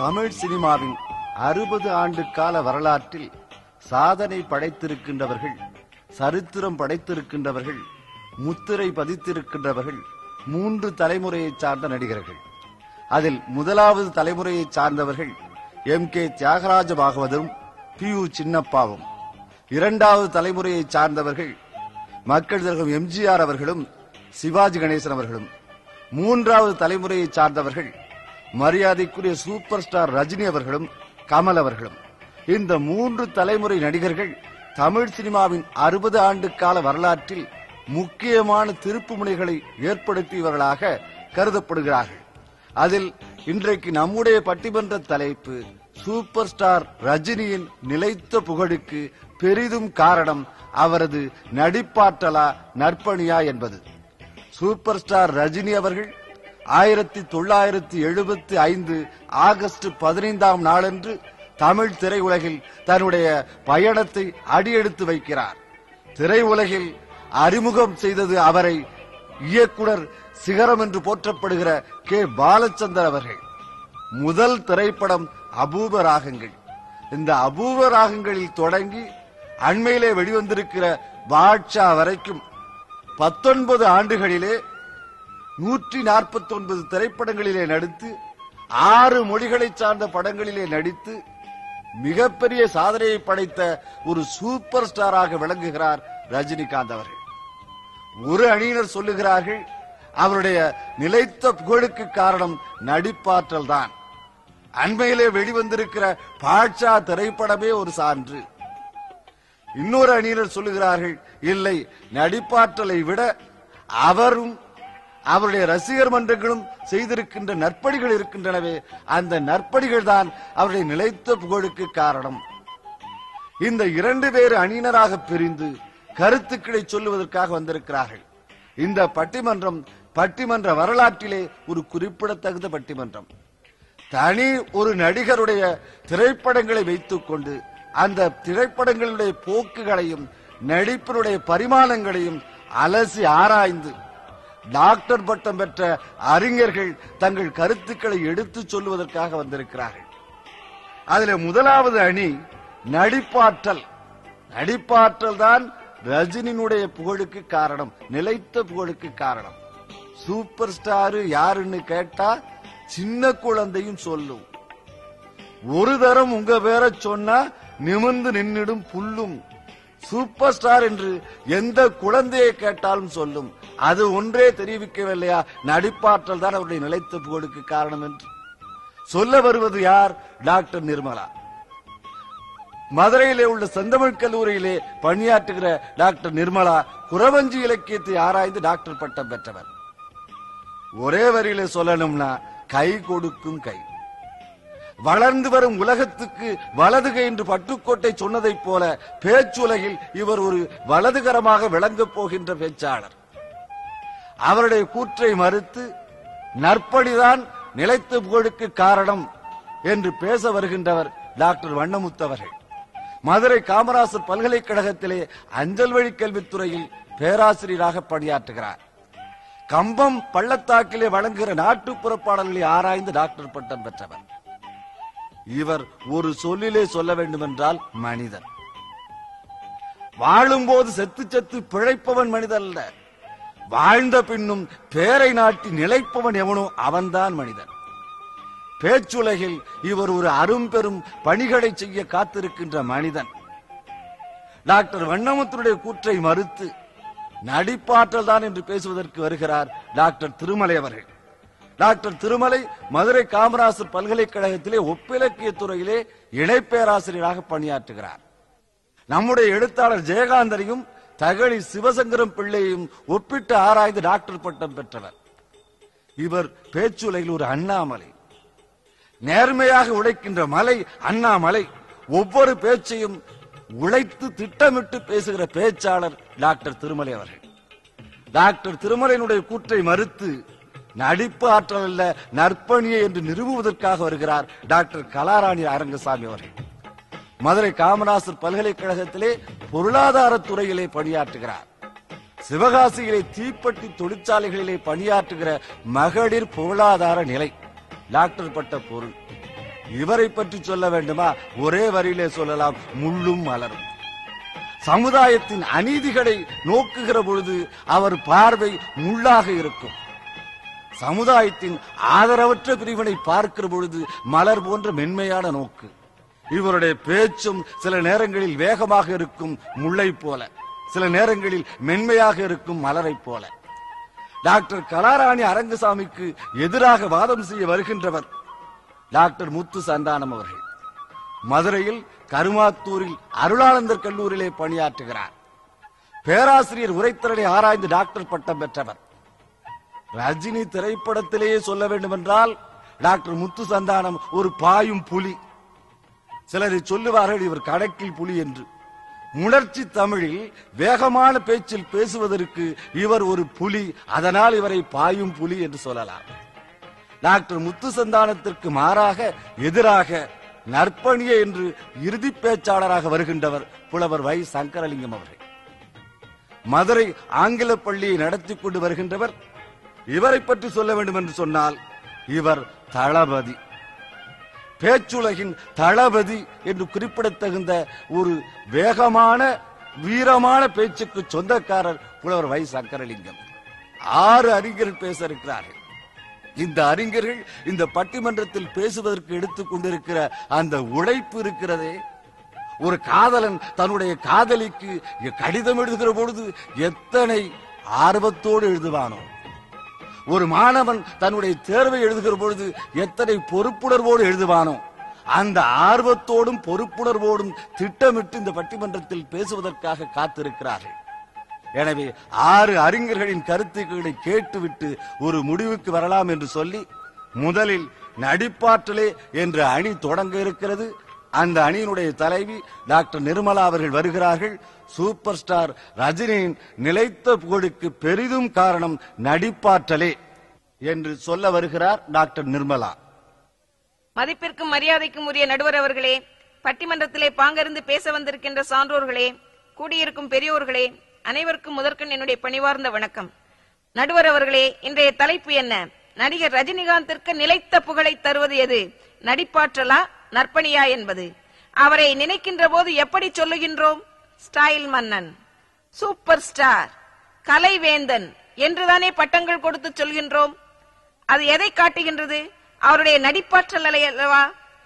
தமிழ் சினிமாவின் அறுபது ஆண்டு கால வரலாற்றில் சாதனை படைத்திருக்கின்றவர்கள் சரித்திரம் படைத்திருக்கின்றவர்கள் முத்திரை பதித்திருக்கின்றவர்கள் மூன்று தலைமுறையைச் சார்ந்த நடிகர்கள் அதில் முதலாவது தலைமுறையைச் சார்ந்தவர்கள் எம் கே தியாகராஜ பாகவதரும் பி யு சின்னப்பாவும் இரண்டாவது தலைமுறையைச் சார்ந்தவர்கள் மக்கள் திலகம் எம்ஜிஆர் அவர்களும் சிவாஜி கணேசன் அவர்களும் மூன்றாவது தலைமுறையைச் சார்ந்தவர்கள் மரியாதைக்குரிய சூப்பர் ஸ்டார் ரஜினி அவர்களும் கமல் அவர்களும் இந்த மூன்று தலைமுறை நடிகர்கள் தமிழ் சினிமாவின் அறுபது ஆண்டு கால வரலாற்றில் முக்கியமான திருப்பு முனைகளை ஏற்படுத்தியவர்களாக கருதப்படுகிறார்கள் அதில் இன்றைக்கு நம்முடைய பட்டிமன்ற தலைப்பு சூப்பர் ஸ்டார் ரஜினியின் நிலைத்த புகழுக்கு பெரிதும் காரணம் அவரது நடிப்பாற்றலா நற்பணியா என்பது சூப்பர் ஸ்டார் ரஜினி அவர்கள் ஆயிரத்தி தொள்ளாயிரத்தி எழுபத்தி ஐந்து ஆகஸ்ட் பதினைந்தாம் நாளன்று தமிழ் திரையுலகில் தன்னுடைய பயணத்தை அடியெடுத்து வைக்கிறார் திரையுலகில் அறிமுகம் செய்தது அவரை இயக்குனர் சிகரம் என்று போற்றப்படுகிற கே பாலச்சந்தர் அவர்கள் முதல் திரைப்படம் அபூப ராகங்கள் இந்த அபூப ராகங்களில் தொடங்கி அண்மையிலே வெளிவந்திருக்கிற பாட்ஷா வரைக்கும் பத்தொன்பது ஆண்டுகளிலே நூற்றி நாற்பத்தி ஒன்பது திரைப்படங்களிலே நடித்து ஆறு மொழிகளை சார்ந்த படங்களிலே நடித்து மிகப்பெரிய சாதனையை படைத்த ஒரு சூப்பர் ஸ்டாராக விளங்குகிறார் ரஜினிகாந்த் அவர்கள் ஒரு அணியினர் சொல்லுகிறார்கள் அவருடைய நிலைத்த புகழுக்கு காரணம் நடிப்பாற்றல் தான் அண்மையிலே வெளிவந்திருக்கிற பாட்ஷா திரைப்படமே ஒரு சான்று இன்னொரு அணியினர் சொல்லுகிறார்கள் இல்லை நடிப்பாற்றலை விட அவரும் அவருடைய ரசிகர் மன்றங்களும் செய்திருக்கின்ற நற்பணிகள் இருக்கின்றனவே அந்த நற்பணிகள் தான் அவருடைய நிலைத்த புகழுக்கு காரணம் இந்த இரண்டு பேர் அணியினராக பிரிந்து கருத்துக்களை சொல்லுவதற்காக வந்திருக்கிறார்கள் இந்த பட்டிமன்றம் பட்டிமன்ற வரலாற்றிலே ஒரு குறிப்பிடத்தகுந்த பட்டிமன்றம் தனி ஒரு நடிகருடைய திரைப்படங்களை வைத்துக் கொண்டு அந்த திரைப்படங்களுடைய போக்குகளையும் நடிப்பினுடைய பரிமாணங்களையும் அலசி ஆராய்ந்து டாக்டர் பட்டம் பெற்ற அறிஞர்கள் தங்கள் கருத்துக்களை எடுத்துச் சொல்லுவதற்காக வந்திருக்கிறார்கள் அதுல முதலாவது அணி நடிப்பாற்றல் நடிப்பாற்றல் தான் ரஜினியினுடைய புகழுக்கு காரணம் நிலைத்த புகழுக்கு காரணம் சூப்பர் ஸ்டார் யாருன்னு கேட்டா சின்ன குழந்தையும் சொல்லும் ஒரு தரம் உங்க பேரை சொன்னா நிமிர்ந்து நின்னிடும் புல்லும் சூப்பர் ஸ்டார் என்று எந்த குழந்தையை கேட்டாலும் சொல்லும் அது ஒன்றே தெரிவிக்கவில்லையா நடிப்பாற்றல் தான் அவருடைய நிலைத்த புகழுக்கு காரணம் என்று சொல்ல வருவது யார் டாக்டர் நிர்மலா மதுரையிலே உள்ள செந்தமிழ் கல்லூரியிலே பணியாற்றுகிற டாக்டர் நிர்மலா குறவஞ்சி இலக்கியத்தை ஆராய்ந்து டாக்டர் பட்டம் பெற்றவர் ஒரே வரியில சொல்லணும்னா கை கொடுக்கும் கை வளர்ந்து வரும் உலகத்துக்கு வலதுகை என்று பட்டுக்கோட்டை சொன்னதைப் போல பேச்சுலகில் இவர் ஒரு வலதுகரமாக விளங்கப் போகின்ற பேச்சாளர் அவருடைய கூற்றை மறுத்து நற்படிதான் நிலைத்த புகழுக்கு காரணம் என்று பேச வருகின்றவர் டாக்டர் வண்ணமுத்தவர்கள் மதுரை காமராசர் பல்கலைக்கழகத்திலே அஞ்சல் வழி கல்வித்துறையில் பேராசிரியராக பணியாற்றுகிறார் கம்பம் பள்ளத்தாக்கிலே வழங்குகிற நாட்டுப்புற பாடல்களை ஆராய்ந்து டாக்டர் பட்டம் பெற்றவர் இவர் ஒரு சொல்லிலே சொல்ல வேண்டுமென்றால் மனிதன் வாழும்போது செத்து செத்து பிழைப்பவன் மனிதன் அல்ல வாழ்ந்த பின்னும் பேரை நாட்டி நிலைப்பவன் எவனோ அவன்தான் மனிதன் பேச்சுலகில் இவர் ஒரு அரும்பெரும் பணிகளை செய்ய காத்திருக்கின்ற மனிதன் டாக்டர் வண்ணமுத்தனுடைய கூற்றை மறுத்து நடிப்பாற்றல் தான் என்று பேசுவதற்கு வருகிறார் டாக்டர் திருமலை அவர்கள் டாக்டர் திருமலை மதுரை காமராசர் பல்கலைக்கழகத்திலே ஒப்பிலக்கிய துறையிலே இணை பேராசிரியராக பணியாற்றுகிறார் நம்முடைய எழுத்தாளர் ஜெயகாந்தரையும் தகழி சிவசங்கரம் பிள்ளையும் ஒப்பிட்டு ஆராய்ந்து டாக்டர் பட்டம் பெற்றவர் இவர் பேச்சுலையில் ஒரு அண்ணாமலை நேர்மையாக உழைக்கின்ற மலை அண்ணாமலை ஒவ்வொரு பேச்சையும் உழைத்து திட்டமிட்டு பேசுகிற பேச்சாளர் டாக்டர் திருமலை அவர்கள் டாக்டர் திருமலையினுடைய கூற்றை மறுத்து நடிப்பு ஆற்றல் அல்ல நற்பணியை என்று நிறுவுவதற்காக வருகிறார் டாக்டர் கலாராணி அரங்கசாமி அவர்கள் மதுரை காமராசர் பல்கலைக்கழகத்திலே பொருளாதார துறையிலே பணியாற்றுகிறார் சிவகாசியிலே தீப்பெட்டி தொழிற்சாலைகளிலே பணியாற்றுகிற மகளிர் பொருளாதார நிலை டாக்டர் பட்ட பொருள் இவரை பற்றி சொல்ல வேண்டுமா ஒரே வரியிலே சொல்லலாம் முள்ளும் மலரும் சமுதாயத்தின் அநீதிகளை நோக்குகிற பொழுது அவர் பார்வை முள்ளாக இருக்கும் சமுதாயத்தின் ஆதரவற்ற பிரிவினை பார்க்கிற பொழுது மலர் போன்ற மென்மையான நோக்கு இவருடைய பேச்சும் சில நேரங்களில் வேகமாக இருக்கும் முல்லை போல சில நேரங்களில் மென்மையாக இருக்கும் மலரை போல டாக்டர் கலாராணி அரங்கசாமிக்கு எதிராக வாதம் செய்ய வருகின்றவர் டாக்டர் முத்து சந்தானம் அவர்கள் மதுரையில் கருமாத்தூரில் அருளானந்தர் கல்லூரியிலே பணியாற்றுகிறார் பேராசிரியர் உரைத்திறனை ஆராய்ந்து டாக்டர் பட்டம் பெற்றவர் ரஜினி திரைப்படத்திலேயே சொல்ல வேண்டுமென்றால் டாக்டர் முத்து சந்தானம் ஒரு பாயும் புலி சிலரை சொல்லுவார்கள் இவர் கணக்கில் புலி என்று உணர்ச்சி தமிழில் வேகமான பேச்சில் பேசுவதற்கு இவர் ஒரு புலி அதனால் இவரை பாயும் புலி என்று சொல்லலாம் டாக்டர் முத்து சந்தானத்திற்கு மாறாக எதிராக நற்பணிய என்று இறுதி பேச்சாளராக வருகின்றவர் புலவர் வை சங்கரலிங்கம் அவர்கள் மதுரை ஆங்கில பள்ளியை நடத்தி கொண்டு வருகின்றவர் இவரை பற்றி சொல்ல வேண்டும் என்று சொன்னால் இவர் தளபதி பேச்சுலகின் தளபதி என்று குறிப்பிடத்தகுந்த ஒரு வேகமான வீரமான பேச்சுக்கு சொந்தக்காரர் புலவர் வை சங்கரலிங்கம் ஆறு அறிஞர்கள் பேச இருக்கிறார்கள் இந்த அறிஞர்கள் இந்த பட்டிமன்றத்தில் பேசுவதற்கு எடுத்துக் கொண்டிருக்கிற அந்த உழைப்பு இருக்கிறதே ஒரு காதலன் தன்னுடைய காதலிக்கு கடிதம் எழுதுகிற பொழுது எத்தனை ஆர்வத்தோடு எழுதுவானோ ஒரு மாணவன் தன்னுடைய தேர்வை எழுதுகிற பொழுது எத்தனை பொறுப்புணர்வோடு எழுதுவானோ அந்த ஆர்வத்தோடும் பொறுப்புணர்வோடும் திட்டமிட்டு இந்த பட்டிமன்றத்தில் பேசுவதற்காக காத்திருக்கிறார்கள் எனவே ஆறு அறிஞர்களின் கருத்துக்களை கேட்டுவிட்டு ஒரு முடிவுக்கு வரலாம் என்று சொல்லி முதலில் நடிப்பாற்றலே என்ற அணி தொடங்க இருக்கிறது அந்த அணியினுடைய தலைவி டாக்டர் நிர்மலா அவர்கள் வருகிறார்கள் சூப்பர் ஸ்டார் ரஜினியின் நிலைத்த புகழுக்கு பெரிதும் காரணம் நடிப்பாற்றலே என்று சொல்ல வருகிறார் டாக்டர் நிர்மலா மதிப்பிற்கும் மரியாதைக்கும் உரிய நடுவர் அவர்களே பட்டிமன்றத்திலே பாங்கறிந்து பேச வந்திருக்கின்ற சான்றோர்களே கூடியிருக்கும் பெரியோர்களே அனைவருக்கும் முதற்கண் என்னுடைய பணிவார்ந்த வணக்கம் நடுவர் அவர்களே இன்றைய தலைப்பு என்ன நடிகர் ரஜினிகாந்திற்கு நிலைத்த புகழை தருவது எது நடிப்பாற்றலா நற்பணியா என்பது அவரை நினைக்கின்ற போது எப்படி சொல்லுகின்றோம் ஸ்டைல் மன்னன் சூப்பர் ஸ்டார் கலைவேந்தன் என்றுதானே பட்டங்கள் கொடுத்து சொல்கின்றோம் அது எதை காட்டுகின்றது அவருடைய நடிப்பாற்றல் அல்லவா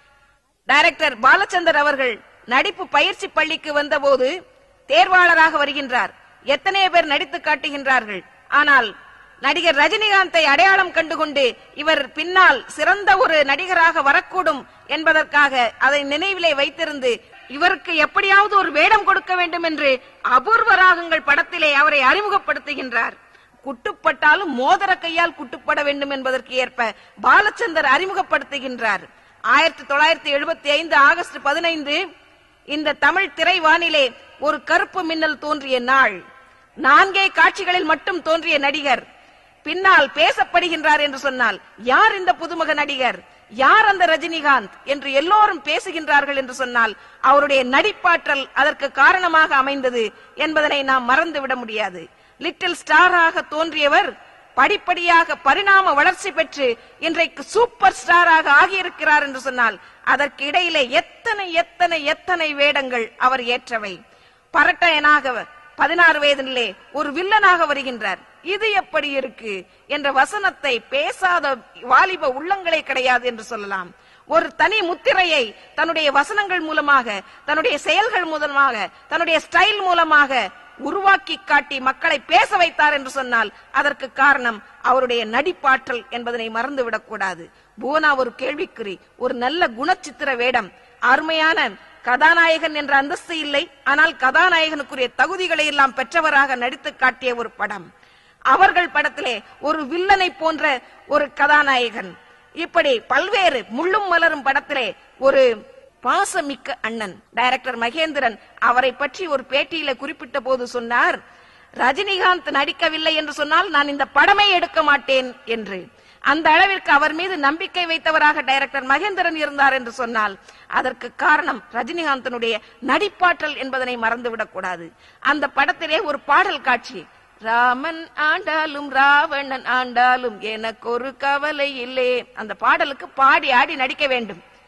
டைரக்டர் பாலச்சந்தர் அவர்கள் நடிப்பு பயிற்சி பள்ளிக்கு வந்தபோது தேர்வாளராக வருகின்றார் எத்தனையோ பேர் நடித்து காட்டுகின்றார்கள் ஆனால் நடிகர் ரஜினிகாந்தை அடையாளம் கண்டுகொண்டு இவர் பின்னால் சிறந்த ஒரு நடிகராக வரக்கூடும் என்பதற்காக அதை நினைவிலே வைத்திருந்து இவருக்கு எப்படியாவது ஒரு வேடம் கொடுக்க வேண்டும் என்று அபூர்வ ராகங்கள் படத்திலே அவரை அறிமுகப்படுத்துகின்றார் குட்டுப்பட்டாலும் மோதிர கையால் குட்டுப்பட வேண்டும் என்பதற்கு ஏற்ப பாலச்சந்தர் அறிமுகப்படுத்துகின்றார் ஆயிரத்தி தொள்ளாயிரத்தி எழுபத்தி ஐந்து ஆகஸ்ட் பதினைந்து இந்த தமிழ் திரைவானிலே ஒரு கருப்பு மின்னல் தோன்றிய நாள் நான்கே காட்சிகளில் மட்டும் தோன்றிய நடிகர் பின்னால் பேசப்படுகின்றார் என்று சொன்னால் யார் இந்த புதுமுக நடிகர் யார் அந்த ரஜினிகாந்த் என்று எல்லோரும் பேசுகின்றார்கள் என்று சொன்னால் அவருடைய நடிப்பாற்றல் அதற்கு காரணமாக அமைந்தது என்பதனை நாம் மறந்துவிட முடியாது லிட்டில் ஸ்டாராக தோன்றியவர் படிப்படியாக பரிணாம வளர்ச்சி பெற்று இன்றைக்கு சூப்பர் ஸ்டாராக ஆகியிருக்கிறார் என்று சொன்னால் அதற்கு இடையிலே எத்தனை எத்தனை எத்தனை வேடங்கள் அவர் ஏற்றவை பரட்டையனாக பதினாறு வயதிலே ஒரு வில்லனாக வருகின்றார் இது எப்படி இருக்கு என்ற வசனத்தை பேசாத வாலிப உள்ளங்களே கிடையாது என்று சொல்லலாம் ஒரு தனி முத்திரையை தன்னுடைய வசனங்கள் மூலமாக தன்னுடைய செயல்கள் மூலமாக தன்னுடைய ஸ்டைல் மூலமாக உருவாக்கி காட்டி மக்களை பேச வைத்தார் என்று சொன்னால் அதற்கு காரணம் அவருடைய நடிப்பாற்றல் என்பதனை மறந்துவிடக் கூடாது புவனா ஒரு கேள்விக்குறி ஒரு நல்ல குணச்சித்திர வேடம் அருமையான கதாநாயகன் என்ற அந்தஸ்து இல்லை ஆனால் கதாநாயகனுக்குரிய தகுதிகளை எல்லாம் பெற்றவராக நடித்து காட்டிய ஒரு படம் அவர்கள் படத்திலே ஒரு வில்லனை போன்ற ஒரு கதாநாயகன் இப்படி பல்வேறு முள்ளும் மலரும் படத்திலே ஒரு பாசமிக்க அண்ணன் டைரக்டர் மகேந்திரன் அவரை பற்றி ஒரு பேட்டியில குறிப்பிட்ட போது சொன்னார் ரஜினிகாந்த் நடிக்கவில்லை என்று சொன்னால் நான் இந்த படமே எடுக்க மாட்டேன் என்று அந்த அளவிற்கு அவர் மீது நம்பிக்கை வைத்தவராக டைரக்டர் மகேந்திரன் இருந்தார் என்று சொன்னால் அதற்கு காரணம் ரஜினிகாந்தனுடைய நடிப்பாற்றல் என்பதனை மறந்துவிடக் கூடாது அந்த படத்திலே ஒரு பாடல் காட்சி ராமன் ஆண்டாலும் ராவணன் ஆண்டாலும் எனக்கு ஒரு கவலை இல்லே அந்த பாடலுக்கு பாடி ஆடி நடிக்க வேண்டும்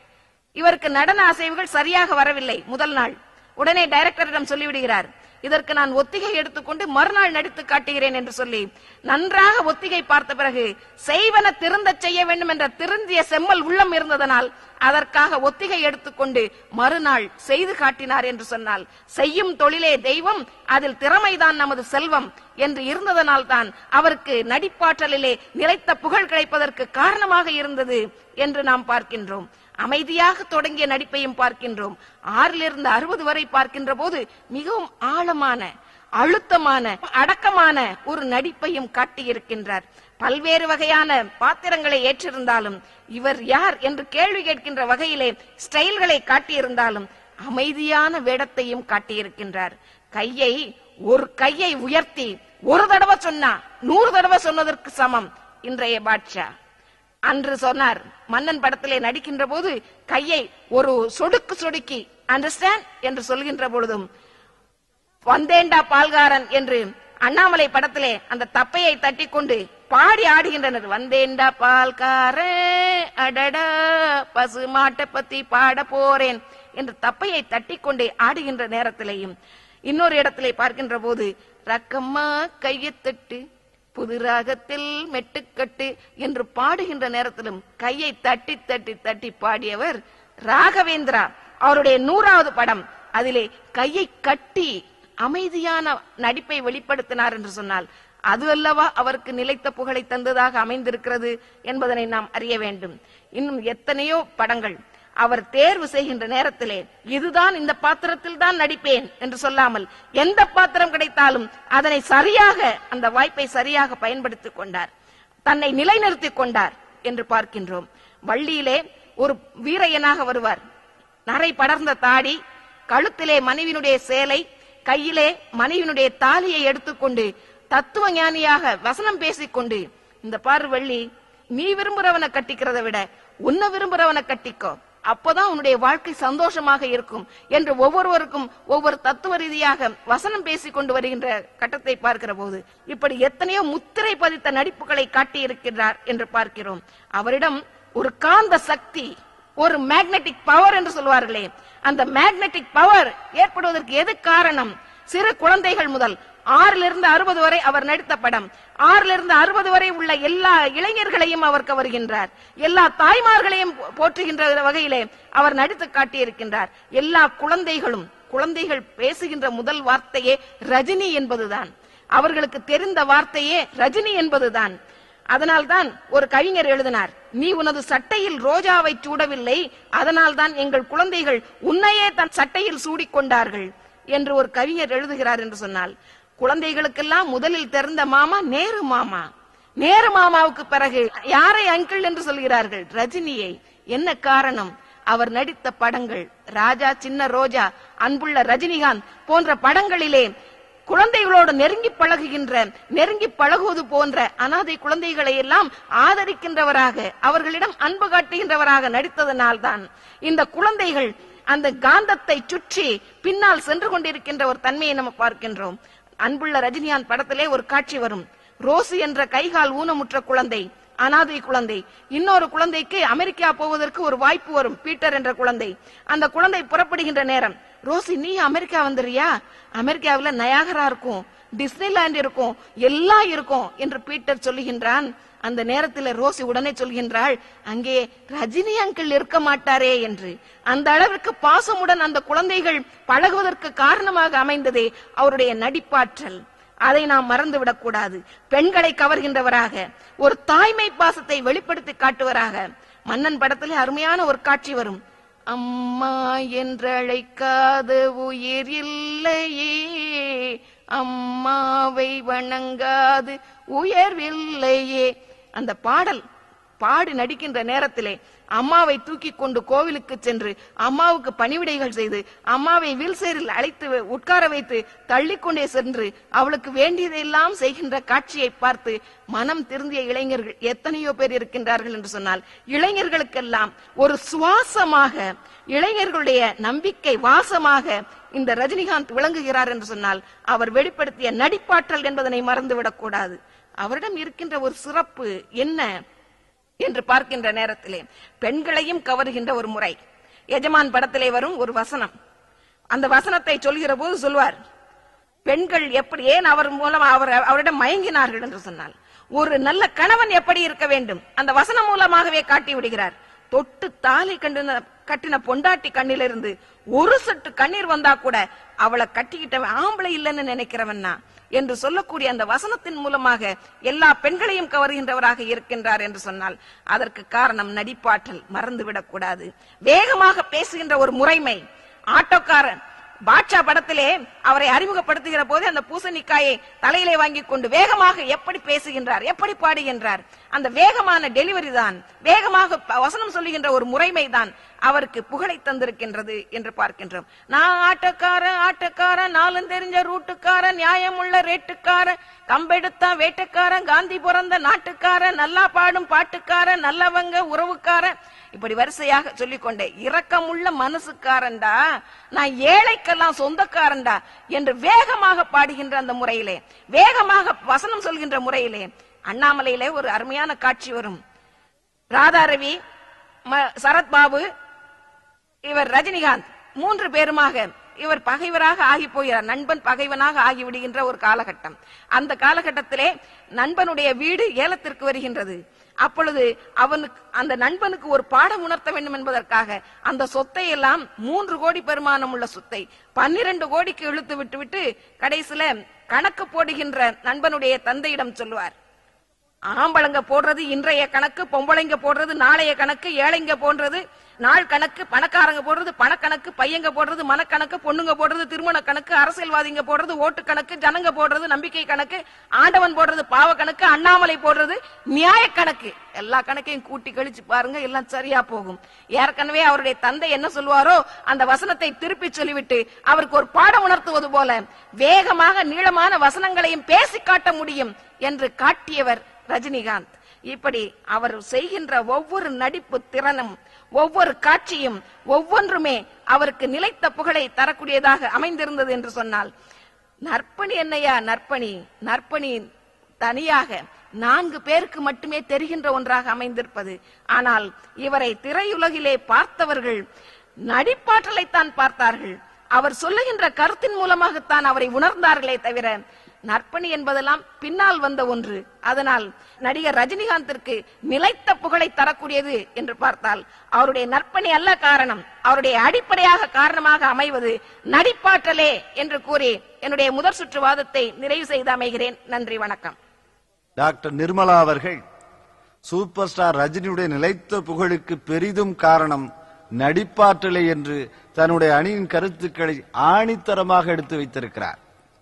இவருக்கு நடன அசைவுகள் சரியாக வரவில்லை முதல் நாள் உடனே டைரக்டரிடம் சொல்லிவிடுகிறார் இதற்கு நான் ஒத்திகை எடுத்துக்கொண்டு மறுநாள் நடித்து காட்டுகிறேன் என்று சொல்லி நன்றாக ஒத்திகை பார்த்த பிறகு செய்வன திருந்தச் செய்ய வேண்டும் என்ற திருந்திய செம்மல் உள்ளம் இருந்ததனால் அதற்காக ஒத்திகை எடுத்துக்கொண்டு மறுநாள் செய்து காட்டினார் என்று சொன்னால் செய்யும் தொழிலே தெய்வம் அதில் திறமைதான் நமது செல்வம் என்று இருந்ததனால் தான் அவருக்கு நடிப்பாற்றலிலே நிலைத்த புகழ் கிடைப்பதற்கு காரணமாக இருந்தது என்று நாம் பார்க்கின்றோம் அமைதியாக தொடங்கிய நடிப்பையும் பார்க்கின்றோம் ஆறிலிருந்து அறுபது வரை பார்க்கின்ற போது மிகவும் ஆழமான அழுத்தமான அடக்கமான ஒரு நடிப்பையும் காட்டியிருக்கின்றார் பல்வேறு வகையான பாத்திரங்களை ஏற்றிருந்தாலும் இவர் யார் என்று கேள்வி கேட்கின்ற வகையிலே ஸ்டைல்களை காட்டியிருந்தாலும் அமைதியான வேடத்தையும் காட்டியிருக்கின்றார் கையை ஒரு கையை உயர்த்தி ஒரு தடவை சொன்னா நூறு தடவை சொன்னதற்கு சமம் இன்றைய பாட்ஷா அன்று சொன்னார் மன்னன் படத்திலே நடிக்கின்ற போது கையை ஒரு சொடுக்கு சொடுக்கி அண்டர்ஸ்டாண்ட் என்று சொல்கின்ற பொழுதும் வந்தேண்டா பால்காரன் என்று அண்ணாமலை படத்திலே அந்த தப்பையை தட்டி கொண்டு பாடி ஆடுகின்றனர் வந்தேண்டா பால்காரே அடடா பசு மாட்டை பத்தி பாட போறேன் என்று தப்பையை தட்டி கொண்டே ஆடுகின்ற நேரத்திலேயும் இன்னொரு இடத்திலே பார்க்கின்ற போது ரக்கம்மா கையத்தட்டு புது ராகத்தில் மெட்டுக்கட்டு என்று பாடுகின்ற நேரத்திலும் கையை தட்டி தட்டி தட்டி பாடியவர் ராகவேந்திரா அவருடைய நூறாவது படம் அதிலே கையை கட்டி அமைதியான நடிப்பை வெளிப்படுத்தினார் என்று சொன்னால் அது அல்லவா அவருக்கு நிலைத்த புகழை தந்ததாக அமைந்திருக்கிறது என்பதனை நாம் அறிய வேண்டும் இன்னும் எத்தனையோ படங்கள் அவர் தேர்வு செய்கின்ற நேரத்திலே இதுதான் இந்த பாத்திரத்தில் தான் நடிப்பேன் என்று சொல்லாமல் எந்த பாத்திரம் கிடைத்தாலும் அதனை சரியாக அந்த வாய்ப்பை சரியாக பயன்படுத்திக் கொண்டார் தன்னை நிலைநிறுத்திக் கொண்டார் என்று பார்க்கின்றோம் வள்ளியிலே ஒரு வீரையனாக வருவார் நரை படர்ந்த தாடி கழுத்திலே மனைவினுடைய சேலை கையிலே மனைவினுடைய தாலியை எடுத்துக்கொண்டு தத்துவ ஞானியாக வசனம் பேசிக்கொண்டு இந்த பாரு வள்ளி நீ விரும்புறவனை கட்டிக்கிறதை விட உன்னை விரும்புறவனை கட்டிக்கோ அப்பதான் உன்னுடைய வாழ்க்கை சந்தோஷமாக இருக்கும் என்று ஒவ்வொருவருக்கும் ஒவ்வொரு தத்துவ ரீதியாக வசனம் பேசிக் கொண்டு வருகின்ற கட்டத்தை பார்க்கிற போது இப்படி எத்தனையோ முத்திரை பதித்த நடிப்புகளை காட்டி இருக்கிறார் என்று பார்க்கிறோம் அவரிடம் ஒரு காந்த சக்தி ஒரு மேக்னெட்டிக் பவர் என்று சொல்வார்களே அந்த மேக்னெட்டிக் பவர் ஏற்படுவதற்கு எது காரணம் சிறு குழந்தைகள் முதல் ஆறிலிருந்து அறுபது வரை அவர் நடித்த படம் ஆறிலிருந்து அறுபது வரை உள்ள எல்லா இளைஞர்களையும் அவர் கவர்கின்றார் எல்லா தாய்மார்களையும் போ- போற்றுகின்ற வகையிலே அவர் நடித்து காட்டியிருக்கின்றார் எல்லா குழந்தைகளும் குழந்தைகள் பேசுகின்ற முதல் வார்த்தையே ரஜினி என்பதுதான் அவர்களுக்கு தெரிந்த வார்த்தையே ரஜினி என்பதுதான் அதனால்தான் ஒரு கவிஞர் எழுதினார் நீ உனது சட்டையில் ரோஜாவை சூடவில்லை அதனால்தான் எங்கள் குழந்தைகள் உன்னையே தன் சட்டையில் சூடிக்கொண்டார்கள் என்று ஒரு கவிஞர் எழுதுகிறார் என்று சொன்னால் குழந்தைகளுக்கெல்லாம் முதலில் தெரிந்த மாமா நேரு மாமா நேரு மாமாவுக்கு பிறகு யாரை அங்கிள் என்று சொல்கிறார்கள் ரஜினியை என்ன காரணம் அவர் நடித்த படங்கள் ராஜா சின்ன ரோஜா அன்புள்ள ரஜினிகாந்த் போன்ற படங்களிலே குழந்தைகளோடு நெருங்கி பழகுகின்ற நெருங்கி பழகுவது போன்ற அனாதை குழந்தைகளை எல்லாம் ஆதரிக்கின்றவராக அவர்களிடம் அன்பு காட்டுகின்றவராக நடித்ததனால்தான் இந்த குழந்தைகள் அந்த காந்தத்தை சுற்றி பின்னால் சென்று கொண்டிருக்கின்ற ஒரு தன்மையை நம்ம பார்க்கின்றோம் அன்புள்ள ரஜினிகாந்த் படத்திலே ஒரு காட்சி வரும் ரோசு என்ற கைகால் ஊனமுற்ற குழந்தை அனாதை குழந்தை இன்னொரு குழந்தைக்கு அமெரிக்கா போவதற்கு ஒரு வாய்ப்பு வரும் பீட்டர் என்ற குழந்தை அந்த குழந்தை புறப்படுகின்ற நேரம் ரோசி நீ அமெரிக்கா வந்துறியா அமெரிக்காவுல நயாகரா இருக்கும் டிஸ்னிலாண்ட் இருக்கும் எல்லாம் இருக்கும் என்று பீட்டர் சொல்லுகின்றான் அந்த நேரத்தில் ரோசி உடனே சொல்கின்றாள் அங்கே ரஜினி அங்கிள் இருக்க மாட்டாரே என்று அந்த அளவிற்கு பாசமுடன் அந்த குழந்தைகள் பழகுவதற்கு காரணமாக அமைந்ததே அவருடைய நடிப்பாற்றல் அதை நாம் மறந்துவிடக் கூடாது பெண்களை கவர்கின்றவராக ஒரு தாய்மை பாசத்தை வெளிப்படுத்தி காட்டுவராக மன்னன் படத்திலே அருமையான ஒரு காட்சி வரும் அம்மா என்றழைக்காத உயிர் இல்லையே அம்மாவை வணங்காது உயர்வில்லையே அந்த பாடல் பாடி நடிக்கின்ற நேரத்திலே அம்மாவை தூக்கி கொண்டு கோவிலுக்கு சென்று அம்மாவுக்கு பணிவிடைகள் செய்து அம்மாவை வீல்சேரில் அழைத்து உட்கார வைத்து தள்ளிக்கொண்டே சென்று அவளுக்கு வேண்டியதையெல்லாம் செய்கின்ற காட்சியை பார்த்து மனம் திருந்திய இளைஞர்கள் எத்தனையோ பேர் இருக்கின்றார்கள் என்று சொன்னால் இளைஞர்களுக்கெல்லாம் ஒரு சுவாசமாக இளைஞர்களுடைய நம்பிக்கை வாசமாக இந்த ரஜினிகாந்த் விளங்குகிறார் என்று சொன்னால் அவர் வெளிப்படுத்திய நடிப்பாற்றல் என்பதனை மறந்துவிடக் கூடாது அவரிடம் இருக்கின்ற ஒரு சிறப்பு என்ன என்று பார்க்கின்ற நேரத்திலே பெண்களையும் கவருகின்ற ஒரு முறை எஜமான் படத்திலே வரும் ஒரு வசனம் அந்த வசனத்தை சொல்கிற போது சொல்வார் பெண்கள் எப்படி ஏன் அவர் மூலம் அவர் அவரிடம் மயங்கினார்கள் என்று சொன்னால் ஒரு நல்ல கணவன் எப்படி இருக்க வேண்டும் அந்த வசனம் மூலமாகவே காட்டி விடுகிறார் தொட்டு தாலி கண்டின கட்டின பொண்டாட்டி கண்ணிலிருந்து ஒரு சொட்டு கண்ணீர் வந்தா கூட அவளை கட்டிக்கிட்டவன் ஆம்பளை இல்லைன்னு நினைக்கிறவன்னா என்று சொல்லக்கூடிய அந்த வசனத்தின் மூலமாக எல்லா பெண்களையும் கவருகின்றவராக இருக்கின்றார் என்று சொன்னால் அதற்கு காரணம் நடிப்பாற்றல் மறந்துவிடக் கூடாது வேகமாக பேசுகின்ற ஒரு முறைமை ஆட்டோக்காரன் பாட்ஷா படத்திலே அவரை அறிமுகப்படுத்துகிற போது அந்த பூசணிக்காயை தலையிலே வாங்கி கொண்டு வேகமாக எப்படி பேசுகின்றார் எப்படி பாடுகின்றார் அந்த வேகமான டெலிவரி தான் வேகமாக ப- வசனம் சொல்லுகின்ற ஒரு முறைமை தான் அவருக்கு புகழை தந்திருக்கின்றது என்று பார்க்கின்றோம் நான் ஆட்டோக்காரன் ஆட்டோக்காரன் நாளும் தெரிஞ்ச ரூட்டுக்காரன் நியாயமுள்ள ரேட்டுக்காரன் கம்பெடுத்தா வேட்டுக்காரன் காந்தி பிறந்த நாட்டுக்காரன் நல்லா பாடும் பாட்டுக்காரன் நல்லவங்க உறவுக்காரன் இப்படி வரிசையாக சொல்லிக்கொண்டே இரக்கமுள்ள மனசுக்காரன்டா நான் ஏழைக்கெல்லாம் சொந்தக்காரன்டா என்று வேகமாக பாடுகின்ற அந்த முறையிலே வேகமாக வசனம் சொல்கின்ற முறையிலே அண்ணாமலையிலே ஒரு அருமையான காட்சி வரும் ராதாரவி ம- சரத்பாபு இவர் ரஜினிகாந்த் மூன்று பேருமாக இவர் பகைவராக ஆகி போகிறார் நண்பன் பகைவனாக ஆகிவிடுகின்ற ஒரு காலகட்டம் அந்த காலகட்டத்திலே நண்பனுடைய வீடு ஏலத்திற்கு வருகின்றது அப்பொழுது அவனுக்கு அந்த நண்பனுக்கு ஒரு பாடம் உணர்த்த வேண்டும் என்பதற்காக அந்த சொத்தை எல்லாம் மூன்று கோடி பெருமானம் உள்ள சொத்தை பன்னிரண்டு கோடிக்கு இழுத்து விட்டு விட்டு கடைசியில கணக்கு போடுகின்ற நண்பனுடைய தந்தையிடம் சொல்லுவார் ஆம்பளங்க போடுறது இன்றைய கணக்கு பொம்பளைங்க போடுறது நாளைய கணக்கு ஏழைங்க போடுறது நாள் கணக்கு பணக்காரங்க போடுறது பணக்கணக்கு பையங்க போடுறது மனக்கணக்கு பொண்ணுங்க போடுறது திருமண கணக்கு அரசியல்வாதிங்க போடுறது ஓட்டு கணக்கு ஜனங்க போடுறது நம்பிக்கை கணக்கு ஆண்டவன் போடுறது பாவ கணக்கு அண்ணாமலை போடுறது நியாய கணக்கு எல்லா கணக்கையும் கூட்டி கழிச்சு பாருங்க எல்லாம் சரியா போகும் ஏற்கனவே அவருடைய தந்தை என்ன சொல்லுவாரோ அந்த வசனத்தை திருப்பி சொல்லிவிட்டு அவருக்கு ஒரு பாடம் உணர்த்துவது போல வேகமாக நீளமான வசனங்களையும் பேசி காட்ட முடியும் என்று காட்டியவர் ரஜினிகாந்த் இப்படி அவர் செய்கின்ற ஒவ்வொரு நடிப்பு திறனும் ஒவ்வொரு காட்சியும் ஒவ்வொன்றுமே அவருக்கு நிலைத்த புகழை தரக்கூடியதாக அமைந்திருந்தது என்று சொன்னால் நற்பணி என்னையா நற்பணி நற்பணி தனியாக நான்கு பேருக்கு மட்டுமே தெரிகின்ற ஒன்றாக அமைந்திருப்பது ஆனால் இவரை திரையுலகிலே பார்த்தவர்கள் நடிப்பாற்றலைத்தான் பார்த்தார்கள் அவர் சொல்லுகின்ற கருத்தின் மூலமாகத்தான் அவரை உணர்ந்தார்களே தவிர நற்பணி என்பதெல்லாம் பின்னால் வந்த ஒன்று அதனால் நடிகர் ரஜினிகாந்திற்கு நிலைத்த புகழை தரக்கூடியது என்று பார்த்தால் அவருடைய நற்பணி அல்ல காரணம் அவருடைய அடிப்படையாக காரணமாக அமைவது நடிப்பாற்றலே என்று கூறி என்னுடைய முதற் சுற்று வாதத்தை நிறைவு செய்து அமைகிறேன் நன்றி வணக்கம் டாக்டர் நிர்மலா அவர்கள் சூப்பர் ஸ்டார் ரஜினியுடைய நிலைத்த புகழுக்கு பெரிதும் காரணம் நடிப்பாற்றலை என்று தன்னுடைய அணியின் கருத்துக்களை ஆணித்தரமாக எடுத்து வைத்திருக்கிறார்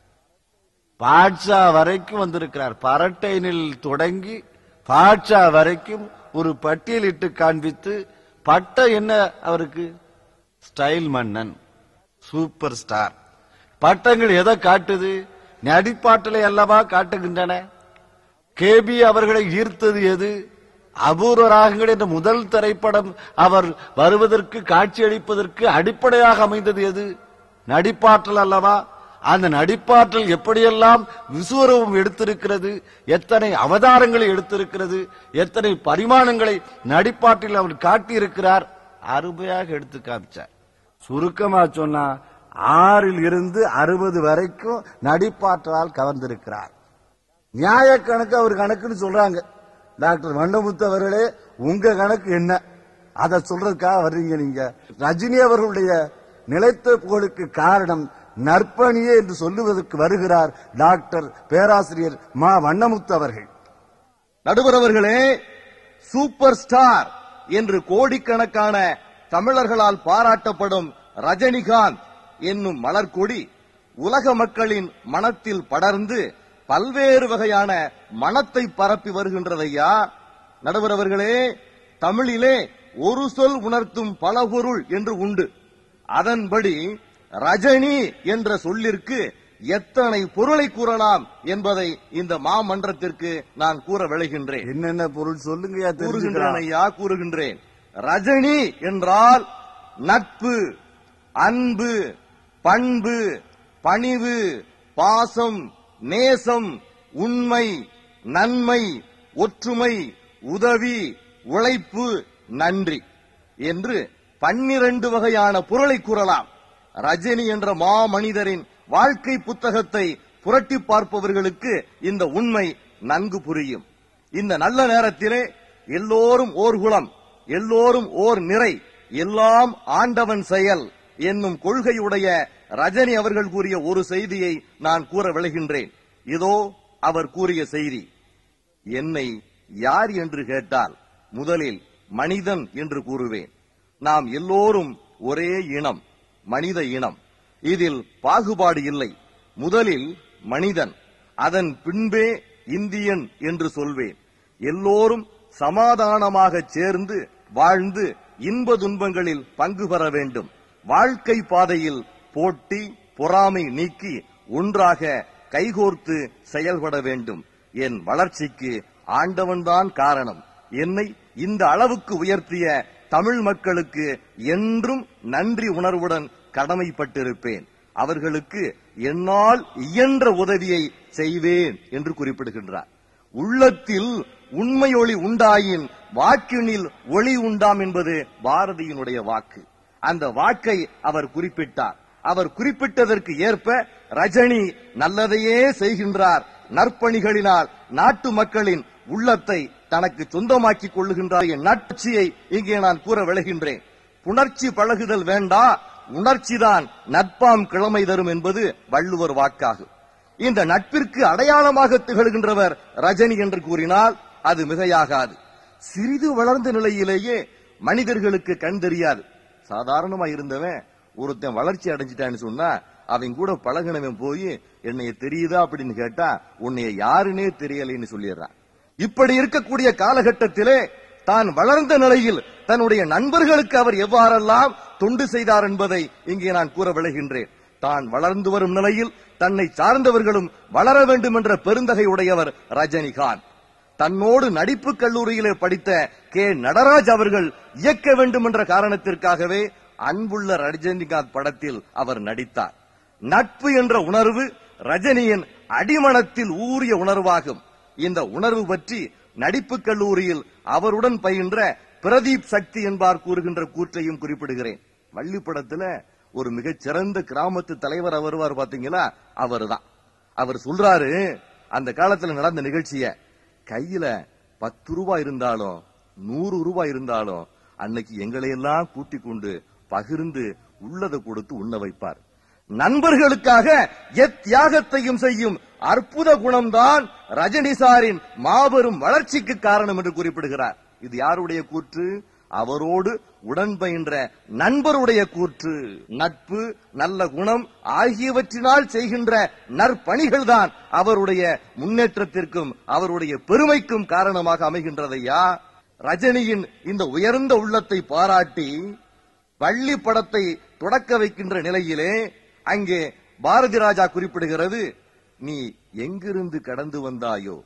பாட்ஷா வரைக்கும் வந்திருக்கிறார் பரட்டைனில் தொடங்கி பாட்ஷா வரைக்கும் ஒரு பட்டியலிட்டு காண்பித்து பட்ட என்ன அவருக்கு ஸ்டைல் மன்னன் சூப்பர் ஸ்டார் பட்டங்கள் எதை காட்டுது நடிப்பாற்றலை அல்லவா காட்டுகின்றன கேபி அவர்களை ஈர்த்தது எது அபூர்வ ராகங்கள் என்ற முதல் திரைப்படம் அவர் வருவதற்கு காட்சியளிப்பதற்கு அடிப்படையாக அமைந்தது எது நடிப்பாற்றல் அல்லவா அந்த நடிப்பாற்றல் எப்படியெல்லாம் விசுவரூபம் எடுத்திருக்கிறது எத்தனை அவதாரங்களை எடுத்திருக்கிறது எத்தனை பரிமாணங்களை நடிப்பாற்றில் அவர் காட்டியிருக்கிறார் அருமையாக எடுத்து காமிச்சார் சுருக்கமா சொன்னா ஆறில் இருந்து அறுபது வரைக்கும் நடிப்பாற்றலால் கவர்ந்திருக்கிறார் நியாய கணக்கு அவர் கணக்குன்னு சொல்றாங்க டாக்டர் வண்டமுத்து அவர்களே உங்க கணக்கு என்ன அதை சொல்றதுக்காக வர்றீங்க நீங்க ரஜினி அவர்களுடைய நிலைத்த புகழுக்கு காரணம் நற்பணியே என்று சொல்லுவதற்கு வருகிறார் டாக்டர் பேராசிரியர் மா வண்ணமுத்து அவர்கள் நடுவர் அவர்களே சூப்பர் ஸ்டார் என்று கோடிக்கணக்கான தமிழர்களால் பாராட்டப்படும் ரஜினிகாந்த் என்னும் மலர்கொடி உலக மக்களின் மனத்தில் படர்ந்து பல்வேறு வகையான மனத்தை பரப்பி வருகின்றதையா நடுவர் அவர்களே தமிழிலே ஒரு சொல் உணர்த்தும் பல பொருள் என்று உண்டு அதன்படி ரஜினி என்ற சொல்லிற்கு எத்தனை பொருளை கூறலாம் என்பதை இந்த மாமன்றத்திற்கு நான் கூற விளைகின்றேன் என்னென்ன பொருள் சொல்லுங்கயா கூறுகின்றேன் தெரிஞ்சுக்கலாம் ஐயா கூறுகின்றேன் ரஜினி என்றால் நட்பு அன்பு பண்பு பணிவு பாசம் நேசம் உண்மை நன்மை ஒற்றுமை உதவி உழைப்பு நன்றி என்று பன்னிரண்டு வகையான பொருளை கூறலாம் ரஜினி என்ற மாமனிதரின் வாழ்க்கை புத்தகத்தை புரட்டி பார்ப்பவர்களுக்கு இந்த உண்மை நன்கு புரியும் இந்த நல்ல நேரத்திலே எல்லோரும் ஓர் குலம் எல்லோரும் ஓர் நிறை எல்லாம் ஆண்டவன் செயல் என்னும் கொள்கையுடைய ரஜினி அவர்கள் கூறிய ஒரு செய்தியை நான் கூற விளைகின்றேன் இதோ அவர் கூறிய செய்தி என்னை யார் என்று கேட்டால் முதலில் மனிதன் என்று கூறுவேன் நாம் எல்லோரும் ஒரே இனம் மனித இனம் இதில் பாகுபாடு இல்லை முதலில் மனிதன் அதன் பின்பே இந்தியன் என்று சொல்வேன் எல்லோரும் சமாதானமாக சேர்ந்து வாழ்ந்து இன்ப துன்பங்களில் பங்கு பெற வேண்டும் வாழ்க்கை பாதையில் போட்டி பொறாமை நீக்கி ஒன்றாக கைகோர்த்து செயல்பட வேண்டும் என் வளர்ச்சிக்கு ஆண்டவன்தான் காரணம் என்னை இந்த அளவுக்கு உயர்த்திய தமிழ் மக்களுக்கு என்றும் நன்றி உணர்வுடன் கடமைப்பட்டிருப்பேன் அவர்களுக்கு என்னால் இயன்ற உதவியை செய்வேன் என்று குறிப்பிடுகின்றார் உள்ளத்தில் உண்மையொளி உண்டாயின் வாக்கினில் ஒளி உண்டாம் என்பது பாரதியினுடைய வாக்கு அந்த வாக்கை அவர் குறிப்பிட்டார் அவர் குறிப்பிட்டதற்கு ஏற்ப ரஜினி நல்லதையே செய்கின்றார் நற்பணிகளினால் நாட்டு மக்களின் உள்ளத்தை தனக்கு சொந்தமாக்கிக் கொள்ளுகின்றார் என் நட்சியை இங்கே நான் கூற விளைகின்றேன் புணர்ச்சி பழகுதல் வேண்டா உணர்ச்சிதான் நட்பாம் கிழமை தரும் என்பது வள்ளுவர் வாக்காகும் இந்த நட்பிற்கு அடையாளமாக திகழ்கின்றவர் ரஜினி என்று கூறினால் அது மிகையாகாது சிறிது வளர்ந்த நிலையிலேயே மனிதர்களுக்கு கண் தெரியாது சாதாரணமா இருந்தவன் ஒருத்தன் வளர்ச்சி அடைஞ்சிட்டான்னு சொன்னா அவன் கூட பழகினவன் போய் என்னைய தெரியுதா அப்படின்னு கேட்டா உன்னைய யாருன்னே தெரியலைன்னு சொல்லிடுறான் இப்படி இருக்கக்கூடிய காலகட்டத்திலே தான் வளர்ந்த நிலையில் தன்னுடைய நண்பர்களுக்கு அவர் எவ்வாறெல்லாம் தொண்டு செய்தார் என்பதை இங்கே நான் கூற விளைகின்றேன் தான் வளர்ந்து வரும் நிலையில் தன்னை சார்ந்தவர்களும் வளர வேண்டும் என்ற பெருந்தகை உடையவர் ரஜினிகாந்த் தன்னோடு நடிப்பு கல்லூரியிலே படித்த கே நடராஜ் அவர்கள் இயக்க வேண்டும் என்ற காரணத்திற்காகவே அன்புள்ள ரஜினிகாந்த் படத்தில் அவர் நடித்தார் நட்பு என்ற உணர்வு ரஜினியின் அடிமனத்தில் ஊறிய உணர்வாகும் இந்த உணர்வு பற்றி நடிப்பு கல்லூரியில் அவருடன் பயின்ற பிரதீப் சக்தி என்பார் கூறுகின்ற கூற்றையும் குறிப்பிடுகிறேன் வள்ளி படத்துல ஒரு மிகச் சிறந்த கிராமத்து தலைவர் வருவார் பாத்தீங்களா அவர்தான் அவர் சொல்றாரு அந்த காலத்துல நடந்த நிகழ்ச்சிய கையில பத்து ரூபாய் இருந்தாலும் நூறு ரூபாய் இருந்தாலும் அன்னைக்கு எங்களை எல்லாம் கூட்டிக் கொண்டு பகிர்ந்து உள்ளதை கொடுத்து உண்ண வைப்பார் நண்பர்களுக்காக எத்தியாகத்தையும் செய்யும் அற்புத குணம்தான் ரஜினி சாரின் மாபெரும் வளர்ச்சிக்கு காரணம் என்று குறிப்பிடுகிறார் இது யாருடைய கூற்று அவரோடு உடன் பயின்ற நண்பருடைய கூற்று நட்பு நல்ல குணம் ஆகியவற்றினால் செய்கின்ற நற்பணிகள் தான் அவருடைய முன்னேற்றத்திற்கும் அவருடைய பெருமைக்கும் காரணமாக அமைகின்றதையா ரஜினியின் இந்த உயர்ந்த உள்ளத்தை பாராட்டி வள்ளி படத்தை தொடக்க வைக்கின்ற நிலையிலே அங்கே பாரதி ராஜா குறிப்பிடுகிறது நீ எங்கிருந்து கடந்து வந்தாயோ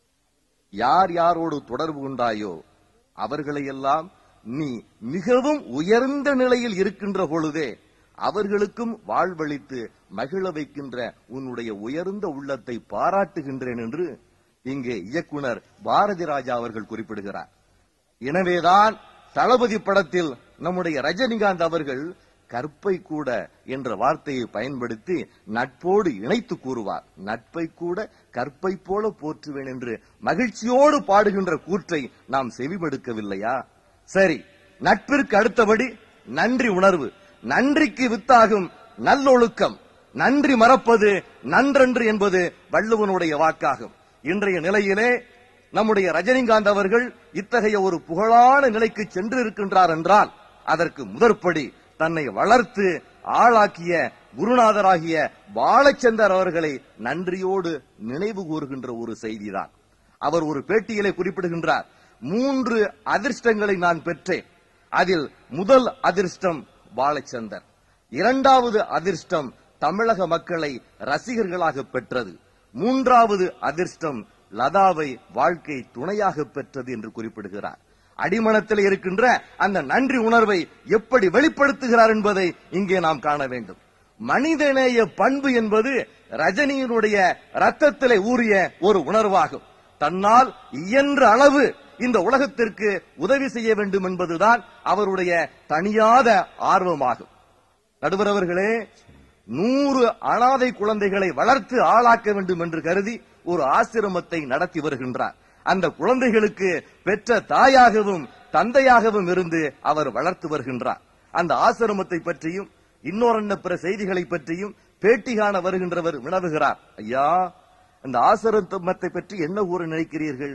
யார் யாரோடு தொடர்பு கொண்டாயோ அவர்களையெல்லாம் நீ மிகவும் உயர்ந்த நிலையில் இருக்கின்ற பொழுதே அவர்களுக்கும் வாழ்வளித்து மகிழ வைக்கின்ற உன்னுடைய உயர்ந்த உள்ளத்தை பாராட்டுகின்றேன் என்று இங்கே இயக்குனர் பாரதி ராஜா அவர்கள் குறிப்பிடுகிறார் எனவேதான் தளபதி படத்தில் நம்முடைய ரஜினிகாந்த் அவர்கள் கற்பை கூட என்ற வார்த்தையை பயன்படுத்தி நட்போடு இணைத்து கூறுவார் நட்பை கூட கற்பை போல போற்றுவேன் என்று மகிழ்ச்சியோடு பாடுகின்ற கூற்றை நாம் செவிமடுக்கவில்லையா சரி நட்பிற்கு அடுத்தபடி நன்றி உணர்வு நன்றிக்கு வித்தாகும் நல்லொழுக்கம் நன்றி மறப்பது நன்றன்று என்பது வள்ளுவனுடைய வாக்காகும் இன்றைய நிலையிலே நம்முடைய ரஜினிகாந்த் அவர்கள் இத்தகைய ஒரு புகழான நிலைக்கு சென்று இருக்கின்றார் என்றால் அதற்கு முதற்படி தன்னை வளர்த்து ஆளாக்கிய குருநாதராகிய பாலச்சந்தர் அவர்களை நன்றியோடு நினைவு கூறுகின்ற ஒரு செய்திதான் அவர் ஒரு பேட்டியிலே குறிப்பிடுகின்றார் மூன்று அதிர்ஷ்டங்களை நான் பெற்றேன் அதில் முதல் அதிர்ஷ்டம் பாலச்சந்தர் இரண்டாவது அதிர்ஷ்டம் தமிழக மக்களை ரசிகர்களாக பெற்றது மூன்றாவது அதிர்ஷ்டம் லதாவை வாழ்க்கை துணையாக பெற்றது என்று குறிப்பிடுகிறார் அடிமனத்தில் இருக்கின்ற அந்த நன்றி உணர்வை எப்படி வெளிப்படுத்துகிறார் என்பதை இங்கே நாம் காண வேண்டும் மனிதநேய பண்பு என்பது ரஜினியினுடைய ரத்தத்திலே ஊறிய ஒரு உணர்வாகும் தன்னால் இயன்ற அளவு இந்த உலகத்திற்கு உதவி செய்ய வேண்டும் என்பதுதான் அவருடைய தனியாத ஆர்வமாகும் நடுவர் அவர்களே நூறு அனாதை குழந்தைகளை வளர்த்து ஆளாக்க வேண்டும் என்று கருதி ஒரு ஆசிரமத்தை நடத்தி வருகின்றார் அந்த குழந்தைகளுக்கு பெற்ற தாயாகவும் தந்தையாகவும் இருந்து அவர் வளர்த்து வருகின்றார் அந்த ஆசிரமத்தை பற்றியும் இன்னொரு பிற செய்திகளை பற்றியும் பேட்டி காண வருகின்றவர் வினவுகிறார் ஐயா அந்த ஆசிரமத்தை பற்றி என்ன கூற நினைக்கிறீர்கள்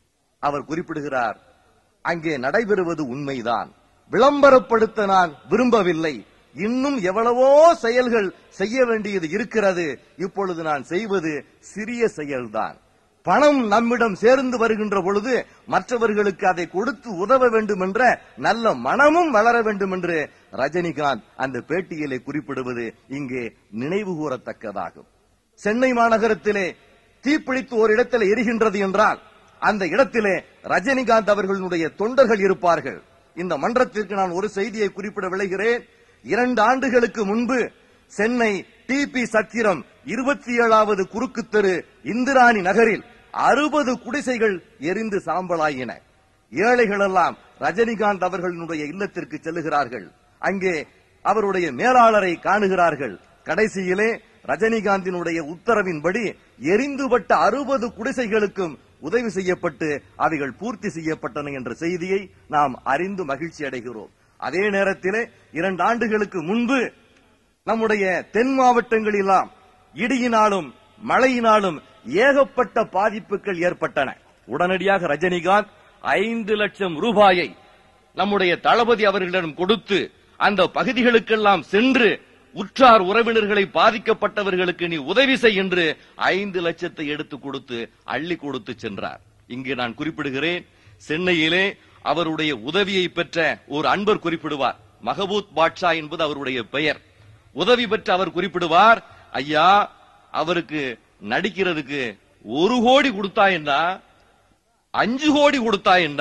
அவர் குறிப்பிடுகிறார் அங்கே நடைபெறுவது உண்மைதான் விளம்பரப்படுத்த நான் விரும்பவில்லை இன்னும் எவ்வளவோ செயல்கள் செய்ய வேண்டியது இருக்கிறது இப்பொழுது நான் செய்வது சிறிய செயல்தான் பணம் நம்மிடம் சேர்ந்து வருகின்ற பொழுது மற்றவர்களுக்கு அதை கொடுத்து உதவ வேண்டும் என்ற நல்ல மனமும் வளர வேண்டும் என்று ரஜினிகாந்த் அந்த பேட்டியிலே குறிப்பிடுவது இங்கே நினைவு கூறத்தக்கதாகும் சென்னை மாநகரத்திலே தீப்பிடித்து ஒரு இடத்தில் எரிகின்றது என்றால் அந்த இடத்திலே ரஜினிகாந்த் அவர்களுடைய தொண்டர்கள் இருப்பார்கள் இந்த மன்றத்திற்கு நான் ஒரு செய்தியை குறிப்பிட விளைகிறேன் இரண்டு ஆண்டுகளுக்கு முன்பு சென்னை டிபி சத்திரம் இருபத்தி ஏழாவது குறுக்கு தெரு இந்திராணி நகரில் அறுபது குடிசைகள் எரிந்து சாம்பலாயின ஏழைகள் எல்லாம் ரஜினிகாந்த் அவர்களுடைய இல்லத்திற்கு செல்லுகிறார்கள் அங்கே அவருடைய மேலாளரை காணுகிறார்கள் கடைசியிலே ரஜினிகாந்தினுடைய உத்தரவின்படி எரிந்துபட்ட அறுபது குடிசைகளுக்கும் உதவி செய்யப்பட்டு அவைகள் பூர்த்தி செய்யப்பட்டன என்ற செய்தியை நாம் அறிந்து மகிழ்ச்சி அடைகிறோம் அதே நேரத்திலே இரண்டு ஆண்டுகளுக்கு முன்பு நம்முடைய தென் மாவட்டங்களெல்லாம் இடியினாலும் மழையினாலும் ஏகப்பட்ட பாதிப்புகள் ஏற்பட்டன உடனடியாக ரஜினிகாந்த் ஐந்து லட்சம் ரூபாயை நம்முடைய தளபதி அவர்களிடம் கொடுத்து அந்த பகுதிகளுக்கெல்லாம் சென்று உற்றார் உறவினர்களை பாதிக்கப்பட்டவர்களுக்கு நீ உதவி செய் என்று ஐந்து லட்சத்தை எடுத்து கொடுத்து அள்ளி கொடுத்து சென்றார் இங்கே நான் குறிப்பிடுகிறேன் சென்னையிலே அவருடைய உதவியை பெற்ற ஒரு அன்பர் குறிப்பிடுவார் மகபூத் பாட்ஷா என்பது அவருடைய பெயர் உதவி பெற்ற அவர் குறிப்பிடுவார் ஐயா அவருக்கு நடிக்கிறதுக்கு ஒரு கோடி கொடுத்தா என்ன அஞ்சு கோடி கொடுத்தா என்ன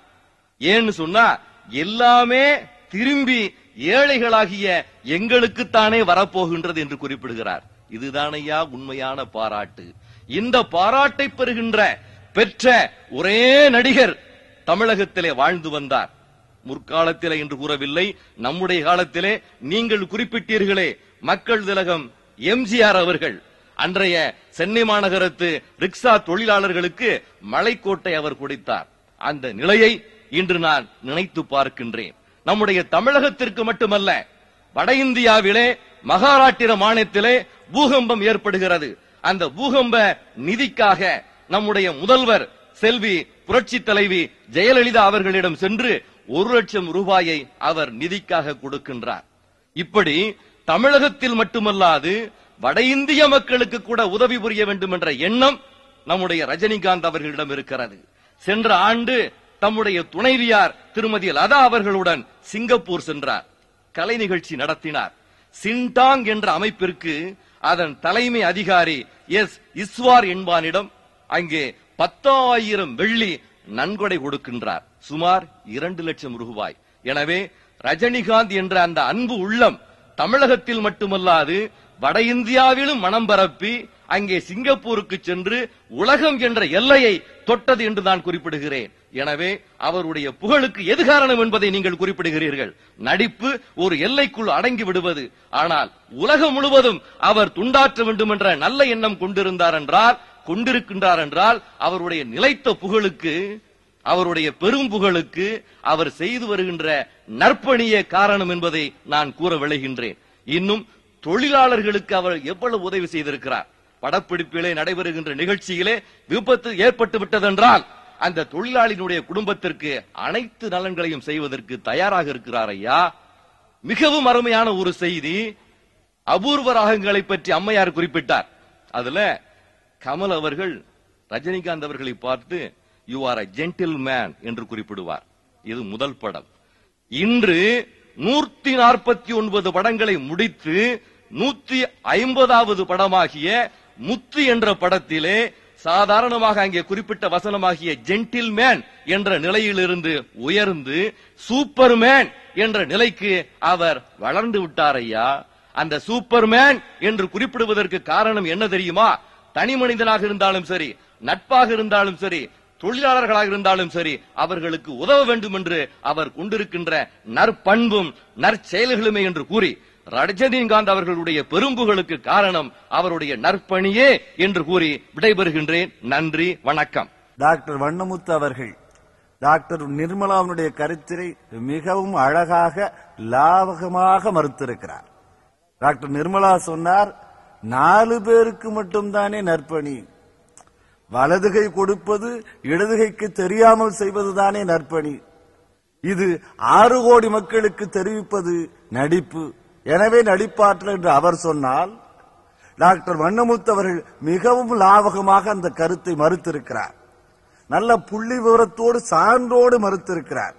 ஏன்னு சொன்னா எல்லாமே திரும்பி ஏழைகளாகிய எங்களுக்குத்தானே வரப்போகின்றது என்று குறிப்பிடுகிறார் இதுதானையா உண்மையான பாராட்டு இந்த பாராட்டை பெறுகின்ற பெற்ற ஒரே நடிகர் தமிழகத்திலே வாழ்ந்து வந்தார் முற்காலத்திலே என்று கூறவில்லை நம்முடைய காலத்திலே நீங்கள் குறிப்பிட்டீர்களே மக்கள் திலகம் எம்ஜிஆர் அவர்கள் அன்றைய சென்னை மாநகரத்து ரிக்ஷா தொழிலாளர்களுக்கு மலைக்கோட்டை அவர் கொடுத்தார் அந்த நிலையை இன்று நான் நினைத்து பார்க்கின்றேன் நம்முடைய தமிழகத்திற்கு மட்டுமல்ல வட இந்தியாவிலே மகாராட்டிர மாநிலத்திலே பூகம்பம் ஏற்படுகிறது அந்த பூகம்ப நிதிக்காக நம்முடைய முதல்வர் செல்வி புரட்சி தலைவி ஜெயலலிதா அவர்களிடம் சென்று ஒரு லட்சம் ரூபாயை அவர் நிதிக்காக கொடுக்கின்றார் இப்படி தமிழகத்தில் மட்டுமல்லாது வட இந்திய மக்களுக்கு கூட உதவி புரிய வேண்டும் என்ற எண்ணம் நம்முடைய ரஜினிகாந்த் அவர்களிடம் இருக்கிறது சென்ற ஆண்டு தம்முடைய துணைவியார் திருமதி லதா அவர்களுடன் சிங்கப்பூர் சென்றார் கலை நிகழ்ச்சி நடத்தினார் சின்டாங் என்ற அமைப்பிற்கு அதன் தலைமை அதிகாரி எஸ் இஸ்வார் என்பானிடம் அங்கே பத்தாயிரம் வெள்ளி நன்கொடை கொடுக்கின்றார் சுமார் இரண்டு லட்சம் ரூபாய் எனவே ரஜினிகாந்த் என்ற அந்த அன்பு உள்ளம் தமிழகத்தில் மட்டுமல்லாது வட இந்தியாவிலும் மனம் பரப்பி அங்கே சிங்கப்பூருக்கு சென்று உலகம் என்ற எல்லையை தொட்டது என்று நான் குறிப்பிடுகிறேன் எனவே அவருடைய புகழுக்கு எது காரணம் என்பதை நீங்கள் குறிப்பிடுகிறீர்கள் நடிப்பு ஒரு எல்லைக்குள் அடங்கி விடுவது ஆனால் உலகம் முழுவதும் அவர் துண்டாற்ற வேண்டும் என்ற நல்ல எண்ணம் கொண்டிருந்தார் என்றால் கொண்டிருக்கின்றார் என்றால் அவருடைய நிலைத்த புகழுக்கு அவருடைய பெரும் புகழுக்கு அவர் செய்து வருகின்ற நற்பணியே காரணம் என்பதை நான் கூற விளைகின்றேன் இன்னும் தொழிலாளர்களுக்கு அவர் எவ்வளவு உதவி செய்திருக்கிறார் படப்பிடிப்பிலே நடைபெறுகின்ற நிகழ்ச்சியிலே விபத்து ஏற்பட்டு விட்டதென்றால் அந்த தொழிலாளியினுடைய குடும்பத்திற்கு அனைத்து நலன்களையும் செய்வதற்கு தயாராக இருக்கிறார் ஐயா மிகவும் அருமையான ஒரு செய்தி அபூர்வ ராகங்களை பற்றி அம்மையார் குறிப்பிட்டார் அதுல கமல் அவர்கள் ரஜினிகாந்த் அவர்களை பார்த்து you are a gentleman என்று குறிப்பிடுவார் இது முதல் படம் இன்று நூற்றி நாற்பத்தி ஒன்பது படங்களை முடித்து நூத்தி ஐம்பதாவது படமாகிய முத்து என்ற படத்திலே சாதாரணமாக அங்கே குறிப்பிட்ட வசனமாகிய ஜென்டில் மேன் என்ற நிலையிலிருந்து உயர்ந்து சூப்பர்மேன் என்ற நிலைக்கு அவர் வளர்ந்து விட்டார் ஐயா அந்த சூப்பர்மேன் என்று குறிப்பிடுவதற்கு காரணம் என்ன தெரியுமா தனி மனிதனாக இருந்தாலும் சரி நட்பாக இருந்தாலும் சரி தொழிலாளர்களாக இருந்தாலும் சரி அவர்களுக்கு உதவ வேண்டும் என்று அவர் கொண்டிருக்கின்ற நற்பண்பும் நற்செயல்களுமே என்று கூறி ரஜினிகாந்த் அவர்களுடைய பெரும்புகளுக்கு காரணம் அவருடைய நற்பணியே என்று கூறி விடைபெறுகின்றேன் நன்றி வணக்கம் டாக்டர் வண்ணமுத்து அவர்கள் டாக்டர் நிர்மலாவுடைய கருத்தினை மிகவும் அழகாக லாவகமாக மறுத்திருக்கிறார் டாக்டர் நிர்மலா சொன்னார் நாலு பேருக்கு மட்டும்தானே நற்பணி வலதுகை கொடுப்பது இடதுகைக்கு தெரியாமல் செய்வதுதானே நற்பணி இது ஆறு கோடி மக்களுக்கு தெரிவிப்பது நடிப்பு எனவே நடிப்பாற்றல் என்று அவர் சொன்னால் டாக்டர் வண்ணமுத்து அவர்கள் மிகவும் லாவகமாக அந்த கருத்தை மறுத்திருக்கிறார் நல்ல புள்ளி விவரத்தோடு சான்றோடு மறுத்திருக்கிறார்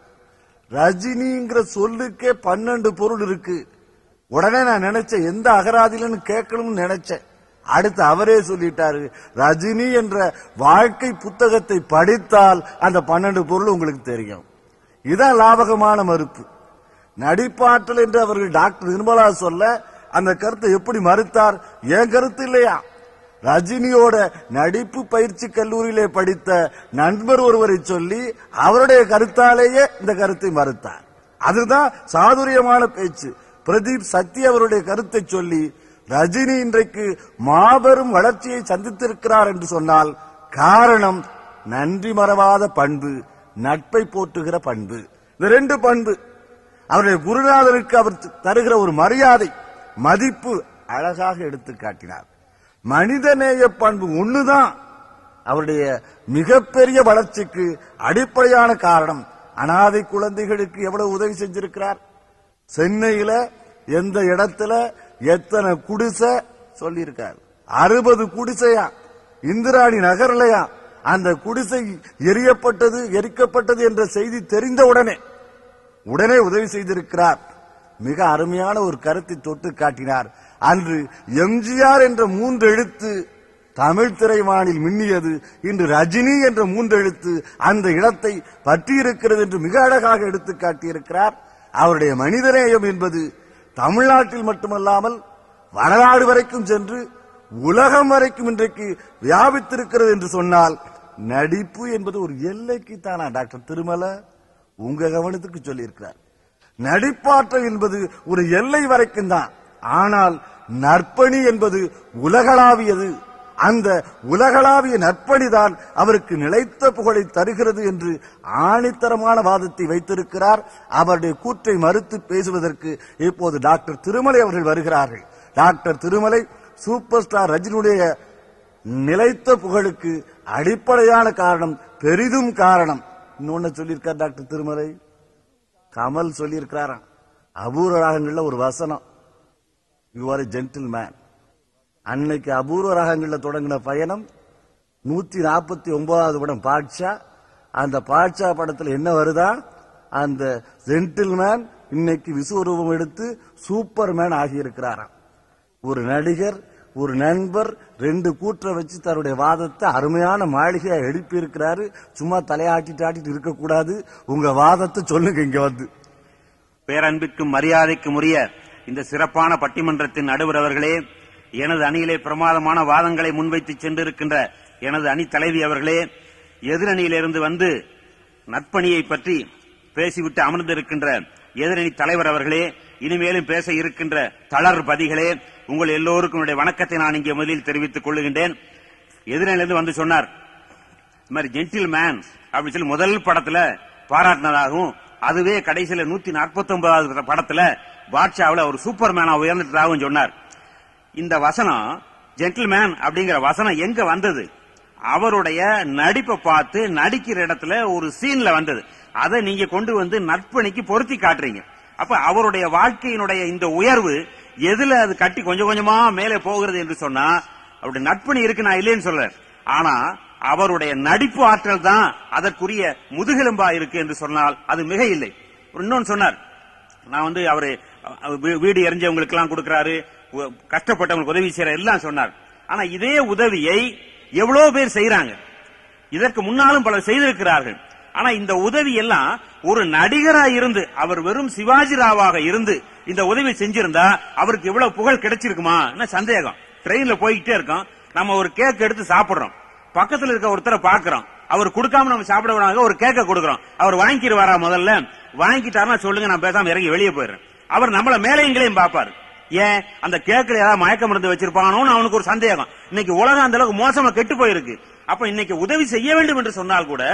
ரஜினிங்கிற சொல்லுக்கே பன்னெண்டு பொருள் இருக்கு உடனே நான் நினைச்சேன் எந்த அகராதியிலன்னு கேட்கணும்னு நினைச்சேன் அடுத்து அவரே சொல்லிட்டாரு ரஜினி என்ற வாழ்க்கை புத்தகத்தை படித்தால் அந்த பன்னெண்டு பொருள் உங்களுக்கு தெரியும் இதான் லாபகமான மறுப்பு நடிப்பாற்றல் என்று அவர்கள் டாக்டர் நிர்மலா சொல்ல அந்த கருத்தை எப்படி மறுத்தார் என் கருத்து இல்லையா ரஜினியோட நடிப்பு பயிற்சி கல்லூரியிலே படித்த நண்பர் ஒருவரை சொல்லி அவருடைய கருத்தாலேயே இந்த கருத்தை மறுத்தார் அதுதான் சாதுரியமான பேச்சு பிரதீப் சக்தி அவருடைய கருத்தை சொல்லி ரஜினி இன்றைக்கு மாபெரும் வளர்ச்சியை சந்தித்திருக்கிறார் என்று சொன்னால் காரணம் நன்றி மறவாத பண்பு நட்பை போற்றுகிற பண்பு இந்த ரெண்டு பண்பு அவருடைய குருநாதருக்கு அவர் தருகிற ஒரு மரியாதை மதிப்பு அழகாக எடுத்து காட்டினார் மனிதநேய பண்பு ஒண்ணுதான் அவருடைய மிகப்பெரிய வளர்ச்சிக்கு அடிப்படையான காரணம் அனாதை குழந்தைகளுக்கு எவ்வளவு உதவி செஞ்சிருக்கிறார் சென்னையில எந்த இடத்துல எத்தனை குடிசை சொல்லியிருக்கார் அறுபது குடிசையா இந்திராணி நகர்லையா அந்த குடிசை எரியப்பட்டது எரிக்கப்பட்டது என்ற செய்தி தெரிந்த உடனே உடனே உதவி செய்திருக்கிறார் மிக அருமையான ஒரு கருத்தை தொட்டு காட்டினார் அன்று எம்ஜிஆர் என்ற மூன்று எழுத்து தமிழ் திரைவானில் மின்னியது இன்று ரஜினி என்ற மூன்று எழுத்து அந்த இடத்தை பற்றியிருக்கிறது என்று மிக அழகாக எடுத்து காட்டியிருக்கிறார் அவருடைய மனிதநேயம் என்பது தமிழ்நாட்டில் மட்டுமல்லாமல் வரலாறு வரைக்கும் சென்று உலகம் வரைக்கும் இன்றைக்கு வியாபித்திருக்கிறது என்று சொன்னால் நடிப்பு என்பது ஒரு எல்லைக்கு தானா டாக்டர் திருமலை உங்க கவனத்துக்கு சொல்லியிருக்கிறார் நடிப்பாற்றல் என்பது ஒரு எல்லை வரைக்கும் தான் ஆனால் நற்பணி என்பது உலகளாவியது அந்த உலகளாவிய நற்பணிதான் அவருக்கு நிலைத்த புகழை தருகிறது என்று ஆணித்தரமான வாதத்தை வைத்திருக்கிறார் அவருடைய கூற்றை மறுத்து பேசுவதற்கு இப்போது டாக்டர் திருமலை அவர்கள் வருகிறார்கள் டாக்டர் திருமலை சூப்பர் ஸ்டார் ரஜினியுடைய நிலைத்த புகழுக்கு அடிப்படையான காரணம் பெரிதும் காரணம் இன்னொன்னு சொல்லியிருக்கார் டாக்டர் திருமலை கமல் சொல்லியிருக்கிறாராம் அபூர்வ ராகங்கள்ல ஒரு வசனம் யூ ஆர் ஜென்டில் மேன் அன்னைக்கு அபூர்வ ராகங்கள்ல தொடங்கின பயணம் நூத்தி நாற்பத்தி ஒன்பதாவது படம் பாட்ஷா அந்த பாட்ஷா படத்துல என்ன வருதா அந்த ஜென்டில்மேன் இன்னைக்கு விஸ்வரூபம் எடுத்து சூப்பர் மேன் ஆகியிருக்கிறாராம் ஒரு நடிகர் ஒரு நண்பர் ரெண்டு கூற்றை வச்சு தன்னுடைய வாதத்தை அருமையான மாளிகையா எழுப்பி இருக்கிறாரு சும்மா தலையாட்டிட்டு ஆட்டிட்டு இருக்கக்கூடாது உங்க வாதத்தை சொல்லுங்க இங்க வந்து பேரன்பிற்கும் மரியாதைக்கும் உரிய இந்த சிறப்பான பட்டிமன்றத்தின் நடுவர் அவர்களே எனது அணியிலே பிரமாதமான வாதங்களை முன்வைத்து சென்றிருக்கின்ற எனது அணி தலைவி அவர்களே எதிரணியிலிருந்து வந்து நற்பணியை பற்றி பேசிவிட்டு அமர்ந்திருக்கின்ற எதிரணி தலைவர் அவர்களே இனிமேலும் பேச இருக்கின்ற தளர்பதிகளே உங்கள் எல்லோருக்கும் என்னுடைய வணக்கத்தை நான் இங்கே முதலில் தெரிவித்துக் கொள்ளுகின்றேன் எதிரணியிலிருந்து வந்து சொன்னார் இந்த மாதிரி ஜென்டில் மேன் அப்படின்னு சொல்லி முதல் படத்துல பாராட்டினதாகவும் அதுவே கடைசியில நூத்தி நாற்பத்தி ஒன்பதாவது படத்துல பாட்ஷாவில் ஒரு சூப்பர் மேனா உயர்ந்துட்டதாகவும் சொன்னார் இந்த வசனம் ஜென்டில்மேன் அப்படிங்கிற வசனம் எங்க வந்தது அவருடைய நடிப்பை பார்த்து நடிக்கிற இடத்துல ஒரு சீன்ல வந்தது அதை நீங்க கொண்டு வந்து நற்பணிக்கு பொருத்தி காட்டுறீங்க அப்ப அவருடைய வாழ்க்கையினுடைய இந்த உயர்வு எதுல அது கட்டி கொஞ்சம் கொஞ்சமா மேலே போகிறது என்று சொன்னா அவருடைய நற்பணி இருக்கு நான் இல்லைன்னு சொல்றேன் ஆனா அவருடைய நடிப்பு ஆற்றல் தான் அதற்குரிய முதுகெலும்பா இருக்கு என்று சொன்னால் அது மிக இல்லை ஒரு இன்னொன்னு சொன்னார் நான் வந்து அவரு அஹ், வீ- வீடு எரிஞ்சவங்களுக்கு எல்லாம் கொடுக்கறாரு உ- கஷ்டப்பட்டவங்களுக்கு உதவி செய்யற எல்லாம் சொன்னார் ஆனா இதே உதவியை எவ்வளவு பேர் செய்யறாங்க இதற்கு முன்னாலும் பலர் செய்திருக்கிறார்கள் ஆனா இந்த உதவி எல்லாம் ஒரு நடிகரா இருந்து அவர் வெறும் சிவாஜி ராவாக இருந்து இந்த உதவி செஞ்சிருந்தா அவருக்கு எவ்வளவு புகழ் கிடைச்சிருக்குமா என்ன சந்தேகம் ட்ரெயின்ல போய்கிட்டே இருக்கோம் நம்ம ஒரு கேக் எடுத்து சாப்பிடுறோம் பக்கத்துல இருக்க ஒருத்தரை பாக்குறோம் அவர் கொடுக்காம நம்ம சாப்பிட விடாம ஒரு கேக்க கொடுக்குறோம் அவர் வாங்கிடுவாரா முதல்ல வாங்கிட்டாருன்னா சொல்லுங்க நான் பேசாம இறங்கி வெளியே போயிடுறேன் அவர் நம்மள மேலைங்களையும் பாப்பாரு ஏன் அந்த கேக்குல ஏதாவது மயக்க மருந்து வச்சிருப்பானோன்னு அவனுக்கு ஒரு சந்தேகம் இன்னைக்கு உலகம் அந்த அளவுக்கு மோசமா கெட்டு போயிருக்கு அப்ப இன்னைக்கு உதவி செய்ய வேண்டும் என்று சொன்னால் கூட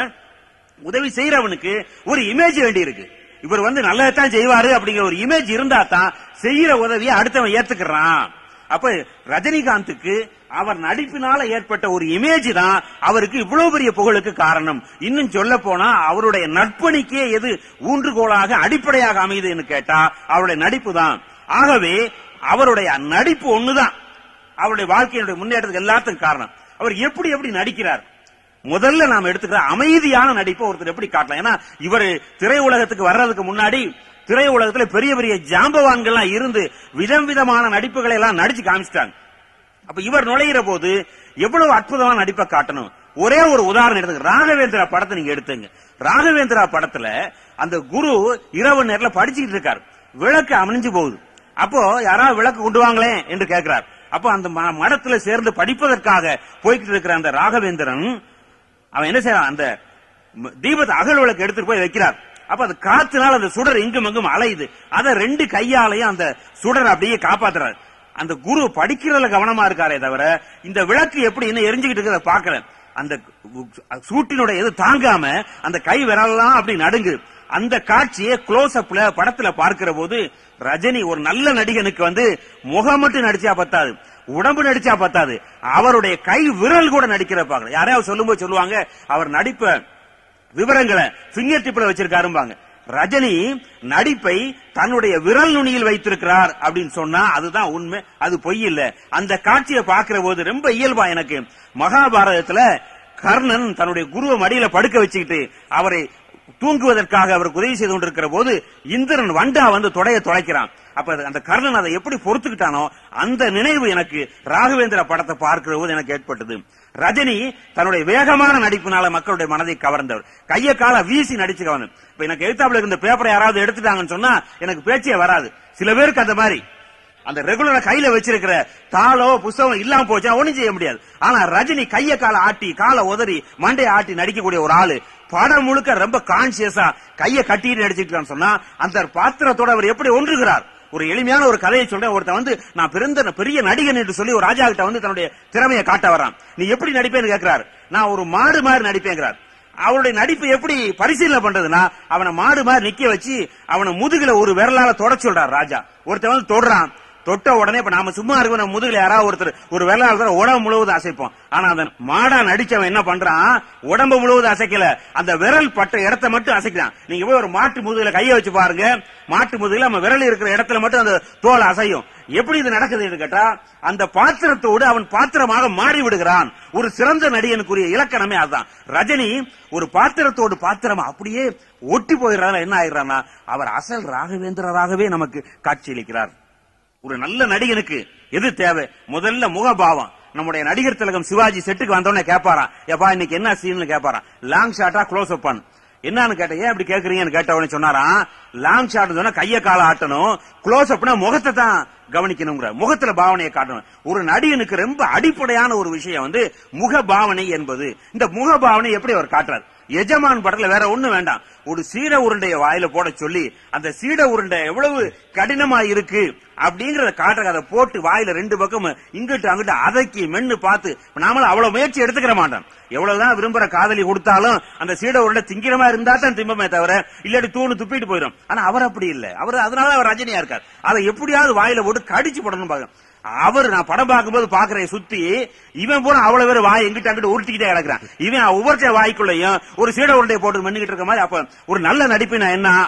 உதவி செய்யறவனுக்கு ஒரு இமேஜ் வேண்டி இருக்கு இவர் வந்து நல்லதான் செய்வாரு அப்படிங்கிற ஒரு இமேஜ் இருந்தா தான் செய்யற உதவியை அடுத்தவன் ஏத்துக்கிறான் அப்ப ரஜினிகாந்துக்கு அவர் நடிப்பினால ஏற்பட்ட ஒரு இமேஜ் தான் அவருக்கு இவ்வளவு பெரிய புகழுக்கு காரணம் இன்னும் சொல்ல போனா அவருடைய நட்பணிக்கே எது ஊன்றுகோலாக அடிப்படையாக அமையுதுன்னு கேட்டா அவருடைய நடிப்பு தான் ஆகவே அவருடைய நடிப்பு ஒண்ணுதான் அவருடைய வாழ்க்கையினுடைய முன்னேற்றத்துக்கு எல்லாத்துக்கும் காரணம் அவர் எப்படி எப்படி நடிக்கிறார் முதல்ல நாம எடுத்துக்கிற அமைதியான நடிப்பை ஒருத்தர் எப்படி காட்டலாம் ஏன்னா இவர் திரையுலகத்துக்கு வர்றதுக்கு முன்னாடி திரையுலகத்துல பெரிய பெரிய ஜாம்பவான்கள்லாம் இருந்து விதம் விதமான நடிப்புகளை எல்லாம் நடிச்சு காமிச்சிட்டாங்க அப்ப இவர் நுழையிற போது எவ்வளவு அற்புதமான நடிப்பை காட்டணும் ஒரே ஒரு உதாரணம் எடுத்துங்க ராகவேந்திரா படத்தை நீங்க எடுத்துங்க ராகவேந்திரா படத்துல அந்த குரு இரவு நேரத்துல படிச்சுக்கிட்டு இருக்காரு விளக்கு அமைஞ்சு போகுது அப்போ யாராவது விளக்கு கொண்டு வாங்களேன் என்று கேட்கிறார் அப்போ அந்த ம- மடத்துல சேர்ந்து படிப்பதற்காக போய்கிட்டு இருக்கிற அந்த ராகவேந்திரன் அவன் என்ன செய்யறான் அந்த ம- தீபத்தை அகல் விளக்கு எடுத்துட்டு போய் வைக்கிறார் அப்ப அது காத்துனால அந்த சுடர் இங்கும் அங்கும் அலையுது அத ரெண்டு கையாலையும் அந்த சுடர் அப்படியே காப்பாத்துறாரு அந்த குரு படிக்கிறதுல கவனமா இருக்காரே தவிர இந்த விளக்கு எப்படி இன்னும் எரிஞ்சுக்கிட்டு இருக்கிறத பாக்கல அந்த சூட்டினுடைய இது தாங்காம அந்த கை விரலாம் அப்படி நடுங்கு அந்த காட்சியை க்ளோஸ் அப்ல படத்துல பார்க்கிற போது ரஜினி ஒரு நல்ல நடிகனுக்கு வந்து முகம் மட்டும் நடிச்சா பத்தாது உடம்பு நடிச்சா பத்தாது அவருடைய கை விரல் கூட நடிக்கிற பாக்கல யாரையாவது சொல்லும்போது சொல்லுவாங்க அவர் நடிப்ப விவரங்களை பிங்கர் டிப்ல வச்சிருக்காரும்பாங்க ரஜினி நடிப்பை தன்னுடைய விரல் நுனியில் வைத்திருக்கிறார் அப்படின்னு சொன்னா அதுதான் உண்மை அது பொய் இல்ல அந்த காட்சியை பார்க்கிற போது ரொம்ப இயல்பா எனக்கு மகாபாரதத்துல கர்ணன் தன்னுடைய குருவை மடியில படுக்க வச்சுக்கிட்டு அவரை தூங்குவதற்காக அவருக்கு உதவி செய்து கொண்டிருக்கிற போது இந்திரன் வண்டா வந்து தொடைய தொலைக்கிறான் அப்ப அது- அந்த கர்ணன் அதை எப்படி பொறுத்துக்கிட்டானோ அந்த நினைவு எனக்கு ராகவேந்திர படத்தை பார்க்கிற போது எனக்கு ஏற்பட்டது ரஜினி தன்னுடைய வேகமான நடிப்பினால மக்களுடைய மனதை கவர்ந்தவர் கைய கால வீசி நடிச்சு கவர்ந்தவர் இப்ப எனக்கு எழுத்தாப்புல இருந்த பேப்பரை யாராவது எடுத்துட்டாங்கன்னு சொன்னா எனக்கு பேச்சே வராது சில பேருக்கு அந்த மாதிரி அந்த ரெகுலரா கையில வச்சிருக்கிற தாளோ புஸ்தகம் இல்லாம போச்சா ஒண்ணும் செய்ய முடியாது ஆனா ரஜினி கைய கால ஆட்டி காலை உதறி மண்டையை ஆட்டி நடிக்கக்கூடிய ஒரு ஆளு படம் முழுக்க ரொம்ப கான்சியஸா கைய கட்டிட்டு நடிச்சிட்டு சொன்னா அந்த பாத்திரத்தோட அவர் எப்படி ஒன்றுகிறார் ஒரு எளிமையான ஒரு கதையை சொல்றேன் ஒருத்தன் வந்து நான் பிறந்த பெரிய நடிகன் என்று சொல்லி ஒரு ராஜா கிட்ட வந்து தன்னுடைய திறமையை காட்ட வரான் நீ எப்படி நடிப்பேன்னு கேட்கிறார் நான் ஒரு மாடு மாதிரி நடிப்பேங்கிறார் அவருடைய நடிப்பு எப்படி பரிசீலனை பண்றதுன்னா அவனை மாடு மாதிரி நிக்க வச்சு அவனை முதுகுல ஒரு விரலால தொட சொல்றார் ராஜா ஒருத்தன் வந்து தொடுறான் தொட்ட உடனே இப்ப நாம சும்மா இருக்க நம்ம முதுகுல யாராவது ஒருத்தர் ஒரு விரலால தான் உடம்பு முழுவதும் அசைப்போம் ஆனா அந்த மாடா நடிச்சவன் என்ன பண்றான் உடம்பு முழுவதும் அசைக்கல அந்த விரல் பட்ட இடத்த மட்டும் அசைக்கிறான் நீங்க போய் ஒரு மாட்டு முதுகுல கைய வச்சு பாருங்க மாட்டு முதுகுல நம்ம விரல் இருக்கிற இடத்துல மட்டும் அந்த தோல் அசையும் எப்படி இது நடக்குதுன்னு கேட்டா அந்த பாத்திரத்தோடு அவன் பாத்திரமாக மாறி விடுகிறான் ஒரு சிறந்த நடிகனுக்குரிய இலக்கணமே அதுதான் ரஜினி ஒரு பாத்திரத்தோடு பாத்திரமா அப்படியே ஒட்டி போயிடுறதுல என்ன ஆயிடுறான்னா அவர் அசல் ராகவேந்திரராகவே நமக்கு காட்சியளிக்கிறார் ஒரு நல்ல நடிகனுக்கு எது தேவை முதல்ல முகபாவம் நம்முடைய நடிகர் திலகம் சிவாஜி செட்டுக்கு வந்தோடனே கேட்பாராம் ஏப்பா இன்னைக்கு என்ன சீன் கேட்பாராம் லாங் ஷாட்டா க்ளோஸ் அப் பண்ணு என்னன்னு கேட்டேன் ஏன் இப்படி கேக்குறீங்கன்னு கேட்ட உடனே சொன்னாராம் லாங் ஷாட் சொன்னா கைய கால ஆட்டணும் க்ளோஸ் அப்னா முகத்தை தான் கவனிக்கணுங்கிற முகத்துல பாவனையை காட்டணும் ஒரு நடிகனுக்கு ரொம்ப அடிப்படையான ஒரு விஷயம் வந்து முக பாவனை என்பது இந்த முக பாவனை எப்படி அவர் காட்டுறாரு எஜமான் படத்துல வேற ஒண்ணு வேண்டாம் ஒரு சீட உருண்டைய வாயில போட சொல்லி அந்த சீட உருண்டை எவ்வளவு கடினமா இருக்கு அப்படிங்கறத காட்டுற அதை போட்டு வாயில ரெண்டு பக்கம் இங்கிட்டு அங்கிட்டு அதக்கி மென்னு பார்த்து இப்ப நாமளும் அவ்வளவு முயற்சி எடுத்துக்கிற மாட்டோம் எவ்வளவுதான் விரும்புற காதலி கொடுத்தாலும் அந்த சீட உருண்டை திங்கிரமா இருந்தா தான் திம்பமே தவிர இல்லாட்டி தூணு துப்பிட்டு போயிடும் ஆனா அவர் அப்படி இல்ல அவர் அதனால அவர் ரஜினியா இருக்கார் அதை எப்படியாவது வாயில போட்டு கடிச்சு போடணும் பாக்க அவர் நான் படம் பார்க்கும்போது பாக்குறேன் சுத்தி இவன் பூரா அவ்வளவு பேர் வாய் எங்கிட்ட அங்கிட்டு உருட்டிக்கிட்டே கிடக்குறான் இவன் ஒவ்வொருத்த வாய்க்குள்ளயும் ஒரு சீட உருண்டையை போட்டு மண்ணிக்கிட்டு இருக்க மாதிரி அப்ப ஒரு நல்ல நடிப்பு நான் என்ன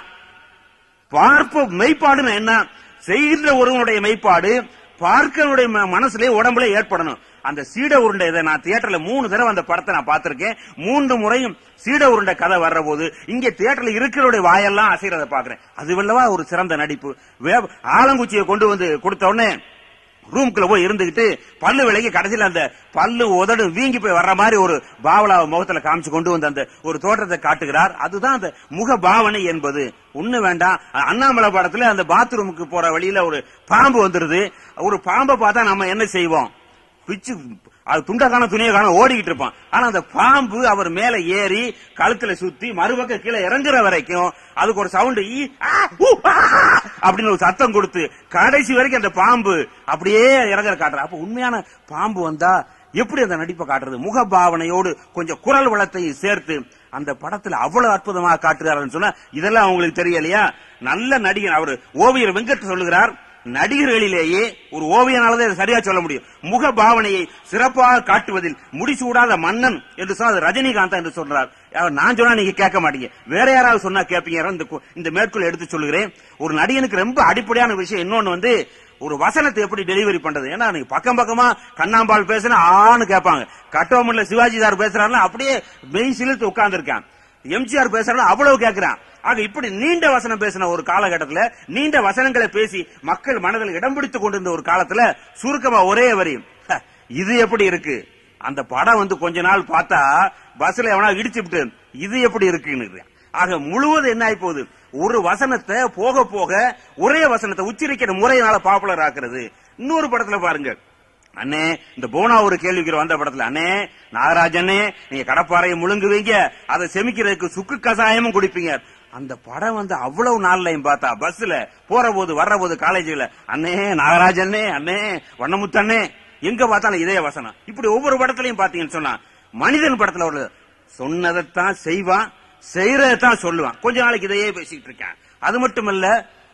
பார்ப்ப மெய்ப்பாடுன்னு என்ன செய்கின்ற ஒருவனுடைய மெய்ப்பாடு பார்க்கனுடைய ம- மனசுலயே உடம்புல ஏற்படணும் அந்த சீட உருண்டை இதை நான் தியேட்டர்ல மூணு தடவை அந்த படத்தை நான் பார்த்திருக்கேன் மூன்று முறையும் சீட உருண்டை கதை வர்ற போது இங்க தியேட்டர்ல இருக்கிறவருடைய வாயெல்லாம் அசைறத பாக்குறேன் அது வல்லவா ஒரு சிறந்த நடிப்பு வே- ஆலங்குச்சியை கொண்டு வந்து கொடுத்த உடனே ரூம்குள்ள போய் இருந்துகிட்டு பல்லு விலகி கடைசியில அந்த பல்லு உதடு வீங்கி போய் வர்ற மாதிரி ஒரு பாவலா முகத்துல காமிச்சு கொண்டு வந்து அந்த ஒரு தோற்றத்தை காட்டுகிறார் அதுதான் அந்த முக பாவனை என்பது ஒண்ணு வேண்டாம் அண்ணாமலை படத்துல அந்த பாத்ரூமுக்கு போற வழியில ஒரு பாம்பு வந்துருது ஒரு பாம்பை பார்த்தா நம்ம என்ன செய்வோம் பிச்சு அது துண்ட காண துணியை காண ஓடிக்கிட்டு இருப்பான் ஆனா அந்த பாம்பு அவர் மேல ஏறி கழுத்துல சுத்தி மறுபக்கம் கீழே இறங்குற வரைக்கும் அதுக்கு ஒரு சவுண்ட் அப்படின்னு ஒரு சத்தம் கொடுத்து கடைசி வரைக்கும் அந்த பாம்பு அப்படியே இறங்குற காட்டுற அப்ப உண்மையான பாம்பு வந்தா எப்படி அந்த நடிப்பை காட்டுறது முக பாவனையோடு கொஞ்சம் குரல் வளத்தையும் சேர்த்து அந்த படத்துல அவ்வளவு அற்புதமா காட்டுறாருன்னு சொன்னா இதெல்லாம் அவங்களுக்கு தெரியலையா நல்ல நடிகர் அவர் ஓவியர் வெங்கட் சொல்லுகிறார் நடிகர்களிலேயே ஒரு ஓவியனாலதான் இதை சரியா சொல்ல முடியும் முக பாவனையை சிறப்பாக காட்டுவதில் முடிசூடாத மன்னன் என்று சொன்னா அது ரஜினிகாந்த் என்று சொல்றார் அவர் நான் சொன்னா நீங்க கேட்க மாட்டீங்க வேற யாராவது சொன்னா கேட்பீங்க இந்த கு- இந்த மேற்கோள் எடுத்து சொல்லுகிறேன் ஒரு நடிகனுக்கு ரொம்ப அடிப்படையான விஷயம் இன்னொன்னு வந்து ஒரு வசனத்தை எப்படி டெலிவரி பண்றது ஏன்னா நீங்க பக்கம் பக்கமா கண்ணாம்பால் பேசுனா ஆன்னு கேட்பாங்க கட்டோமன்ல சிவாஜி சார் பேசுறாருன்னா அப்படியே மெய் சிலிர்த்து உட்கார்ந்து இருக்கான் எம்ஜிஆர் பேசுறாரு அவ்வளவு கேட்கிறான் ஆக இப்படி நீண்ட வசனம் பேசின ஒரு காலகட்டத்துல நீண்ட வசனங்களை பேசி மக்கள் மனதில் இடம் பிடித்துக் கொண்டிருந்த ஒரு காலத்துல சுருக்கமா ஒரே வரி "ஹ, இது எப்படி இருக்கு அந்த படம் வந்து கொஞ்ச நாள் பார்த்தா பஸ்ல எவனா இடிச்சுட்டு இது எப்படி இருக்குன்னு ஆக முழுவதும் என்ன ஆகி போகுது ஒரு வசனத்தை போக போக ஒரே வசனத்தை உச்சரிக்கிற முறையினால பாப்புலர் ஆக்குறது இன்னொரு படத்துல பாருங்க அண்ணே இந்த போனா ஒரு கேள்விக்கு வந்த படத்துல அண்ணே நாகராஜனே நீங்க கடப்பாறையை முழுங்குவீங்க அதை செமிக்கிறதுக்கு சுக்கு கசாயமும் குடிப்பீங்க அந்த படம் வந்து அவ்வளவு நாள்லையும் பார்த்தா பஸ்ல போற போது வர்ற போது காலேஜ்ல அண்ணே நாகராஜனே அண்ணே வண்ணமுத்தண்ணே எங்க பார்த்தாலும் இதே வசனம் இப்படி ஒவ்வொரு படத்துலயும் பாத்தீங்கன்னு சொன்னா மனிதன் படத்துல ஒரு சொன்னதைத்தான் செய்வான் செய்யறதான் சொல்லுவான் கொஞ்ச நாளைக்கு இதையே பேசிட்டு இருக்கேன் அது மட்டுமல்ல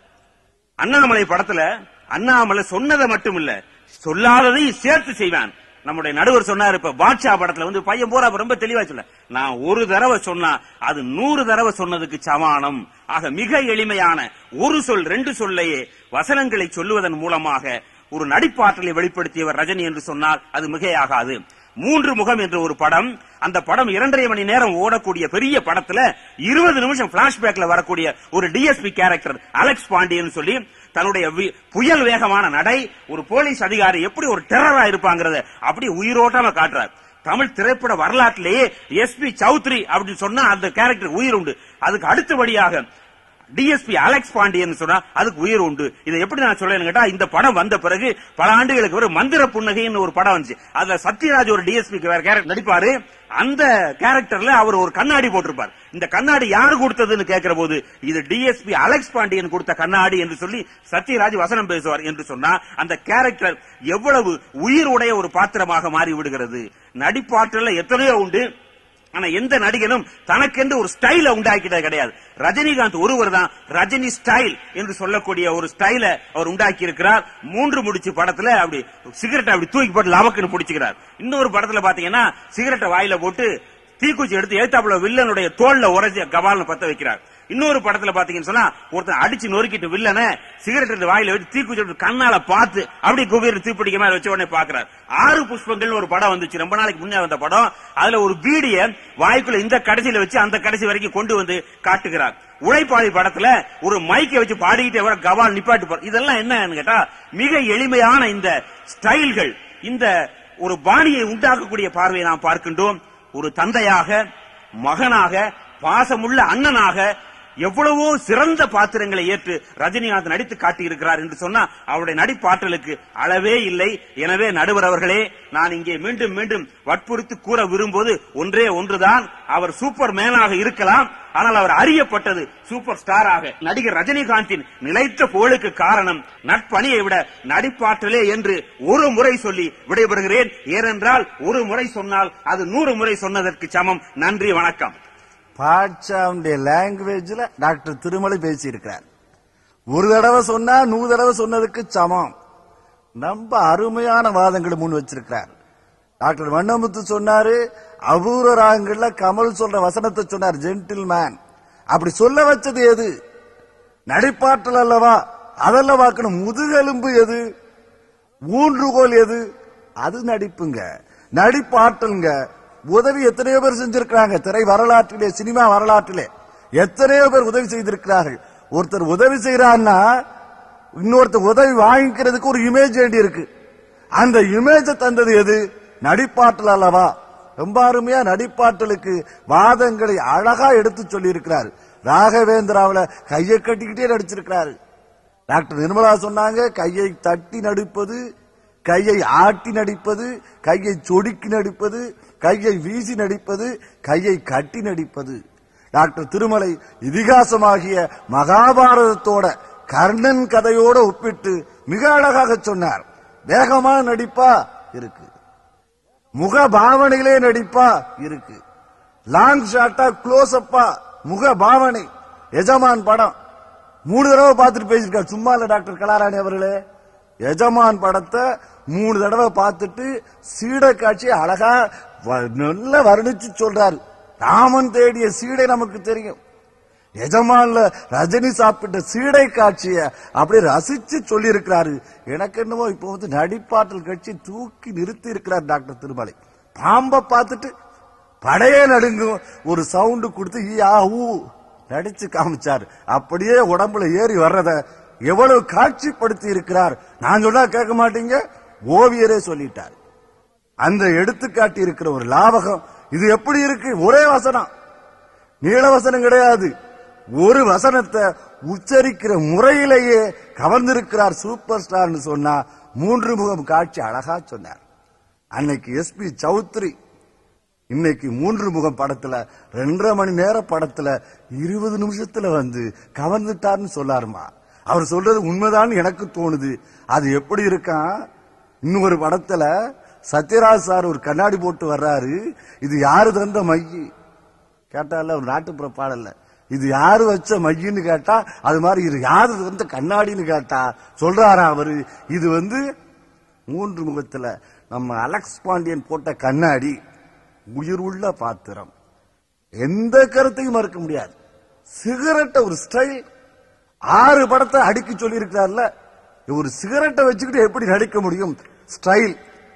அண்ணாமலை படத்துல அண்ணாமலை சொன்னதை மட்டும் இல்ல சொல்லாததையும் சேர்த்து செய்வான் நம்முடைய நடுவர் சொன்னார் இப்ப பாட்ஷா படத்துல வந்து பையன் போற ரொம்ப தெளிவா சொல்ல நான் ஒரு தடவை சொன்னா அது நூறு தடவை சொன்னதுக்கு சமானம் ஆக மிக எளிமையான ஒரு சொல் ரெண்டு சொல்லையே வசனங்களை சொல்லுவதன் மூலமாக ஒரு நடிப்பாற்றலை வெளிப்படுத்தியவர் ரஜினி என்று சொன்னால் அது மிகையாகாது மூன்று முகம் என்ற ஒரு படம் அந்த படம் இரண்டரை மணி நேரம் ஓடக்கூடிய பெரிய படத்துல இருபது நிமிஷம் பிளாஷ்பேக்ல வரக்கூடிய ஒரு டிஎஸ்பி கேரக்டர் அலெக்ஸ் பாண்டியன் சொல்லி தன்னுடைய வி- புயல் வேகமான நடை ஒரு போலீஸ் அதிகாரி எப்படி ஒரு டெரரா இருப்பாங்கறத அப்படி உயிரோட்டமா காட்டுறார் தமிழ் திரைப்பட வரலாற்றிலேயே எஸ்பி சௌத்ரி அப்படின்னு சொன்னா அந்த கேரக்டர் உயிர் உண்டு அதுக்கு அடுத்தபடியாக டிஎஸ்பி அலெக்ஸ் பாண்டியன் சொன்னா அதுக்கு உயிர் உண்டு இதை எப்படி நான் சொல்லேன்னு கேட்டா இந்த படம் வந்த பிறகு பல ஆண்டுகளுக்கு ஒரு மந்திர புன்னகைன்னு ஒரு படம் வந்துச்சு அதுல சத்யராஜ் ஒரு டிஎஸ்பி கேரக்டர் நடிப்பாரு அந்த கேரக்டர்ல அவர் ஒரு கண்ணாடி போட்டிருப்பார் இந்த கண்ணாடி யாரு கொடுத்ததுன்னு கேட்கிற போது இது டிஎஸ்பி அலெக்ஸ் பாண்டியன் கொடுத்த கண்ணாடி என்று சொல்லி சத்யராஜ் வசனம் பேசுவார் என்று சொன்னா அந்த கேரக்டர் எவ்வளவு உயிர் உடைய ஒரு பாத்திரமாக மாறி விடுகிறது நடிப்பாற்றல்ல எத்தனையோ உண்டு ஆனா எந்த நடிகனும் தனக்கென்று ஒரு ஸ்டைல உண்டாக்கிட்டது கிடையாது ரஜினிகாந்த் ஒருவர் தான் ரஜினி ஸ்டைல் என்று சொல்லக்கூடிய ஒரு ஸ்டைல அவர் உண்டாக்கி இருக்கிறார் மூன்று முடிச்சு படத்துல அப்படி சிகரெட் அப்படி தூக்கி போட்டு லவக்குன்னு பிடிச்சுக்கிறார் இன்னொரு படத்துல பாத்தீங்கன்னா சிகரெட்டை வாயில போட்டு தீக்குச்சி எடுத்து ஏத்தாப்புல வில்லனுடைய தோல்ல உரைச்சி கபால்னு பத்த வைக்கிறார் இன்னொரு படத்துல பாத்தீங்கன்னு சொன்னா ஒருத்தன் அடிச்சு நொறுக்கிட்டு வில்லனை சிகரெட் எடுத்து வாயில வச்சு தீக்குச்சி எடுத்து கண்ணால பார்த்து அப்படி குபீர் தீப்பிடிக்க மாதிரி வச்ச உடனே பாக்குறாரு ஆறு புஷ்பங்கள்னு ஒரு படம் வந்துச்சு ரொம்ப நாளைக்கு முன்னே வந்த படம் அதுல ஒரு பீடிய வாய்க்குள்ள இந்த கடைசியில வச்சு அந்த கடைசி வரைக்கும் கொண்டு வந்து காட்டுகிறார் உழைப்பாளி படத்துல ஒரு மைக்கை வச்சு பாடிக்கிட்டே வர கவால் நிப்பாட்டு போற இதெல்லாம் என்னன்னு கேட்டா மிக எளிமையான இந்த ஸ்டைல்கள் இந்த ஒரு பாணியை உண்டாக்கக்கூடிய பார்வையை நாம் பார்க்கின்றோம் ஒரு தந்தையாக மகனாக பாசமுள்ள அண்ணனாக எவ்வளவோ சிறந்த பாத்திரங்களை ஏற்று ரஜினிகாந்த் நடித்து காட்டியிருக்கிறார் என்று சொன்னா அவருடைய நடிப்பாற்றலுக்கு அளவே இல்லை எனவே நடுவர் அவர்களே நான் இங்கே மீண்டும் மீண்டும் வற்புறுத்தி கூற விரும்புவது ஒன்றே ஒன்றுதான் அவர் சூப்பர் மேனாக இருக்கலாம் ஆனால் அவர் அறியப்பட்டது சூப்பர் ஸ்டாராக நடிகர் ரஜினிகாந்தின் நிலைத்த புகழுக்கு காரணம் நட்பணியை விட நடிப்பாற்றலே என்று ஒரு முறை சொல்லி விடைபெறுகிறேன் ஏனென்றால் ஒரு முறை சொன்னால் அது நூறு முறை சொன்னதற்கு சமம் நன்றி வணக்கம் பாட்சாவுடைய லாங்குவேஜ்ல டாக்டர் திருமலை பேசியிருக்கிறார் ஒரு தடவை சொன்னா நூறு தடவை சொன்னதுக்கு சமம் ரொம்ப அருமையான வாதங்களை முன் வச்சிருக்கிறார் டாக்டர் வண்ணமுத்து சொன்னாரு அபூர்வ ராகங்கள்ல கமல் சொல்ற வசனத்தை சொன்னார் ஜென்டில் மேன் அப்படி சொல்ல வச்சது எது நடிப்பாற்றல் அல்லவா அதெல்லாம் பார்க்கணும் முதுகெலும்பு எது ஊன்றுகோல் எது அது நடிப்புங்க நடிப்பாற்றலுங்க உதவி எத்தனையோ பேர் செஞ்சிருக்கிறாங்க திரை வரலாற்றிலே சினிமா வரலாற்றிலே எத்தனையோ பேர் உதவி செய்திருக்கிறார்கள் ஒருத்தர் உதவி செய்யறான்னா இன்னொருத்தர் உதவி வாங்கிக்கிறதுக்கு ஒரு இமேஜ் வேண்டி இருக்கு அந்த இமேஜை தந்தது எது நடிப்பாற்றல் அல்லவா ரொம்ப அருமையா நடிப்பாற்றலுக்கு வாதங்களை அழகா எடுத்து சொல்லி இருக்கிறார் ராகவேந்திராவில கையை கட்டிக்கிட்டே நடிச்சிருக்கிறாரு டாக்டர் நிர்மலா சொன்னாங்க கையை தட்டி நடிப்பது கையை ஆட்டி நடிப்பது கையை சொடுக்கி நடிப்பது கையை வீசி நடிப்பது கையை கட்டி நடிப்பது டாக்டர் திருமலை இதிகாசமாகிய மகாபாரதத்தோட கர்ணன் கதையோட ஒப்பிட்டு மிக அழகாக சொன்னார் வேகமான நடிப்பா இருக்கு முக பாவனையிலே நடிப்பா இருக்கு லாங் ஷாட்டா க்ளோஸ் அப்பா முக பாவனை எஜமான் படம் மூணு தடவை பார்த்துட்டு பேசியிருக்கார் சும்மா இல்ல டாக்டர் கலாராணி அவர்களே எஜமான் படத்தை மூணு தடவை பார்த்துட்டு சீட காட்சி அழகா வ- நல்லா வர்ணிச்சு சொல்றாரு ராமன் தேடிய சீடை நமக்கு தெரியும் எஜமான்ல ரஜினி சாப்பிட்ட சீடை காட்சிய அப்படியே ரசிச்சு சொல்லி இருக்கிறாரு எனக்கு என்னமோ இப்போ வந்து நடிப்பாற்றல் கட்சி தூக்கி நிறுத்தி இருக்கிறார் டாக்டர் திருமலை பாம்ப பார்த்துட்டு படையே நடுங்கும் ஒரு சவுண்டு கொடுத்து ஈ ஆ ஊ நடிச்சு காமிச்சார் அப்படியே உடம்புல ஏறி வர்றத எவ்வளவு காட்சிப்படுத்தி இருக்கிறார் நான் சொன்னா கேட்க மாட்டீங்க ஓவியரே சொல்லிட்டார் அந்த எடுத்துக்காட்டி இருக்கிற ஒரு லாபகம் இது எப்படி இருக்கு ஒரே வசனம் நீள வசனம் கிடையாது ஒரு வசனத்தை உச்சரிக்கிற முறையிலேயே கவர்ந்திருக்கிறார் சூப்பர் ஸ்டார்னு சொன்னா மூன்று முகம் காட்சி அழகா சொன்னார் அன்னைக்கு எஸ்பி சௌத்ரி இன்னைக்கு மூன்று முகம் படத்துல ரெண்டரை மணி நேர படத்துல இருபது நிமிஷத்துல வந்து கவர்ந்துட்டார்னு சொல்லாருமா அவர் சொல்றது உண்மைதான் எனக்கு தோணுது அது எப்படி இருக்கான் இன்னொரு படத்துல சத்யராஜ் சார் ஒரு கண்ணாடி போட்டு வர்றாரு இது யாரு தந்த மையி கேட்டால ஒரு நாட்டுப்புற பாடல்ல இது யாரு வச்ச மையின்னு கேட்டா அது மாதிரி இது யாரு வந்து கண்ணாடின்னு கேட்டா சொல்றாரா அவரு இது வந்து மூன்று முகத்துல நம்ம அலெக்ஸ் பாண்டியன் போட்ட கண்ணாடி உயிர் உள்ள பாத்திரம் எந்த கருத்தையும் மறுக்க முடியாது சிகரெட்டை ஒரு ஸ்டைல் ஆறு படத்தை அடுக்கி சொல்லி இருக்கிறார்ல ஒரு சிகரெட்டை வச்சுக்கிட்டு எப்படி நடிக்க முடியும் ஸ்டைல்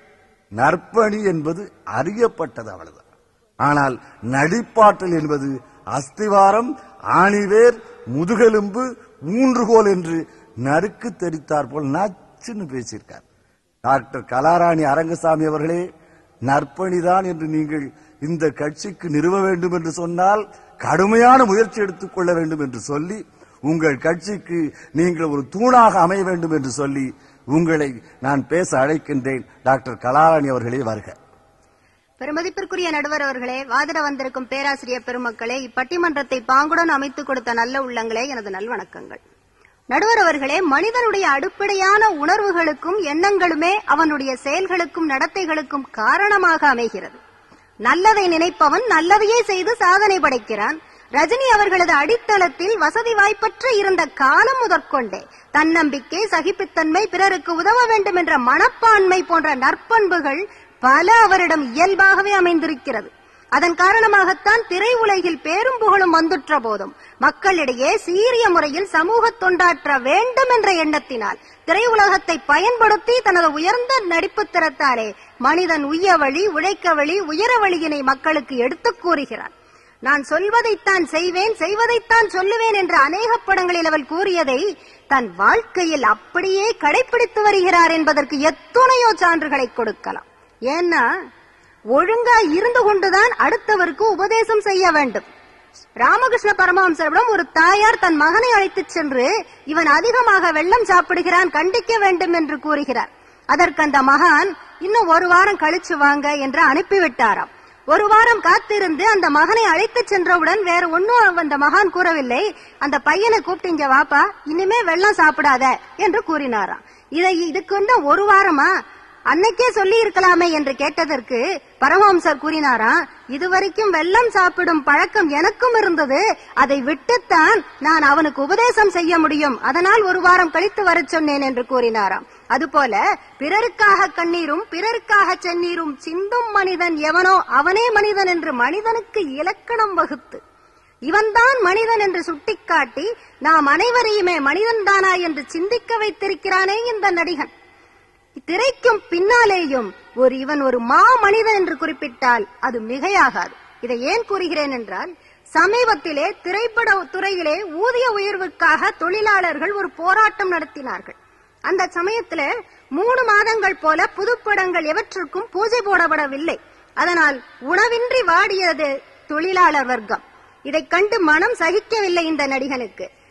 நற்பணி என்பது அறியப்பட்டது அவ்வளவுதான் ஆனால் நடிப்பாற்றல் என்பது அஸ்திவாரம் ஆணிவேர் முதுகெலும்பு ஊன்றுகோல் என்று நறுக்கு தெரித்தார் போல் நச்சுன்னு பேசியிருக்கார் டாக்டர் கலாராணி அரங்கசாமி அவர்களே நற்பணிதான் என்று நீங்கள் இந்த கட்சிக்கு நிறுவ வேண்டும் என்று சொன்னால் கடுமையான முயற்சி எடுத்துக் கொள்ள வேண்டும் என்று சொல்லி உங்கள் கட்சிக்கு நீங்கள் ஒரு தூணாக அமைய வேண்டும் என்று சொல்லி உங்களை நான் பேச அழைக்கின்றேன் டாக்டர் கலாராணி அவர்களே வருக பெருமதிப்பிற்குரிய நடுவர் அவர்களே வாதிட வந்திருக்கும் பேராசிரியர் பெருமக்களே இப்பட்டிமன்றத்தை பாங்குடன் அமைத்துக் கொடுத்த நல்ல உள்ளங்களே எனது நல்வணக்கங்கள் நடுவர் அவர்களே மனிதனுடைய அடிப்படையான உணர்வுகளுக்கும் எண்ணங்களுமே அவனுடைய செயல்களுக்கும் நடத்தைகளுக்கும் காரணமாக அமைகிறது நல்லதை நினைப்பவன் நல்லதையே செய்து சாதனை படைக்கிறான் ரஜினி அவர்களது அடித்தளத்தில் வசதி வாய்ப்பற்ற இருந்த காலம் முதற்கொண்டே தன்னம்பிக்கை சகிப்புத்தன்மை பிறருக்கு உதவ வேண்டும் என்ற மனப்பான்மை போன்ற நற்பண்புகள் பல அவரிடம் இயல்பாகவே அமைந்திருக்கிறது அதன் காரணமாகத்தான் திரையுலகில் பேரும் புகழும் வந்துற்ற போதும் மக்களிடையே சீரிய முறையில் சமூக தொண்டாற்ற வேண்டும் என்ற எண்ணத்தினால் திரையுலகத்தை பயன்படுத்தி தனது உயர்ந்த நடிப்பு திறத்தாலே மனிதன் உய்ய வழி உழைக்க வழி உயர வழியினை மக்களுக்கு எடுத்துக் கூறுகிறார் நான் சொல்வதைத்தான் செய்வேன் செய்வதைத்தான் சொல்லுவேன் என்ற அநேக படங்களில் அவள் கூறியதை தன் வாழ்க்கையில் அப்படியே கடைபிடித்து வருகிறார் என்பதற்கு எத்துணையோ சான்றுகளை கொடுக்கலாம் ஏன்னா ஒழுங்கா இருந்து கொண்டுதான் அடுத்தவருக்கு உபதேசம் செய்ய வேண்டும் ராமகிருஷ்ண பரமஹம்சரிடம் ஒரு தாயார் தன் மகனை அழைத்துச் சென்று இவன் அதிகமாக வெள்ளம் சாப்பிடுகிறான் கண்டிக்க வேண்டும் என்று கூறுகிறார் அதற்கு அந்த மகான் இன்னும் ஒரு வாரம் கழிச்சு வாங்க என்று அனுப்பிவிட்டாராம் ஒரு வாரம் காத்திருந்து அந்த மகனை அழைத்துச் சென்றவுடன் வேற ஒன்னும் அந்த மகான் கூறவில்லை அந்த பையனை கூப்பிட்டு இங்க வாப்பா இனிமே வெள்ளம் சாப்பிடாத என்று கூறினாராம் இதை இதுக்கு இன்னும் ஒரு வாரமா அன்னைக்கே சொல்லி இருக்கலாமே என்று கேட்டதற்கு பரமஹம்சர் கூறினாராம் இதுவரைக்கும் வெள்ளம் சாப்பிடும் பழக்கம் எனக்கும் இருந்தது அதை விட்டுத்தான் நான் அவனுக்கு உபதேசம் செய்ய முடியும் அதனால் ஒரு வாரம் கழித்து வரச் சொன்னேன் என்று கூறினாராம் அதுபோல பிறருக்காக கண்ணீரும் பிறருக்காக செந்நீரும் சிந்தும் மனிதன் எவனோ அவனே மனிதன் என்று மனிதனுக்கு இலக்கணம் வகுத்து இவன்தான் மனிதன் என்று சுட்டிக்காட்டி நாம் அனைவரையுமே மனிதன்தானா என்று சிந்திக்க வைத்திருக்கிறானே இந்த நடிகன் திரைக்கும் பின்னாலேயும் ஒரு இவன் ஒரு மா மனிதன் என்று குறிப்பிட்டால் அது மிகையாகாது இதை ஏன் கூறுகிறேன் என்றால் சமீபத்திலே திரைப்பட துறையிலே ஊதிய உயர்வுக்காக தொழிலாளர்கள் ஒரு போராட்டம் நடத்தினார்கள் அந்த சமயத்துல மூணு மாதங்கள் போல புதுப்படங்கள் எவற்றுக்கும் பூஜை போடப்படவில்லை அதனால் உணவின்றி வாடியது தொழிலாளர் வர்க்கம் இதைக் கண்டு மனம் சகிக்கவில்லை இந்த நடிகனுக்கு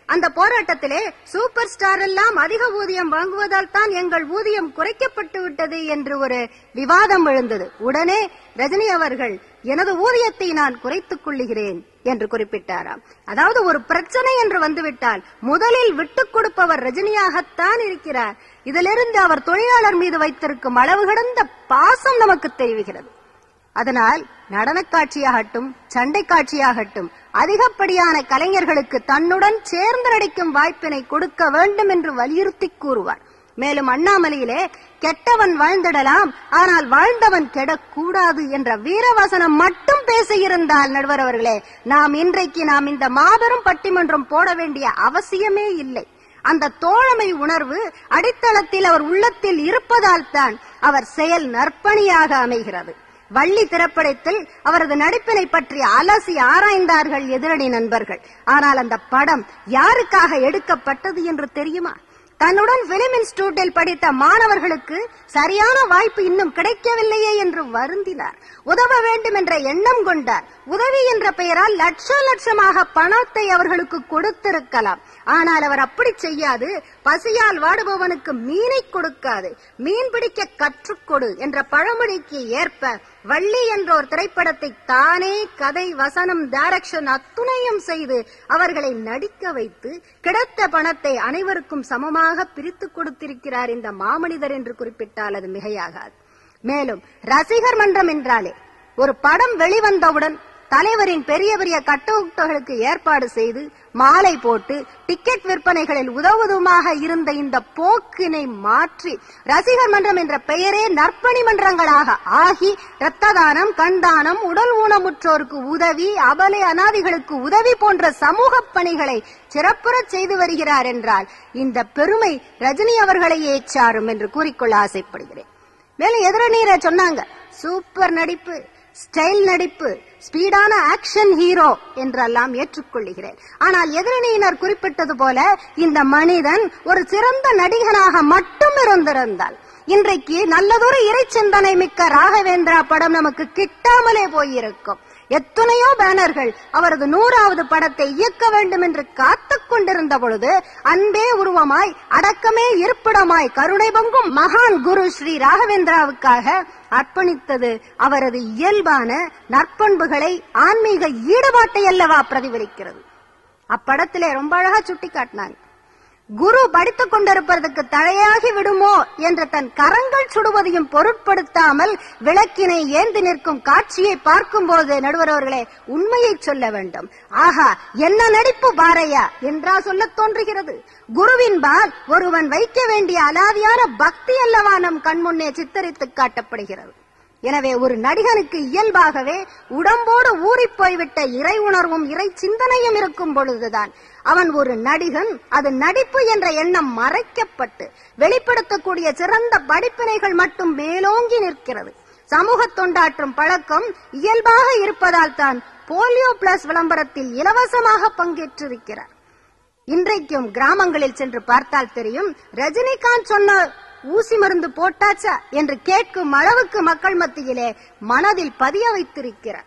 அந்த போராட்டத்திலே சூப்பர் ஸ்டார் எல்லாம் அதிக ஊதியம் வாங்குவதால் தான் எங்கள் ஊதியம் குறைக்கப்பட்டு விட்டது என்று ஒரு விவாதம் எழுந்தது உடனே ரஜினி அவர்கள் எனது ஊதியத்தை நான் குறைத்துக் கொள்ளுகிறேன் என்று குறிப்பிட்டாராம் அதாவது ஒரு பிரச்சனை என்று வந்துவிட்டால் முதலில் விட்டுக் கொடுப்பவர் ரஜினியாகத்தான் இருக்கிறார் இதிலிருந்து அவர் தொழிலாளர் மீது வைத்திருக்கும் அளவு கடந்த பாசம் நமக்கு தெரிவிக்கிறது அதனால் நடனக் காட்சியாகட்டும் சண்டை காட்சியாகட்டும் அதிகப்படியான கலைஞர்களுக்கு தன்னுடன் சேர்ந்து நடிக்கும் வாய்ப்பினை கொடுக்க வேண்டும் என்று வலியுறுத்தி கூறுவார் மேலும் அண்ணாமலையிலே கெட்டவன் வாழ்ந்திடலாம் ஆனால் வாழ்ந்தவன் கெடக்கூடாது என்ற வீரவசனம் மட்டும் பேசியிருந்தால் நடுவர் அவர்களே நாம் இன்றைக்கு நாம் இந்த மாபெரும் பட்டிமன்றம் போட வேண்டிய அவசியமே இல்லை அந்த தோழமை உணர்வு அடித்தளத்தில் அவர் உள்ளத்தில் இருப்பதால் தான் அவர் செயல் நற்பணியாக அமைகிறது வள்ளி திரைப்படத்தில் அவரது நடிப்பினை பற்றி அலசி ஆராய்ந்தார்கள் எதிரணி நண்பர்கள் ஆனால் அந்த படம் யாருக்காக எடுக்கப்பட்டது என்று தெரியுமா தன்னுடன் பிலிம் இன்ஸ்டிடியூட்டில் படித்த மாணவர்களுக்கு சரியான வாய்ப்பு இன்னும் கிடைக்கவில்லையே என்று வருந்தினார் உதவ வேண்டும் என்ற எண்ணம் கொண்டார் உதவி என்ற பெயரால் லட்ச லட்சமாக பணத்தை அவர்களுக்கு கொடுத்திருக்கலாம் ஆனால் அவர் அப்படி செய்யாது பசியால் வாடுபவனுக்கு மீனை கொடுக்காது மீன் பிடிக்க கற்றுக்கொடு என்ற பழமொழிக்கு ஏற்ப வள்ளி என்ற ஒரு திரைப்படத்தை தானே கதை வசனம் டைரக்ஷன் அத்துணையும் செய்து அவர்களை நடிக்க வைத்து கிடைத்த பணத்தை அனைவருக்கும் சமமாக பிரித்து கொடுத்திருக்கிறார் இந்த மாமனிதர் என்று குறிப்பிட்டால் அது மிகையாகாது மேலும் ரசிகர் மன்றம் என்றாலே ஒரு படம் வெளிவந்தவுடன் தலைவரின் பெரிய பெரிய கட்டவுட்டுகளுக்கு ஏற்பாடு செய்து மாலை போட்டு டிக்கெட் விற்பனைகளில் உதவுதுமாக இருந்த இந்த போக்கினை மாற்றி ரசிகர் மன்றம் என்ற பெயரே நற்பணி மன்றங்களாக ஆகி இரத்த தானம் கண் தானம் உடல் ஊனமுற்றோருக்கு உதவி அபலை அனாதிகளுக்கு உதவி போன்ற சமூக பணிகளை சிறப்புறச் செய்து வருகிறார் என்றால் இந்த பெருமை ரஜினி அவர்களையே சாரும் என்று கூறிக்கொள்ள ஆசைப்படுகிறேன் மேலும் எதிரணீரை சொன்னாங்க சூப்பர் நடிப்பு ஸ்டைல் நடிப்பு ஸ்பீடான ஆக்ஷன் ஹீரோ என்றெல்லாம் ஏற்றுக்கொள்ளுகிறேன் ஆனால் எதிரணியினர் குறிப்பிட்டது போல இந்த மனிதன் ஒரு சிறந்த நடிகனாக மட்டும் இருந்திருந்தால் இன்றைக்கு நல்லதொரு இறைச்சிந்தனை மிக்க ராகவேந்திரா படம் நமக்கு கிட்டாமலே போயிருக்கும் எத்தனையோ பேனர்கள் அவரது நூறாவது படத்தை இயக்க வேண்டும் என்று காத்துக் கொண்டிருந்த பொழுது அன்பே உருவமாய் அடக்கமே இருப்பிடமாய் கருணை பொங்கும் மகான் குரு ஸ்ரீ ராகவேந்திராவுக்காக அர்ப்பணித்தது அவரது இயல்பான நற்பண்புகளை ஆன்மீக ஈடுபாட்டை அல்லவா பிரதிபலிக்கிறது அப்படத்திலே ரொம்ப அழகா சுட்டி காட்டினாங்க குரு படித்துக் கொண்டிருப்பதற்கு தழையாகி விடுமோ என்று தன் கரங்கள் சுடுவதையும் பொருட்படுத்தாமல் விளக்கினை ஏந்தி நிற்கும் காட்சியை பார்க்கும்போது நடுவரவர்களே உண்மையை சொல்ல வேண்டும் ஆஹா என்ன நடிப்பு பாரையா என்றா சொல்லத் தோன்றுகிறது குருவின்பால் ஒருவன் வைக்க வேண்டிய அலாதியான பக்தி அல்லவா நம் கண்முன்னே சித்தரித்து காட்டப்படுகிறது எனவே ஒரு நடிகனுக்கு இயல்பாகவே உடம்போடு ஊறிப் போய்விட்ட இறை உணர்வும் இறை சிந்தனையும் இருக்கும் பொழுதுதான் அவன் ஒரு நடிகன் அது நடிப்பு என்ற எண்ணம் மறைக்கப்பட்டு வெளிப்படுத்தக்கூடிய சிறந்த படிப்பினைகள் மட்டும் மேலோங்கி நிற்கிறது சமூக தொண்டாற்றும் பழக்கம் இயல்பாக இருப்பதால் தான் போலியோ பிளஸ் விளம்பரத்தில் இலவசமாக பங்கேற்றிருக்கிறார் இன்றைக்கும் கிராமங்களில் சென்று பார்த்தால் தெரியும் ரஜினிகாந்த் சொன்ன ஊசி மருந்து போட்டாச்சா என்று கேட்கும் அளவுக்கு மக்கள் மத்தியிலே மனதில் பதிய வைத்திருக்கிறார்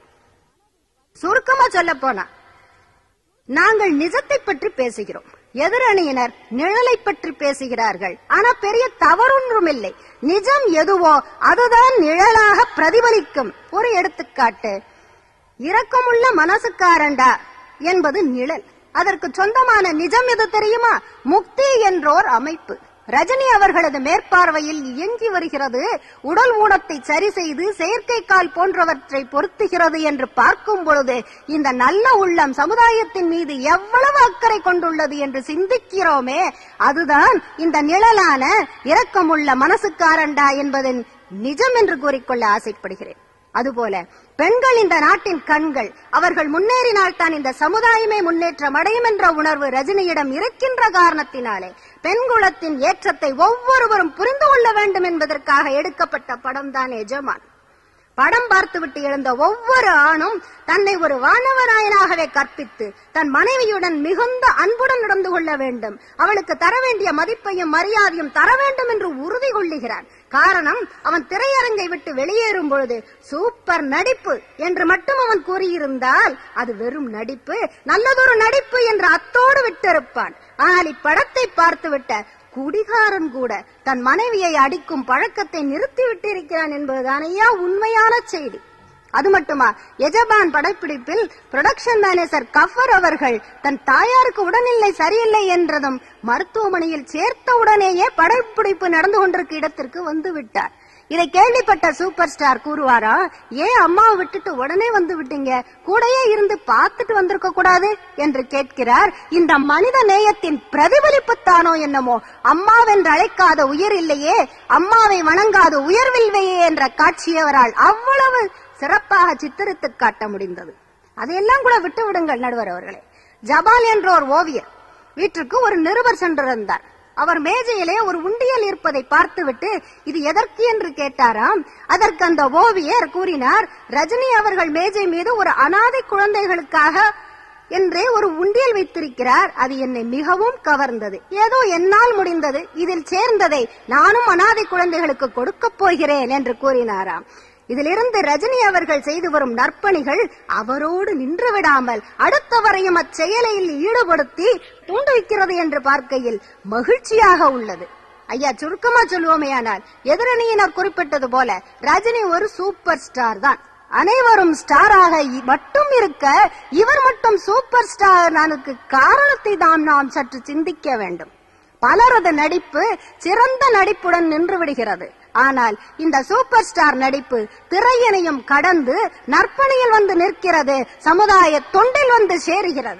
சுருக்கமா சொல்ல போனா நாங்கள் நிஜத்தை பற்றி பேசுகிறோம் எதிரணியினர் நிழலை பற்றி பேசுகிறார்கள் ஆனா பெரிய தவறொன்றும் இல்லை நிஜம் எதுவோ அதுதான் நிழலாக பிரதிபலிக்கும் ஒரு எடுத்துக்காட்டு இரக்கமுள்ள மனசுக்காரண்டா என்பது நிழல் அதற்கு சொந்தமான நிஜம் எது தெரியுமா முக்தி என்றோர் அமைப்பு ரஜினி அவர்களது மேற்பார்வையில் இயங்கி வருகிறது உடல் ஊனத்தை சரி செய்து செயற்கை கால் போன்றவற்றை பொருத்துகிறது என்று பார்க்கும் பொழுது இந்த நல்ல உள்ளம் சமுதாயத்தின் மீது எவ்வளவு அக்கறை கொண்டுள்ளது என்று சிந்திக்கிறோமே அதுதான் இந்த நிழலான இரக்கமுள்ள மனசுக்காரண்டா என்பதன் நிஜம் என்று கூறிக்கொள்ள ஆசைப்படுகிறேன் அதுபோல பெண்கள் இந்த நாட்டின் கண்கள் அவர்கள் முன்னேறினால் தான் இந்த சமுதாயமே முன்னேற்றம் அடையும் என்ற உணர்வு ரஜினியிடம் இருக்கின்ற காரணத்தினாலே பெண் குலத்தின் ஏற்றத்தை ஒவ்வொருவரும் புரிந்து கொள்ள வேண்டும் என்பதற்காக எடுக்கப்பட்ட படம் தான் எஜமான் படம் பார்த்துவிட்டு எழுந்த ஒவ்வொரு ஆணும் தன்னை ஒரு வானவராயனாகவே கற்பித்து தன் மனைவியுடன் மிகுந்த அன்புடன் நடந்து கொள்ள வேண்டும் அவளுக்கு தர வேண்டிய மதிப்பையும் மரியாதையும் தர வேண்டும் என்று உறுதி கொள்ளுகிறான் காரணம் அவன் திரையரங்கை விட்டு வெளியேறும் பொழுது சூப்பர் நடிப்பு என்று மட்டும் அவன் கூறியிருந்தால் அது வெறும் நடிப்பு நல்லதொரு நடிப்பு என்று அத்தோடு விட்டிருப்பான் ஆனால் இப்படத்தை பார்த்துவிட்ட குடிகாரன் கூட தன் மனைவியை அடிக்கும் பழக்கத்தை நிறுத்தி விட்டிருக்கிறான் என்பதுதானையா உண்மையான செய்தி அது மட்டுமா எஜபான் படப்பிடிப்பில் புரொடக்ஷன் மேனேஜர் கஃபர் அவர்கள் தன் தாயாருக்கு உடல்நிலை சரியில்லை என்றதும் மருத்துவமனையில் சேர்த்த உடனேயே படப்பிடிப்பு நடந்து கொண்டிருக்க இடத்திற்கு வந்து விட்டார் இதை கேள்விப்பட்ட சூப்பர் ஸ்டார் கூறுவாரா ஏன் அம்மாவை விட்டுட்டு உடனே வந்து விட்டீங்க கூடயே இருந்து பார்த்துட்டு வந்திருக்க கூடாது என்று கேட்கிறார் இந்த மனித நேயத்தின் பிரதிபலிப்பு தானோ என்னமோ அம்மாவென்று அழைக்காத உயிர் இல்லையே அம்மாவை வணங்காத உயர்வில்வையே என்ற காட்சி அவரால் அவ்வளவு சிறப்பாக சித்தரித்து காட்ட முடிந்தது அதையெல்லாம் கூட விட்டு விடுங்கள் நடுவர் அவர்களே ஜபால் என்ற ஒரு ஓவியர் வீட்டுக்கு ஒரு நிருபர் சென்றிருந்தார் அவர் மேஜையிலே ஒரு உண்டியல் இருப்பதை பார்த்துவிட்டு இது எதற்கு என்று கேட்டாராம் அதற்கு அந்த ஓவியர் கூறினார் ரஜினி அவர்கள் மேஜை மீது ஒரு அனாதை குழந்தைகளுக்காக என்றே ஒரு உண்டியல் வைத்திருக்கிறார் அது என்னை மிகவும் கவர்ந்தது ஏதோ என்னால் முடிந்தது இதில் சேர்ந்ததை நானும் அனாதை குழந்தைகளுக்கு கொடுக்கப் போகிறேன் என்று கூறினாராம் இதிலிருந்து ரஜினி அவர்கள் செய்து வரும் நற்பணிகள் அவரோடு நின்று விடாமல் அடுத்தவரையும் அச்செயலில் ஈடுபடுத்தி தூண்டுவிக்கிறது என்று பார்க்கையில் மகிழ்ச்சியாக உள்ளது ஐயா சுருக்கமா சொல்லுவோமேயானால் எதிரணியினர் குறிப்பிட்டது போல ரஜினி ஒரு சூப்பர் ஸ்டார் தான் அனைவரும் ஸ்டாராக இ- மட்டும் இருக்க இவர் மட்டும் சூப்பர் ஸ்டார் நானுக்கு காரணத்தை தான் நாம் சற்று சிந்திக்க வேண்டும் பலரது நடிப்பு சிறந்த நடிப்புடன் நின்று விடுகிறது ஆனால் இந்த சூப்பர் ஸ்டார் நடிப்பு திரையனையும் கடந்து நற்பணியில் வந்து நிற்கிறது சமுதாய தொண்டில் வந்து சேருகிறது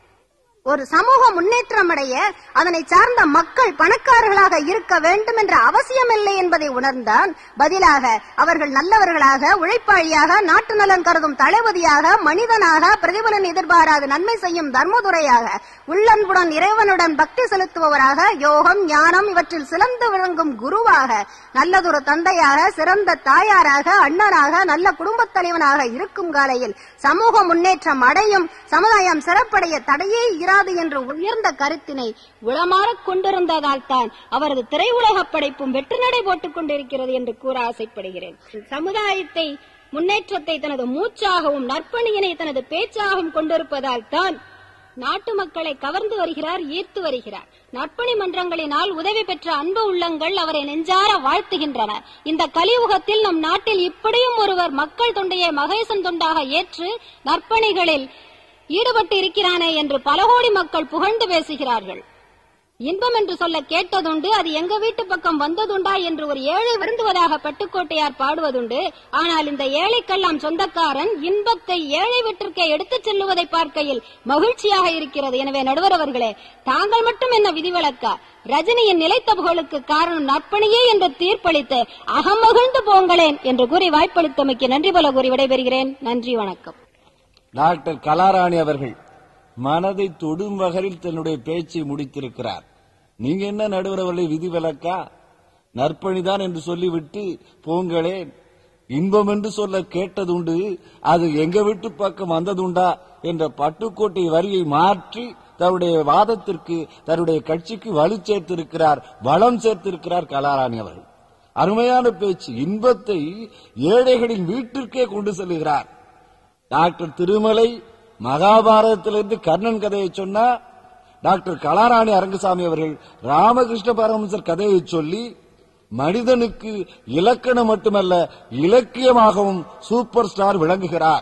ஒரு சமூக முன்னேற்றம் அடைய அதனை சார்ந்த மக்கள் பணக்காரர்களாக இருக்க வேண்டும் என்ற அவசியமில்லை என்பதை உணர்ந்தான் பதிலாக அவர்கள் நல்லவர்களாக உழைப்பாளியாக நாட்டு நலன் கருதும் தளபதியாக மனிதனாக பிரதிபலன் எதிர்பாராத நன்மை செய்யும் தர்மதுரையாக உள்ளன்புடன் இறைவனுடன் பக்தி செலுத்துபவராக யோகம் ஞானம் இவற்றில் சிறந்து விளங்கும் குருவாக நல்லதொரு தந்தையாக சிறந்த தாயாராக அண்ணனாக நல்ல குடும்பத் தலைவனாக இருக்கும் காலையில் சமூக முன்னேற்றம் அடையும் சமுதாயம் சிறப்படைய தடையே இராது என்று உயர்ந்த கருத்தினை உளமாறக் கொண்டிருந்ததால் தான் அவரது திரையுலக படைப்பும் வெற்றி நடை போட்டுக் கொண்டிருக்கிறது என்று கூற ஆசைப்படுகிறேன் சமுதாயத்தை முன்னேற்றத்தை தனது மூச்சாகவும் நற்பணியினை தனது பேச்சாகவும் கொண்டிருப்பதால் தான் நாட்டு மக்களை கவர்ந்து வருகிறார் ஈர்த்து வருகிறார் நற்பணி மன்றங்களினால் உதவி பெற்ற அன்பு உள்ளங்கள் அவரை நெஞ்சார வாழ்த்துகின்றன இந்த கலியுகத்தில் நம் நாட்டில் இப்படியும் ஒருவர் மக்கள் தொண்டையை மகேசன் தொண்டாக ஏற்று நற்பணிகளில் ஈடுபட்டு இருக்கிறானே என்று பல கோடி மக்கள் புகழ்ந்து பேசுகிறார்கள் இன்பம் என்று சொல்ல கேட்டதுண்டு அது எங்க வீட்டு பக்கம் வந்ததுண்டா என்று ஒரு ஏழை வருந்துவதாக பட்டுக்கோட்டையார் பாடுவதுண்டு ஆனால் இந்த ஏழைக்கெல்லாம் சொந்தக்காரன் இன்பத்தை ஏழை வீட்டிற்கே எடுத்துச் செல்லுவதை பார்க்கையில் மகிழ்ச்சியாக இருக்கிறது எனவே நடுவர் அவர்களே தாங்கள் மட்டும் என்ன விதிவிலக்கா ரஜினியின் நிலைத்த புகழுக்கு காரணம் நற்பணியே என்று தீர்ப்பளித்து அகமகிழ்ந்து போங்களேன் என்று கூறி வாய்ப்பளித்தமைக்கு நன்றி போல கூறி விடைபெறுகிறேன் நன்றி வணக்கம் டாக்டர் கலாராணி அவர்கள் மனதை தொடும் வகையில் தன்னுடைய பேச்சை முடித்திருக்கிறார் நீங்க என்ன நடுவர் அவர்களை விதிவிலக்கா நற்பணிதான் என்று சொல்லிவிட்டு போங்களேன் இன்பம் என்று சொல்ல கேட்டதுண்டு அது எங்க வீட்டு பக்கம் வந்ததுண்டா என்ற பட்டுக்கோட்டை வரியை மாற்றி தன்னுடைய வாதத்திற்கு தன்னுடைய கட்சிக்கு வலு சேர்த்திருக்கிறார் பலம் சேர்த்திருக்கிறார் கலாராணி அவர்கள் அருமையான பேச்சு இன்பத்தை ஏழைகளின் வீட்டிற்கே கொண்டு செல்லுகிறார் டாக்டர் திருமலை மகாபாரதத்திலிருந்து கர்ணன் கதையை சொன்னா டாக்டர் கலாராணி அரங்கசாமி அவர்கள் ராமகிருஷ்ண பரமஹம்சர் கதையை சொல்லி மனிதனுக்கு இலக்கணம் மட்டுமல்ல இலக்கியமாகவும் சூப்பர் ஸ்டார் விளங்குகிறார்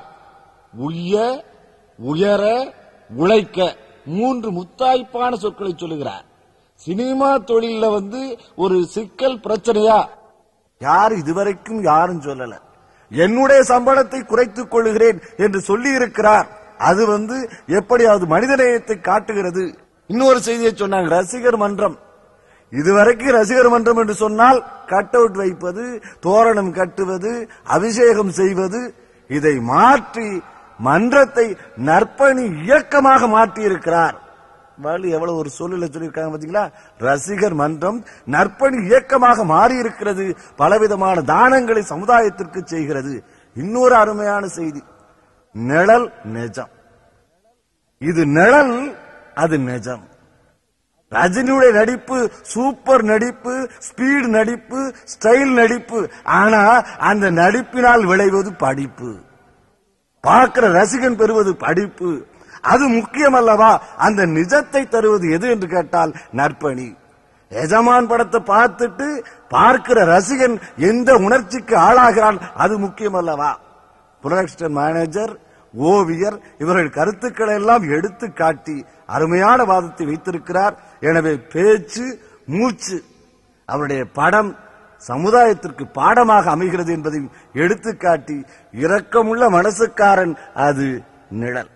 உய்ய உயர உழைக்க மூன்று முத்தாய்ப்பான சொற்களை சொல்லுகிறார் சினிமா தொழில வந்து ஒரு சிக்கல் பிரச்சனையா யார் இதுவரைக்கும் யாரும் சொல்லல என்னுடைய சம்பளத்தை குறைத்துக் கொள்ளுகிறேன் என்று சொல்லி இருக்கிறார் அது வந்து எப்படியாவது மனிதநேயத்தை காட்டுகிறது இன்னொரு செய்தியை சொன்னாங்க ரசிகர் மன்றம் இதுவரைக்கும் ரசிகர் மன்றம் என்று சொன்னால் கட் அவுட் வைப்பது தோரணம் கட்டுவது அபிஷேகம் செய்வது இதை மாற்றி மன்றத்தை நற்பணி இயக்கமாக மாற்றி இருக்கிறார் வலு எவ்வளவு ஒரு சொல்லுல சொல்லியிருக்காங்க பாத்தீங்களா ரசிகர் மன்றம் நற்பணி இயக்கமாக மாறி இருக்கிறது பலவிதமான தானங்களை சமுதாயத்திற்கு செய்கிறது இன்னொரு அருமையான செய்தி நிழல் நிஜம் இது நிழல் அது நிஜம் ரஜினியுடைய நடிப்பு சூப்பர் நடிப்பு ஸ்பீடு நடிப்பு ஸ்டைல் நடிப்பு ஆனா அந்த நடிப்பினால் விளைவது படிப்பு பார்க்கிற ரசிகன் பெறுவது படிப்பு அது முக்கியம் அல்லவா அந்த நிஜத்தை தருவது எது என்று கேட்டால் நற்பணி எஜமான் படத்தை பார்த்துட்டு பார்க்கிற ரசிகன் எந்த உணர்ச்சிக்கு ஆளாகிறான் அது முக்கியம் அல்லவா புரொடக்ஷன் மேனேஜர் ஓவியர் இவர்கள் கருத்துக்களை எல்லாம் எடுத்து காட்டி அருமையான வாதத்தை வைத்திருக்கிறார் எனவே பேச்சு மூச்சு அவருடைய படம் சமுதாயத்திற்கு பாடமாக அமைகிறது என்பதையும் எடுத்துக்காட்டி இரக்கமுள்ள மனசுக்காரன் அது நிழல்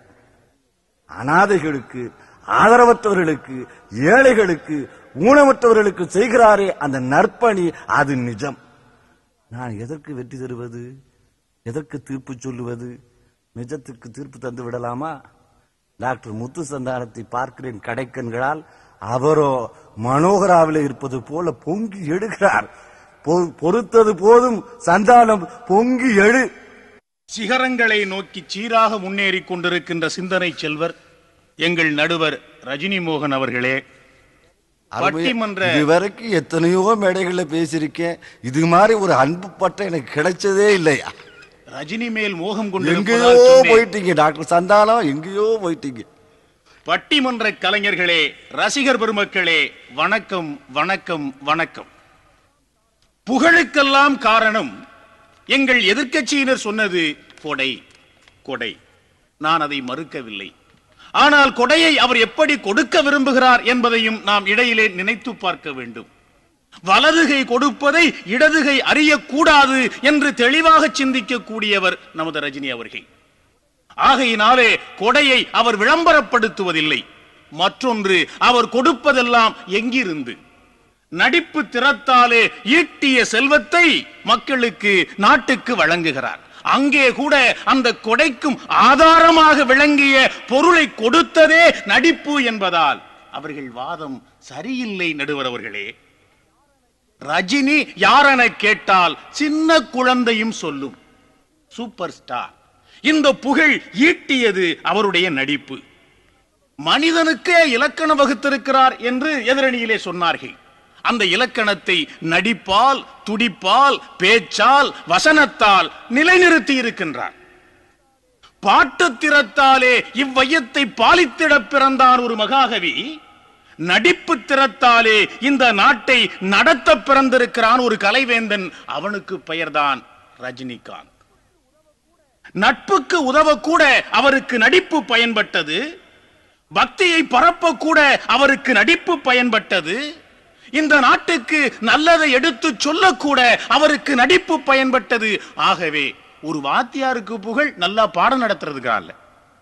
அனாதைகளுக்கு ஆதரவற்றவர்களுக்கு ஏழைகளுக்கு ஊனமற்றவர்களுக்கு செய்கிறாரே அந்த நற்பணி அது நிஜம் நான் எதற்கு வெற்றி தருவது எதற்கு தீர்ப்பு சொல்லுவது நிஜத்துக்கு தீர்ப்பு தந்து விடலாமா டாக்டர் முத்து சந்தானத்தை பார்க்கிறேன் கடைக்கண்களால் அவரோ மனோகராவில் இருப்பது போல பொங்கி எடுக்கிறார் பொ- பொறுத்தது போதும் சந்தானம் பொங்கி எழு சிகரங்களை நோக்கி சீராக முன்னேறிக் கொண்டிருக்கின்ற சிந்தனை செல்வர் எங்கள் நடுவர் ரஜினி மோகன் அவர்களே பட்டிமன்ற இதுவரைக்கும் எத்தனையோ மேடைகள்ல பேசியிருக்கேன் இது மாதிரி ஒரு அன்பு பட்டம் எனக்கு கிடைச்சதே இல்லையா ரஜினி மேல் மோகம் எங்கேயோ கொண்டிருப்பதால் சொன்னேன். போயிட்டீங்க டாக்டர் சந்தானம் எங்கேயோ போயிட்டீங்க பட்டிமன்ற கலைஞர்களே ரசிகர் பெருமக்களே வணக்கம் வணக்கம் வணக்கம் புகழுக்கெல்லாம் காரணம் எங்கள் எதிர்க்கட்சியினர் சொன்னது கொடை கொடை நான் அதை மறுக்கவில்லை ஆனால் கொடையை அவர் எப்படி கொடுக்க விரும்புகிறார் என்பதையும் நாம் இடையிலே நினைத்து பார்க்க வேண்டும் வலதுகை கொடுப்பதை இடதுகை அறியக்கூடாது என்று தெளிவாக சிந்திக்கக்கூடியவர் நமது ரஜினி அவர்கள் ஆகையினாலே கொடையை அவர் விளம்பரப்படுத்துவதில்லை மற்றொன்று அவர் கொடுப்பதெல்லாம் எங்கிருந்து நடிப்பு திறத்தாலே ஈட்டிய செல்வத்தை மக்களுக்கு நாட்டுக்கு வழங்குகிறார் அங்கே கூட அந்த கொடைக்கும் ஆதாரமாக விளங்கிய பொருளை கொடுத்ததே நடிப்பு என்பதால் அவர்கள் வாதம் சரியில்லை நடுவர் அவர்களே ரஜினி யாரென கேட்டால் சின்ன குழந்தையும் சொல்லும் சூப்பர் ஸ்டார் இந்த புகழ் ஈட்டியது அவருடைய நடிப்பு மனிதனுக்கே இலக்கணம் வகுத்திருக்கிறார் என்று எதிரணியிலே சொன்னார்கள் அந்த இலக்கணத்தை நடிப்பால் துடிப்பால் பேச்சால் வசனத்தால் நிலைநிறுத்தி இருக்கின்றார் பாட்டு திறத்தாலே இவ்வையத்தை பாலித்திட பிறந்தான் ஒரு மகாகவி நடிப்பு திறத்தாலே இந்த நாட்டை நடத்த பிறந்திருக்கிறான் ஒரு கலைவேந்தன் அவனுக்கு பெயர்தான் ரஜினிகாந்த் நட்புக்கு உதவக்கூட அவருக்கு நடிப்பு பயன்பட்டது பக்தியை பரப்பக்கூட அவருக்கு நடிப்பு பயன்பட்டது இந்த நாட்டுக்கு நல்லதை எடுத்து சொல்லக்கூட அவருக்கு நடிப்பு பயன்பட்டது ஆகவே ஒரு வாத்தியாருக்கு புகழ் நல்லா பாடம் நடத்துறதுக்காக இல்ல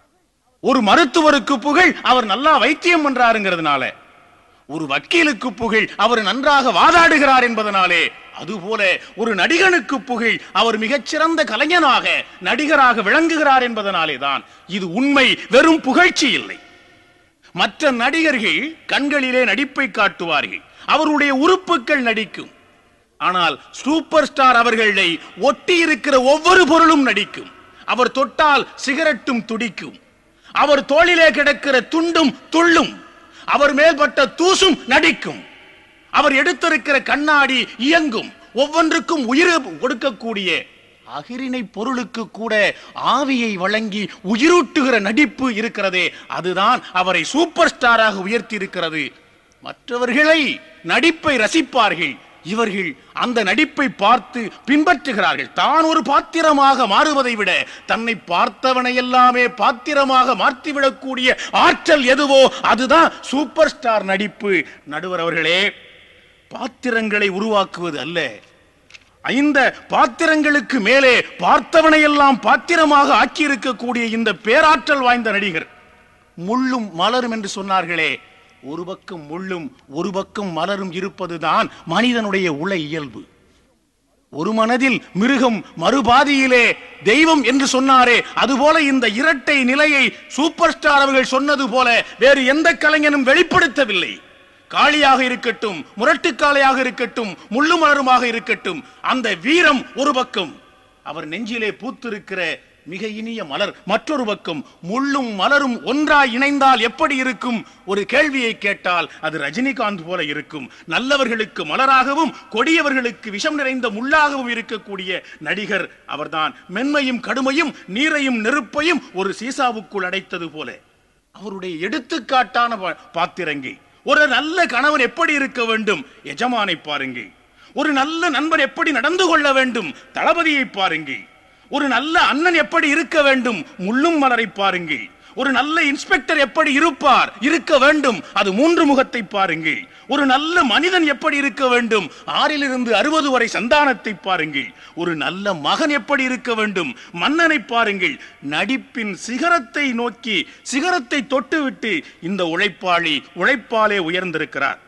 ஒரு மருத்துவருக்கு புகழ் அவர் நல்லா வைத்தியம் பண்றாருங்கிறதுனால ஒரு வக்கீலுக்கு புகழ் அவர் நன்றாக வாதாடுகிறார் என்பதனாலே அதுபோல ஒரு நடிகனுக்கு புகழ் அவர் மிகச்சிறந்த கலைஞனாக நடிகராக விளங்குகிறார் என்பதனாலே தான் இது உண்மை வெறும் புகழ்ச்சி இல்லை மற்ற நடிகர்கள் கண்களிலே நடிப்பை காட்டுவார்கள் அவருடைய உறுப்புகள் நடிக்கும் ஆனால் சூப்பர் ஸ்டார் அவர்களை ஒட்டி இருக்கிற ஒவ்வொரு பொருளும் நடிக்கும் அவர் தொட்டால் சிகரெட்டும் துடிக்கும் அவர் தோளிலே கிடக்கிற துண்டும் துள்ளும் அவர் மேல்பட்ட தூசும் நடிக்கும் அவர் எடுத்திருக்கிற கண்ணாடி இயங்கும் ஒவ்வொன்றுக்கும் உயிர் கொடுக்கக்கூடிய அகிரிணை பொருளுக்கு கூட ஆவியை வழங்கி உயிரூட்டுகிற நடிப்பு இருக்கிறதே அதுதான் அவரை சூப்பர் ஸ்டாராக உயர்த்தி இருக்கிறது மற்றவர்களை நடிப்பை ரசிப்பார்கள் இவர்கள் அந்த நடிப்பை பார்த்து பின்பற்றுகிறார்கள் தான் ஒரு பாத்திரமாக மாறுவதை விட தன்னை பார்த்தவனை எல்லாமே பாத்திரமாக மாற்றிவிடக்கூடிய ஆற்றல் எதுவோ அதுதான் சூப்பர் ஸ்டார் நடிப்பு நடுவர் அவர்களே பாத்திரங்களை உருவாக்குவது அல்ல இந்த பாத்திரங்களுக்கு மேலே பார்த்தவனை எல்லாம் பாத்திரமாக ஆக்கியிருக்கக்கூடிய இந்த பேராற்றல் வாய்ந்த நடிகர் முள்ளும் மலரும் என்று சொன்னார்களே ஒரு பக்கம் முள்ளும் ஒரு பக்கம் மலரும் இருப்பதுதான் மனிதனுடைய உள இயல்பு ஒரு மனதில் மிருகம் மறுபாதியிலே தெய்வம் என்று சொன்னாரே அதுபோல இந்த இரட்டை நிலையை சூப்பர் ஸ்டார் அவர்கள் சொன்னது போல வேறு எந்த கலைஞனும் வெளிப்படுத்தவில்லை காளியாக இருக்கட்டும் முரட்டுக்காளையாக இருக்கட்டும் முள்ளு மலருமாக இருக்கட்டும் அந்த வீரம் ஒரு பக்கம் அவர் நெஞ்சிலே பூத்திருக்கிற மிக இனிய மலர் மற்றொரு பக்கம் முள்ளும் மலரும் ஒன்றாய் இணைந்தால் எப்படி இருக்கும் ஒரு கேள்வியை கேட்டால் அது ரஜினிகாந்த் போல இருக்கும் நல்லவர்களுக்கு மலராகவும் கொடியவர்களுக்கு விஷம் நிறைந்த முள்ளாகவும் இருக்கக்கூடிய நடிகர் அவர்தான் மென்மையும் கடுமையும் நீரையும் நெருப்பையும் ஒரு சீசாவுக்குள் அடைத்தது போல அவருடைய எடுத்துக்காட்டான பா- பாத்திரங்கி ஒரு நல்ல கணவன் எப்படி இருக்க வேண்டும் எஜமானை பாருங்க ஒரு நல்ல நண்பன் எப்படி நடந்து கொள்ள வேண்டும் தளபதியை பாருங்க ஒரு நல்ல அண்ணன் எப்படி இருக்க வேண்டும் முள்ளும் மலரை பாருங்க ஒரு நல்ல இன்ஸ்பெக்டர் எப்படி இருப்பார் இருக்க வேண்டும் அது மூன்று முகத்தை பாருங்க ஒரு நல்ல மனிதன் எப்படி இருக்க வேண்டும் ஆறிலிருந்து அறுபது வரை சந்தானத்தை பாருங்கள் ஒரு நல்ல மகன் எப்படி இருக்க வேண்டும் மன்னனை பாருங்கள் நடிப்பின் சிகரத்தை நோக்கி சிகரத்தை தொட்டுவிட்டு இந்த உழைப்பாளி உழைப்பாலே உயர்ந்திருக்கிறார்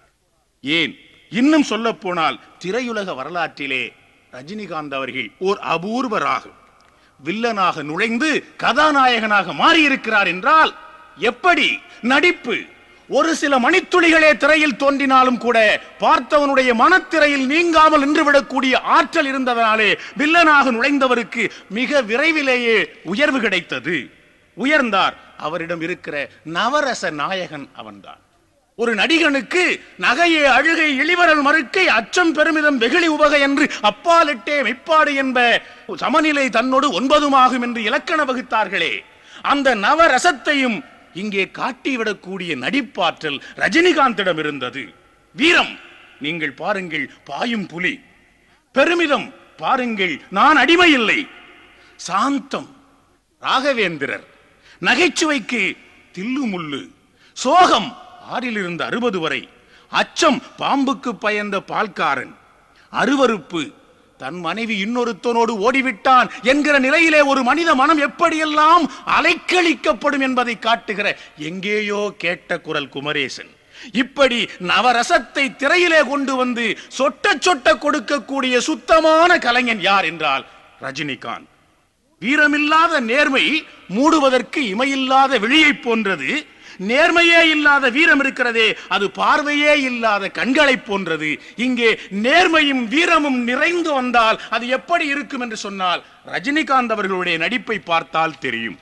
ஏன் இன்னும் சொல்ல போனால் திரையுலக வரலாற்றிலே ரஜினிகாந்த் அவர்கள் ஓர் அபூர்வ ராகம் வில்லனாக நுழைந்து கதாநாயகனாக மாறியிருக்கிறார் என்றால் எப்படி நடிப்பு ஒரு சில மணித்துளிகளே திரையில் தோன்றினாலும் கூட பார்த்தவனுடைய மனத்திரையில் நீங்காமல் நின்றுவிடக்கூடிய ஆற்றல் இருந்ததனாலே வில்லனாக நுழைந்தவருக்கு மிக விரைவிலேயே உயர்வு கிடைத்தது உயர்ந்தார் அவரிடம் இருக்கிற நவரச நாயகன் அவன்தான் ஒரு நடிகனுக்கு நகையே அழுகை இளிவரல் மறுக்கை அச்சம் பெருமிதம் வெகுளி உவகை என்று அப்பாலிட்டே மெய்ப்பாடு என்ப சமநிலை தன்னோடு ஒன்பதுமாகும் என்று இலக்கண வகுத்தார்களே அந்த நவரசத்தையும் இங்கே காட்டிவிடக்கூடிய நடிப்பாற்றல் ரஜினிகாந்திடம் இருந்தது வீரம் நீங்கள் பாருங்கள் பாயும் புலி பெருமிதம் பாருங்கள் நான் அடிமை இல்லை சாந்தம் ராகவேந்திரர் நகைச்சுவைக்கு தில்லு முள்ளு சோகம் ஆறிலிருந்து அறுபது வரை அச்சம் பாம்புக்கு பயந்த பால்காரன் அருவருப்பு தன் மனைவி இன்னொருத்தனோடு ஓடிவிட்டான் என்கிற நிலையிலே ஒரு மனித மனம் எப்படியெல்லாம் அலைக்கழிக்கப்படும் என்பதை காட்டுகிற எங்கேயோ கேட்ட குரல் குமரேசன் இப்படி நவரசத்தை திரையிலே கொண்டு வந்து சொட்ட சொட்ட கொடுக்கக்கூடிய சுத்தமான கலைஞன் யார் என்றால் ரஜினிகாந்த் வீரமில்லாத நேர்மை மூடுவதற்கு இமையில்லாத விழியைப் போன்றது நேர்மையே இல்லாத வீரம் இருக்கிறதே அது பார்வையே இல்லாத கண்களைப் போன்றது இங்கே நேர்மையும் வீரமும் நிறைந்து வந்தால் அது எப்படி இருக்கும் என்று சொன்னால் ரஜினிகாந்த் அவர்களுடைய நடிப்பை பார்த்தால் தெரியும்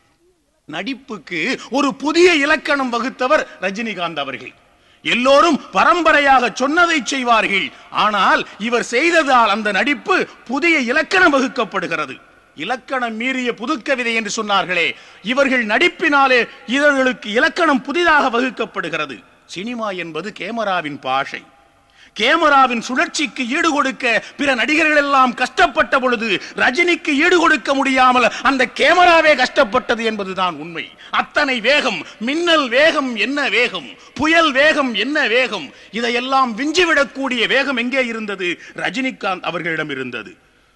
நடிப்புக்கு ஒரு புதிய இலக்கணம் வகுத்தவர் ரஜினிகாந்த் அவர்கள் எல்லோரும் பரம்பரையாக சொன்னதை செய்வார்கள் ஆனால் இவர் செய்ததால் அந்த நடிப்பு புதிய இலக்கணம் வகுக்கப்படுகிறது இலக்கணம் மீறிய புதுக்கவிதை என்று சொன்னார்களே இவர்கள் நடிப்பினாலே இவர்களுக்கு இலக்கணம் புதிதாக வகுக்கப்படுகிறது சினிமா என்பது கேமராவின் பாஷை கேமராவின் சுழற்சிக்கு ஈடு கொடுக்க பிற நடிகர்கள் எல்லாம் கஷ்டப்பட்ட பொழுது ரஜினிக்கு ஈடு கொடுக்க முடியாமல் அந்த கேமராவே கஷ்டப்பட்டது என்பதுதான் உண்மை அத்தனை வேகம் மின்னல் வேகம் என்ன வேகம் புயல் வேகம் என்ன வேகம் இதையெல்லாம் விஞ்சிவிடக்கூடிய வேகம் எங்கே இருந்தது ரஜினிகாந்த் அவர்களிடம் இருந்தது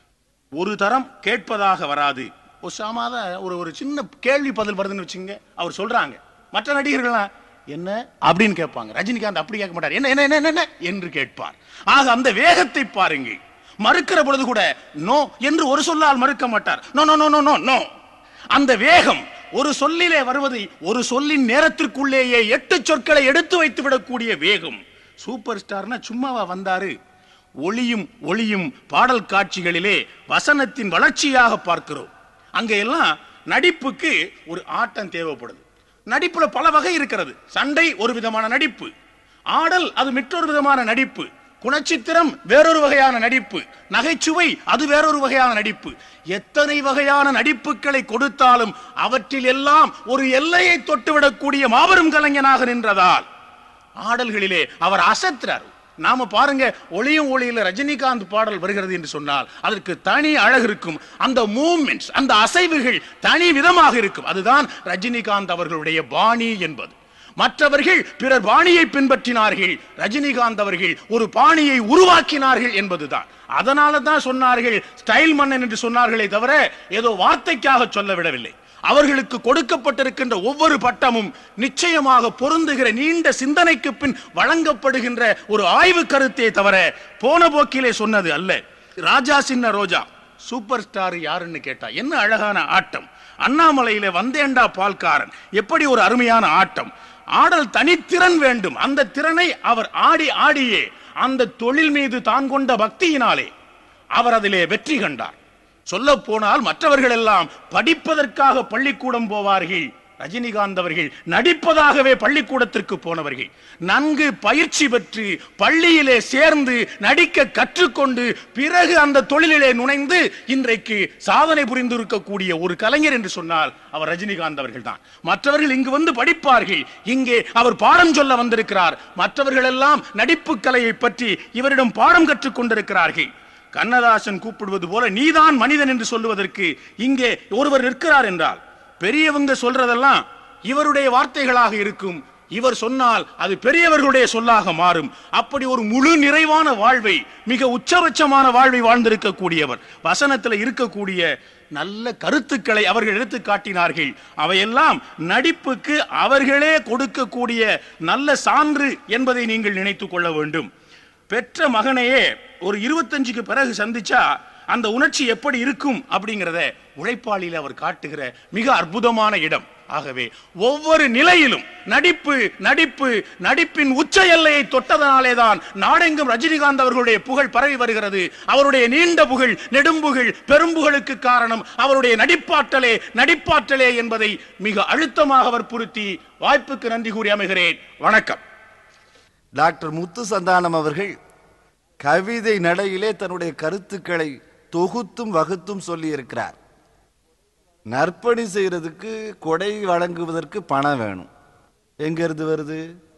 ஒரு தரம் கேட்பதாக வராது ஒரு சாமாத ஒரு ஒரு சின்ன கேள்வி பதில் வருதுன்னு வச்சுங்க அவர் சொல்றாங்க மற்ற நடிகர்கள்லாம் என்ன அப்படின்னு கேட்பாங்க ரஜினிகாந்த் அப்படி கேட்க மாட்டார் என்ன என்ன என்ன, என்ன என்ன என்று கேட்பார் ஆக அந்த வேகத்தை பாருங்க மறுக்கிற பொழுது கூட நோ என்று ஒரு சொல்லால் மறுக்க மாட்டார் no no no no no no அந்த வேகம் ஒரு சொல்லிலே வருவதை ஒரு சொல்லின் நேரத்திற்குள்ளேயே எட்டு சொற்களை எடுத்து வைத்து விடக்கூடிய வேகம் சூப்பர் ஸ்டார்னா சும்மாவா வந்தாரு ஒளியும் ஒளியும் பாடல் காட்சிகளிலே வசனத்தின் வளர்ச்சியாக பார்க்கிறோம் அங்க எல்லாம் நடிப்புக்கு ஒரு ஆட்டம் தேவைப்படுது நடிப்புல பல வகை இருக்கிறது சண்டை ஒரு விதமான நடிப்பு ஆடல் அது மற்றொரு விதமான நடிப்பு குணச்சித்திரம் வேறொரு வகையான நடிப்பு நகைச்சுவை அது வேறொரு வகையான நடிப்பு எத்தனை வகையான நடிப்புகளை கொடுத்தாலும் அவற்றில் எல்லாம் ஒரு எல்லையை தொட்டுவிடக்கூடிய மாபெரும் கலைஞனாக நின்றதால் ஆடல்களிலே அவர் அசத்துறார் நாம பாருங்க ஒளியும் ஒளியில ரஜினிகாந்த் பாடல் வருகிறது என்று சொன்னால் அதற்கு தனி அழகு இருக்கும் அந்த மூவ்மெண்ட்ஸ் அந்த அசைவுகள் தனி விதமாக இருக்கும் அதுதான் ரஜினிகாந்த் அவர்களுடைய பாணி என்பது மற்றவர்கள் பிறர் பாணியை பின்பற்றினார்கள் ரஜினிகாந்த் அவர்கள் ஒரு பாணியை உருவாக்கினார்கள் என்பதுதான் அதனால தான் சொன்னார்கள் ஸ்டைல் மன்னன் என்று சொன்னார்களே தவிர ஏதோ வார்த்தைக்காக சொல்ல விடவில்லை அவர்களுக்கு கொடுக்கப்பட்டிருக்கின்ற ஒவ்வொரு பட்டமும் நிச்சயமாக பொருந்துகிற நீண்ட சிந்தனைக்கு பின் வழங்கப்படுகின்ற ஒரு ஆய்வு கருத்தே தவிர போன போக்கிலே சொன்னது அல்ல ராஜா சின்ன ரோஜா சூப்பர் ஸ்டார் யாருன்னு கேட்டா என்ன அழகான ஆட்டம் அண்ணாமலையில வந்தேண்டா பால்காரன் எப்படி ஒரு அருமையான ஆட்டம் ஆடல் தனித்திறன் வேண்டும் அந்த திறனை அவர் ஆடி ஆடியே அந்த தொழில் மீது தான் கொண்ட பக்தியினாலே அவர் அதிலே வெற்றி கண்டார் சொல்ல போனால் மற்றவர்கள் எல்லாம் படிப்பதற்காக பள்ளிக்கூடம் போவார்கள் ரஜினிகாந்த் அவர்கள் நடிப்பதாகவே பள்ளிக்கூடத்திற்கு போனவர்கள் நன்கு பயிற்சி பெற்று பள்ளியிலே சேர்ந்து நடிக்க கற்றுக்கொண்டு பிறகு அந்த தொழிலிலே நுழைந்து இன்றைக்கு சாதனை புரிந்திருக்கக்கூடிய ஒரு கலைஞர் என்று சொன்னால் அவர் ரஜினிகாந்த் அவர்கள் தான் மற்றவர்கள் இங்கு வந்து படிப்பார்கள் இங்கே அவர் பாடம் சொல்ல வந்திருக்கிறார் மற்றவர்கள் எல்லாம் நடிப்பு கலையை பற்றி இவரிடம் பாடம் கற்றுக் கொண்டிருக்கிறார்கள் கண்ணதாசன் கூப்பிடுவது போல நீதான் மனிதன் என்று சொல்லுவதற்கு இங்கே ஒருவர் நிற்கிறார் என்றால் பெரியவங்க சொல்றதெல்லாம் இவருடைய வார்த்தைகளாக இருக்கும் இவர் சொன்னால் அது பெரியவர்களுடைய சொல்லாக மாறும் அப்படி ஒரு முழு நிறைவான வாழ்வை மிக உச்சபட்சமான வாழ்வை வாழ்ந்திருக்கக்கூடியவர் வசனத்தில் இருக்கக்கூடிய நல்ல கருத்துக்களை அவர்கள் எடுத்து காட்டினார்கள் அவையெல்லாம் நடிப்புக்கு அவர்களே கொடுக்கக்கூடிய நல்ல சான்று என்பதை நீங்கள் நினைத்துக் கொள்ள வேண்டும் பெற்ற மகனையே ஒரு இருபத்தஞ்சுக்கு பிறகு சந்திச்சா அந்த உணர்ச்சி எப்படி இருக்கும் அப்படிங்கிறத உழைப்பாளியில் அவர் காட்டுகிற மிக அற்புதமான இடம் ஆகவே ஒவ்வொரு நிலையிலும் நடிப்பு நடிப்பு நடிப்பின் உச்ச எல்லையை தொட்டதனாலே தான் நாடெங்கும் ரஜினிகாந்த் அவர்களுடைய புகழ் பரவி வருகிறது அவருடைய நீண்ட புகழ் நெடும்புகழ் பெரும்புகழுக்கு காரணம் அவருடைய நடிப்பாற்றலே நடிப்பாற்றலே என்பதை மிக அழுத்தமாக வற்புறுத்தி வாய்ப்புக்கு நன்றி கூறி அமைகிறேன் வணக்கம் டாக்டர் முத்து சந்தானம் அவர்கள் கவிதை நடையிலே தன்னுடைய கருத்துக்களை தொகுத்தும் வகுத்தும் சொல்லி இருக்கிறார் நற்பணி செய்யறதுக்கு கொடை வழங்குவதற்கு பணம் வேணும் எங்க இருந்து வருது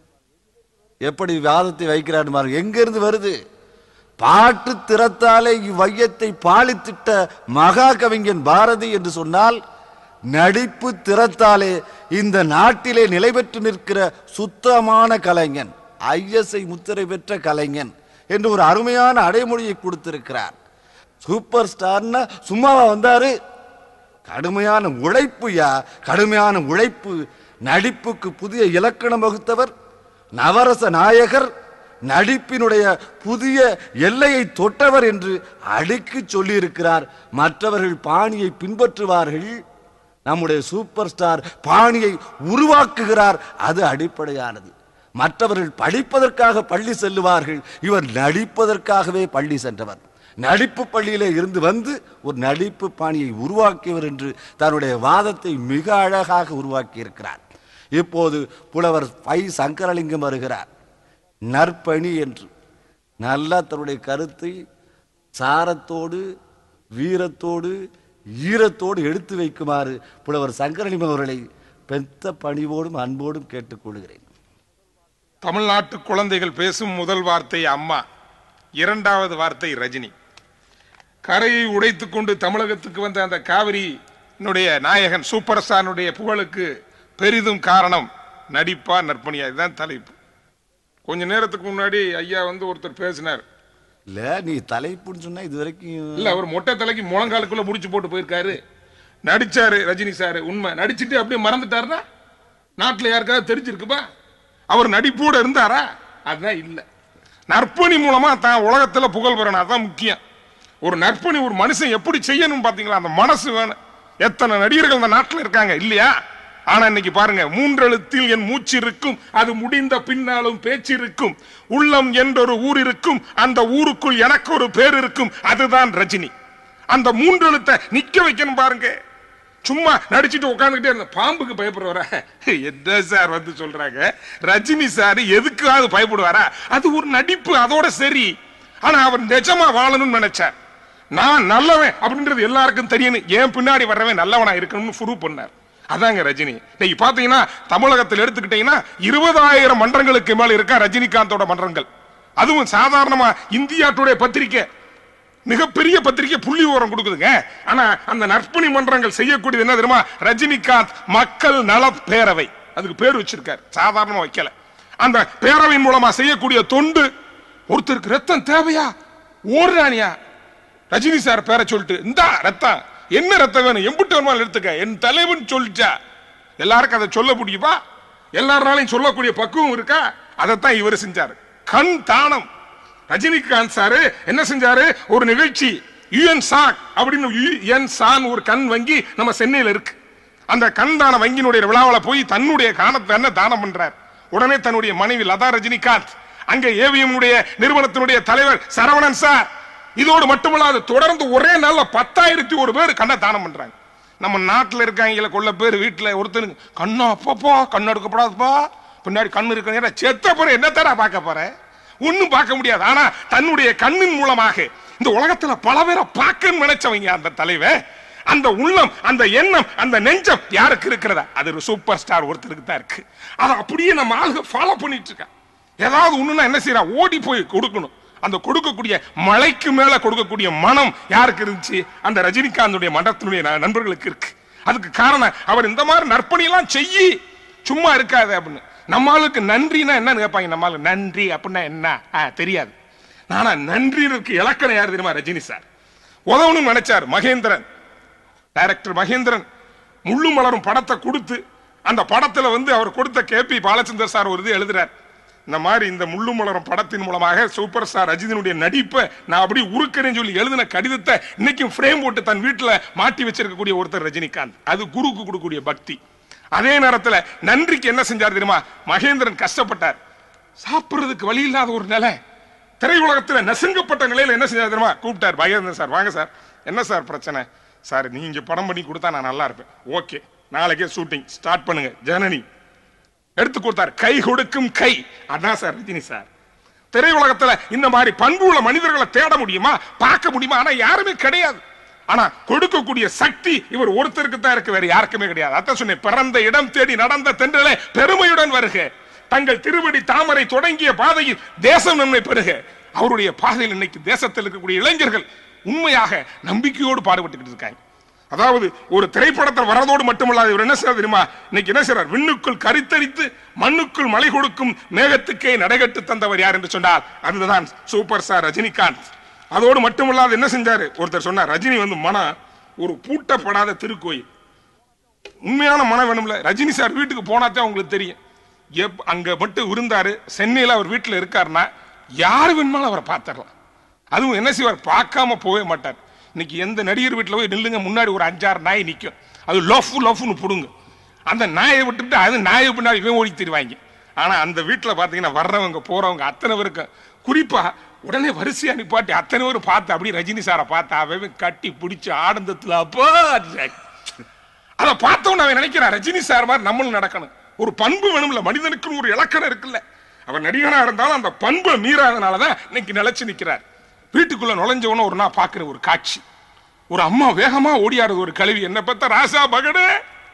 எப்படி வாதத்தை வைக்கிறார் பாருங்க எங்க இருந்து வருது பாட்டு திறத்தாலே இவ்வையத்தை பாலித்திட்ட மகா கவிஞன் பாரதி என்று சொன்னால் நடிப்பு திறத்தாலே இந்த நாட்டிலே நிலை பெற்று நிற்கிற சுத்தமான கலைஞன் ஐஎஸ்ஐ முத்திரை பெற்ற கலைஞன் என்று ஒரு அருமையான அடைமொழியை கொடுத்திருக்கிறார் சூப்பர் ஸ்டார்னா சும்மாவா வந்தாரு கடுமையான உழைப்பு யா கடுமையான உழைப்பு நடிப்புக்கு புதிய இலக்கணம் வகுத்தவர் நவரச நாயகர் நடிப்பினுடைய புதிய எல்லையை தொட்டவர் என்று அடுக்கி சொல்லியிருக்கிறார் மற்றவர்கள் பாணியை பின்பற்றுவார்கள் நம்முடைய சூப்பர் ஸ்டார் பாணியை உருவாக்குகிறார் அது அடிப்படையானது மற்றவர்கள் படிப்பதற்காக பள்ளி செல்லுவார்கள் இவர் நடிப்பதற்காகவே பள்ளி சென்றவர் நடிப்பு பள்ளியிலே இருந்து வந்து ஒரு நடிப்பு பாணியை உருவாக்கியவர் என்று தன்னுடைய வாதத்தை மிக அழகாக உருவாக்கி இருக்கிறார் இப்போது புலவர் பை சங்கரலிங்கம் வருகிறார் நற்பணி என்று நல்லா தன்னுடைய கருத்தை சாரத்தோடு வீரத்தோடு ஈரத்தோடு எடுத்து வைக்குமாறு புலவர் சங்கரலிங்கம் அவர்களை பெத்த பணிவோடும் அன்போடும் கேட்டுக்கொள்கிறேன் தமிழ்நாட்டு குழந்தைகள் பேசும் முதல் வார்த்தை அம்மா இரண்டாவது வார்த்தை ரஜினி கரையை உடைத்துக் கொண்டு தமிழகத்துக்கு வந்த அந்த காவிரியினுடைய நாயகன் சூப்பர் ஸ்டாருடைய புகழுக்கு பெரிதும் காரணம் நடிப்பா நற்பணியா இதுதான் தலைப்பு கொஞ்ச நேரத்துக்கு முன்னாடி ஐயா வந்து ஒருத்தர் பேசினார் இல்ல நீ தலைப்புன்னு சொன்னா இது வரைக்கும் இல்ல அவர் மொட்டை தலைக்கு முழங்காலுக்குள்ள முடிச்சு போட்டு போயிருக்காரு நடிச்சாரு ரஜினி சார் உண்மை நடிச்சிட்டு அப்படியே மறந்துட்டாருன்னா நாட்டுல யாருக்காவது தெரிஞ்சிருக்குப்பா அவர் நடிப்போட இருந்தாரா அதுதான் இல்ல நற்பணி மூலமா தான் உலகத்துல புகழ் பெறணும் அதான் முக்கியம் ஒரு நற்பணி ஒரு மனுஷன் எப்படி செய்யணும் பாத்தீங்களா அந்த மனசு வேணும் எத்தனை நடிகர்கள் இந்த நாட்டுல இருக்காங்க இல்லையா ஆனா இன்னைக்கு பாருங்க மூன்றெழுத்தில் என் மூச்சு இருக்கும் அது முடிந்த பின்னாலும் பேச்சு இருக்கும் உள்ளம் என்றொரு ஊர் இருக்கும் அந்த ஊருக்குள் எனக்கு ஒரு பேர் இருக்கும் அதுதான் ரஜினி அந்த மூன்றெழுத்தை நிக்க வைக்கணும் பாருங்க சும்மா நடிச்சிட்டு உட்காந்துக்கிட்டே இருந்த பாம்புக்கு பயப்படுவாரா என்ன சார் வந்து சொல்றாங்க ரஜினி சார் எதுக்காவது பயப்படுவாரா அது ஒரு நடிப்பு அதோட சரி ஆனா அவர் நிஜமா வாழணும்னு நினைச்சார் நான் நல்லவன் அப்படின்றது எல்லாருக்கும் தெரியணும் ஏன் பின்னாடி வர்றவன் நல்லவனா இருக்கணும்னு ப்ரூவ் பண்ணார் அதாங்க ரஜினி இன்னைக்கு பாத்தீங்கன்னா தமிழகத்தில் எடுத்துக்கிட்டீங்கன்னா இருபதாயிரம் மன்றங்களுக்கு மேல இருக்கா ரஜினிகாந்தோட மன்றங்கள் அதுவும் சாதாரணமா இந்தியா டுடே பத்திரிக்கை மிகப்பெரிய பத்திரிக்கை புள்ளி விவரம் கொடுக்குதுங்க ஆனா அந்த நற்பணி மன்றங்கள் செய்யக்கூடியது என்ன தெரியுமா ரஜினிகாந்த் மக்கள் நல பேரவை அதுக்கு பேர் வச்சிருக்காரு சாதாரணமா வைக்கல அந்த பேரவையின் மூலமா செய்யக்கூடிய தொண்டு ஒருத்தருக்கு ரத்தம் தேவையா ஓடுறானியா ரஜினி சார் பேரை சொல்லிட்டு இந்தா ரத்தம் என்ன ரத்தம் வேணும் எம்புட்டு வேணுமாலும் எடுத்துக்க என் தலைவன் சொல்லிச்சா எல்லாருக்கும் அதை சொல்ல முடியுமா எல்லாருனாலையும் சொல்லக்கூடிய பக்குவம் இருக்கா அதைத்தான் இவர் செஞ்சாரு கண் தானம் ரஜினிகாந்த் சாரு என்ன செஞ்சாரு ஒரு நிகழ்ச்சி யுஎன் சாக் அப்படின்னு யுஎன் சான் ஒரு கண் வங்கி நம்ம சென்னையில இருக்கு அந்த கண் தான வங்கியினுடைய விழாவில் போய் தன்னுடைய காணத்தை என்ன தானம் பண்றார் உடனே தன்னுடைய மனைவி லதா ரஜினிகாந்த் அங்க ஏவிஎம் நிறுவனத்தினுடைய தலைவர் சரவணன் சார் இதோடு மட்டுமல்லாது தொடர்ந்து ஒரே நாள்ல பத்தாயிரத்தி ஒரு பேர் கண்ணை தானம் பண்றாங்க நம்ம நாட்டுல இருக்காங்க கொள்ள பேர் வீட்டுல ஒருத்தனுக்கு கண்ணா அப்பப்பா கண்ணு எடுக்கப்படாதுப்பா பின்னாடி கண்ணு இருக்க நேரம் செத்த போற என்ன தர பார்க்க போற ஒண்ணும் பார்க்க முடியாது ஆனா தன்னுடைய கண்ணின் மூலமாக இந்த உலகத்துல பல பேரை பார்க்கன்னு நினைச்சவங்க அந்த தலைவர் அந்த உள்ளம் அந்த எண்ணம் அந்த நெஞ்சம் யாருக்கு இருக்கிறதா அது ஒரு சூப்பர் ஸ்டார் ஒருத்தருக்கு தான் இருக்கு அதை அப்படியே நம்ம ஆளுங்க ஃபாலோ பண்ணிட்டு இருக்கான் ஏதாவது ஒண்ணுன்னா என்ன செய்யறா ஓடி போய் கொடுக்கணும் அந்த கொடுக்கக்கூடிய மலைக்கு மேல கொடுக்கக்கூடிய மனம் யாருக்கு இருந்துச்சு அந்த ரஜினிகாந்துடைய மன்றத்தினுடைய ந- நண்பர்களுக்கு இருக்கு அதுக்கு காரணம் அவர் இந்த மாதிரி நற்பணி எல்லாம் செய்யி சும்மா இருக்காது அப்படின்னு நம்ம ஆளுக்கு நன்றினா என்னன்னு கேட்பாங்க நம்ம ஆளுக்கு நன்றி அப்படின்னா என்ன ஆ, தெரியாது ஆனா நன்றிக்கு இலக்கணம் யார் தெரியுமா ரஜினி சார் உதவணும்னு நினைச்சார் மகேந்திரன் டைரக்டர் மகேந்திரன் முள்ளு மலரும் படத்தை கொடுத்து அந்த படத்துல வந்து அவர் கொடுத்த கேபி பாலச்சந்தர் சார் ஒரு இது எழுதுறார் இந்த மாதிரி இந்த முள்ளு மலரும் படத்தின் மூலமாக சூப்பர் ஸ்டார் ரஜினியுடைய நடிப்பை நான் அப்படி உருக்கிறேன்னு சொல்லி எழுதின கடிதத்தை இன்னைக்கும் ஃப்ரேம் போட்டு தன் வீட்டுல மாட்டி வச்சிருக்கக்கூடிய ஒருத்தர் ரஜினிகாந்த் அது குருக்கு கொடுக்கக்கூடிய பக்தி அதே நேரத்துல நன்றிக்கு என்ன செஞ்சார் தெரியுமா மகேந்திரன் கஷ்டப்பட்டார் சாப்பிடுறதுக்கு வழி இல்லாத ஒரு நிலை திரையுலகத்துல நசுங்கப்பட்ட நிலையில என்ன செஞ்சார் தெரியுமா கூப்பிட்டார் மகேந்திரன் சார் வாங்க சார் என்ன சார் பிரச்சனை சார் நீங்க படம் பண்ணி கொடுத்தா நான் நல்லா இருப்பேன் ஓகே நாளைக்கே ஷூட்டிங் ஸ்டார்ட் பண்ணுங்க ஜனனி எடுத்து கொடுத்தார் கை கொடுக்கும் கை அதான் சார் ரஜினி சார் திரையுலகத்துல இந்த மாதிரி பண்பு உள்ள மனிதர்களை தேட முடியுமா பார்க்க முடியுமா ஆனா யாருமே கிடையாது ஆனா கொடுக்கக்கூடிய சக்தி இவர் ஒருத்தருக்கு தான் இருக்கு வேற யாருக்குமே கிடையாது அதான் சொன்னேன் பிறந்த இடம் தேடி நடந்த தென்றலே பெருமையுடன் வருக தங்கள் திருவடி தாமரை தொடங்கிய பாதையில் தேசம் நன்மை பெறுக அவருடைய பாதையில் இன்னைக்கு தேசத்தில் இருக்கக்கூடிய இளைஞர்கள் உண்மையாக நம்பிக்கையோடு பாடுபட்டுக்கிட்டு இருக்காங்க அதாவது ஒரு திரைப்படத்தில் வரதோடு மட்டுமல்லாது இவர் என்ன செய்யறார் தெரியுமா இன்னைக்கு என்ன செய்யறார் விண்ணுக்குள் கரித்தரித்து மண்ணுக்குள் மலை கொடுக்கும் மேகத்துக்கே நடைகட்டு தந்தவர் யார் என்று சொன்னார் அதுதான் சூப்பர் ஸ்டார் ரஜினிகாந்த் அதோடு மட்டுமல்லாது என்ன செஞ்சாரு ஒருத்தர் சொன்னார் ரஜினி வந்து மனம் ஒரு பூட்டப்படாத திருக்கோயில் உண்மையான மனம் வேணும்ல ரஜினி சார் வீட்டுக்கு போனாதான் உங்களுக்கு தெரியும் எப் அங்க மட்டும் இருந்தாரு சென்னையில அவர் வீட்டுல இருக்காருன்னா யார் வேணுமாலும் அவரை பார்த்துடலாம் அதுவும் என்ன செய்வார் பார்க்காம போகவே மாட்டார் இன்னைக்கு எந்த நடிகர் வீட்டுல போய் நில்லுங்க முன்னாடி ஒரு அஞ்சாறு நாய் நிக்கும் அது லஃபு லஃப்னு புடுங்க அந்த நாயை விட்டுட்டு அது நாயை பின்னாடி இவன் ஓடி தருவாங்க ஆனா அந்த வீட்டுல பாத்தீங்கன்னா வர்றவங்க போறவங்க அத்தனை பேருக்கு குறிப்பா உடனே வரிசையா நிப்பாட்டி அத்தனை பேரும் பார்த்து அப்படியே ரஜினி சாரை பார்த்து அவன் கட்டி பிடிச்சு ஆனந்தத்துல அப்போ அதை பார்த்தவன அவன் நினைக்கிறான் ரஜினி சார் மாதிரி நம்மளும் நடக்கணும் ஒரு பண்பு வேணும்ல மனிதனுக்கு ஒரு இலக்கணம் இருக்குல்ல அவர் நடிகனா இருந்தாலும் அந்த பண்பை மீறாதனாலதான் இன்னைக்கு நிலைச்சு நிக்கிறார் வீட்டுக்குள்ள நுழைஞ்சவன ஒரு நாள் பாக்குற ஒரு காட்சி ஒரு அம்மா வேகமா ஓடியாருது ஒரு கழுவி என்ன பத்த ராசா மகனே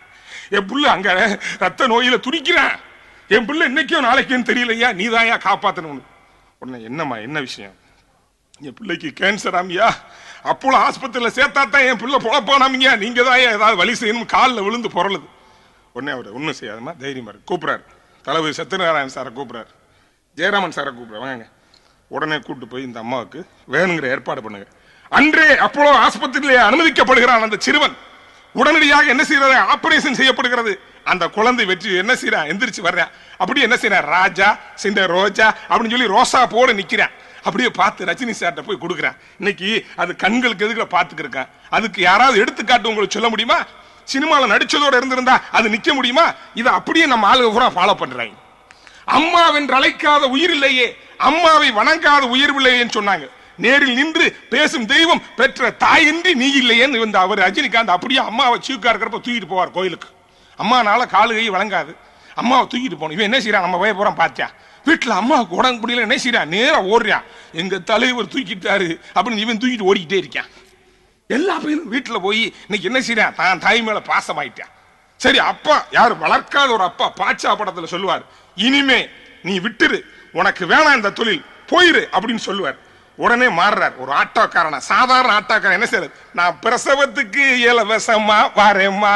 என் புள்ள அங்க ரத்த நோயில துடிக்கிறான் என் பிள்ளை இன்னைக்கும் நாளைக்கும் தெரியலையா நீதாயா காப்பாத்தணும் உடனே என்னம்மா என்ன விஷயம் என் பிள்ளைக்கு கேன்சர் ஆமியா அப்போல ஆஸ்பத்திரியில சேர்த்தா தான் என் பிள்ளை பொழப்பானாமிங்க நீங்க தான் ஏதாவது வழி செய்யணும் காலில் விழுந்து பொருளுது உடனே அவர் ஒன்றும் செய்யாதமா தைரியமா இருக்கு கூப்பிடுறாரு தளபதி சத்யநாராயணன் சாரை கூப்பிடுறாரு ஜெயராமன் சாரை கூப்பிடுறாரு வாங்க உடனே கூட்டு போய் இந்த அம்மாவுக்கு வேணுங்கிற ஏற்பாடு பண்ணுங்க அன்றே அப்போலோ ஆஸ்பத்திரியிலே அனுமதிக்கப்படுகிறான் அந்த சிறுவன் உடனடியாக என்ன செய்யறது ஆபரேஷன் செய்யப்படுகிறது அந்த குழந்தை வெற்றி என்ன செய்யறான் எந்திரிச்சு வர்றான் அப்படியே என்ன செய்யறான் ராஜா சிண்ட ரோஜா அப்படின்னு சொல்லி ரோசா போட நிக்கிறான் அப்படியே பார்த்து ரஜினி சார்ட்ட போய் கொடுக்குறான் இன்னைக்கு அது கண்களுக்கு எதுக்குல பார்த்துக்கு இருக்கான் அதுக்கு யாராவது எடுத்துக்காட்டு உங்களுக்கு சொல்ல முடியுமா சினிமால நடிச்சதோட இருந்திருந்தா அது நிக்க முடியுமா இதை அப்படியே நம்ம ஆளுங்க பூரா ஃபாலோ பண்றாங்க அம்மாவென்று அழைக்காத உயிர் இல்லையே அம்மாவை வணங்காத உயிர் இல்லையேன்னு சொன்னாங்க நேரில் நின்று பேசும் தெய்வம் பெற்ற தாயின்றி நீ இல்லையேன்னு இந்த அவர் ரஜினிகாந்த் அப்படியே அம்மாவை சீக்கா இருக்கிறப்ப தூக்கிட்டு போவார் கோயிலுக்கு அம்மானால காலு கை வழங்காது அம்மாவை தூக்கிட்டு போகணும் இவன் என்ன செய்யறான் நம்ம போய் போறான் பார்த்தியா வீட்டுல அம்மாவுக்கு உடம்பு முடியல என்ன செய்யறான் நேரா ஓடுறான் எங்க தலைவர் தூக்கிட்டாரு அப்படின்னு இவன் தூக்கிட்டு ஓடிக்கிட்டே இருக்கான் எல்லா பேரும் வீட்டுல போய் இன்னைக்கு என்ன செய்யறான் தான் தாய் மேல பாசமாயிட்டான் சரி அப்பா யார் வளர்க்காத ஒரு அப்பா பாட்சா படத்துல சொல்லுவார் இனிமே நீ விட்டுரு உனக்கு வேணாம் இந்த தொழில் போயிரு அப்படின்னு சொல்லுவார் உடனே மாறுறார் ஒரு ஆட்டோக்காரனா சாதாரண ஆட்டோக்காரன் என்ன செய்யறது நான் பிரசவத்துக்கு இலவசமா வாரேம்மா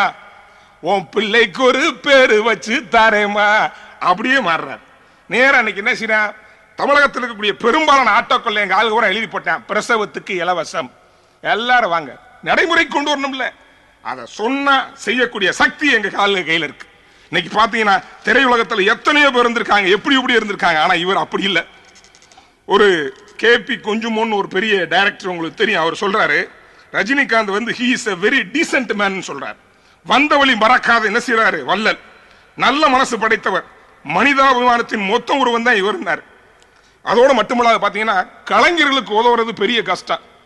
உன் பிள்ளைக்கு ஒரு பேரு வச்சு தரேம்மா அப்படியே மாறுறார் நேரா அன்னைக்கு என்ன செய்யறான் தமிழகத்தில் இருக்கக்கூடிய பெரும்பாலான ஆட்டோக்கள் எங்க ஆளுங்க கூட எழுதி போட்டேன் பிரசவத்துக்கு இலவசம் எல்லாரும் வாங்க நடைமுறை கொண்டு வரணும்ல அதை சொன்னா செய்யக்கூடிய சக்தி எங்க கால கையில இருக்கு இன்னைக்கு பாத்தீங்கன்னா திரையுலகத்துல எத்தனையோ பேர் இருந்திருக்காங்க எப்படி எப்படி இருந்திருக்காங்க ஆனா இவர் அப்படி இல்லை ஒரு கேபி கொஞ்சமோன்னு ஒரு பெரிய டைரக்டர் உங்களுக்கு தெரியும் அவர் சொல்றாரு ரஜினிகாந்த் வந்து he is a very decent man சொல்றார் வந்த வழி மறக்காத என்ன செய்யறாரு வள்ளல் நல்ல மனசு படைத்தவர் மனிதாபிமானத்தின் மொத்த உருவம் தான் இவர் இருந்தார் அதோட மட்டுமல்லாது பாத்தீங்கன்னா கலைஞர்களுக்கு உதவுறது பெரிய கஷ்டம்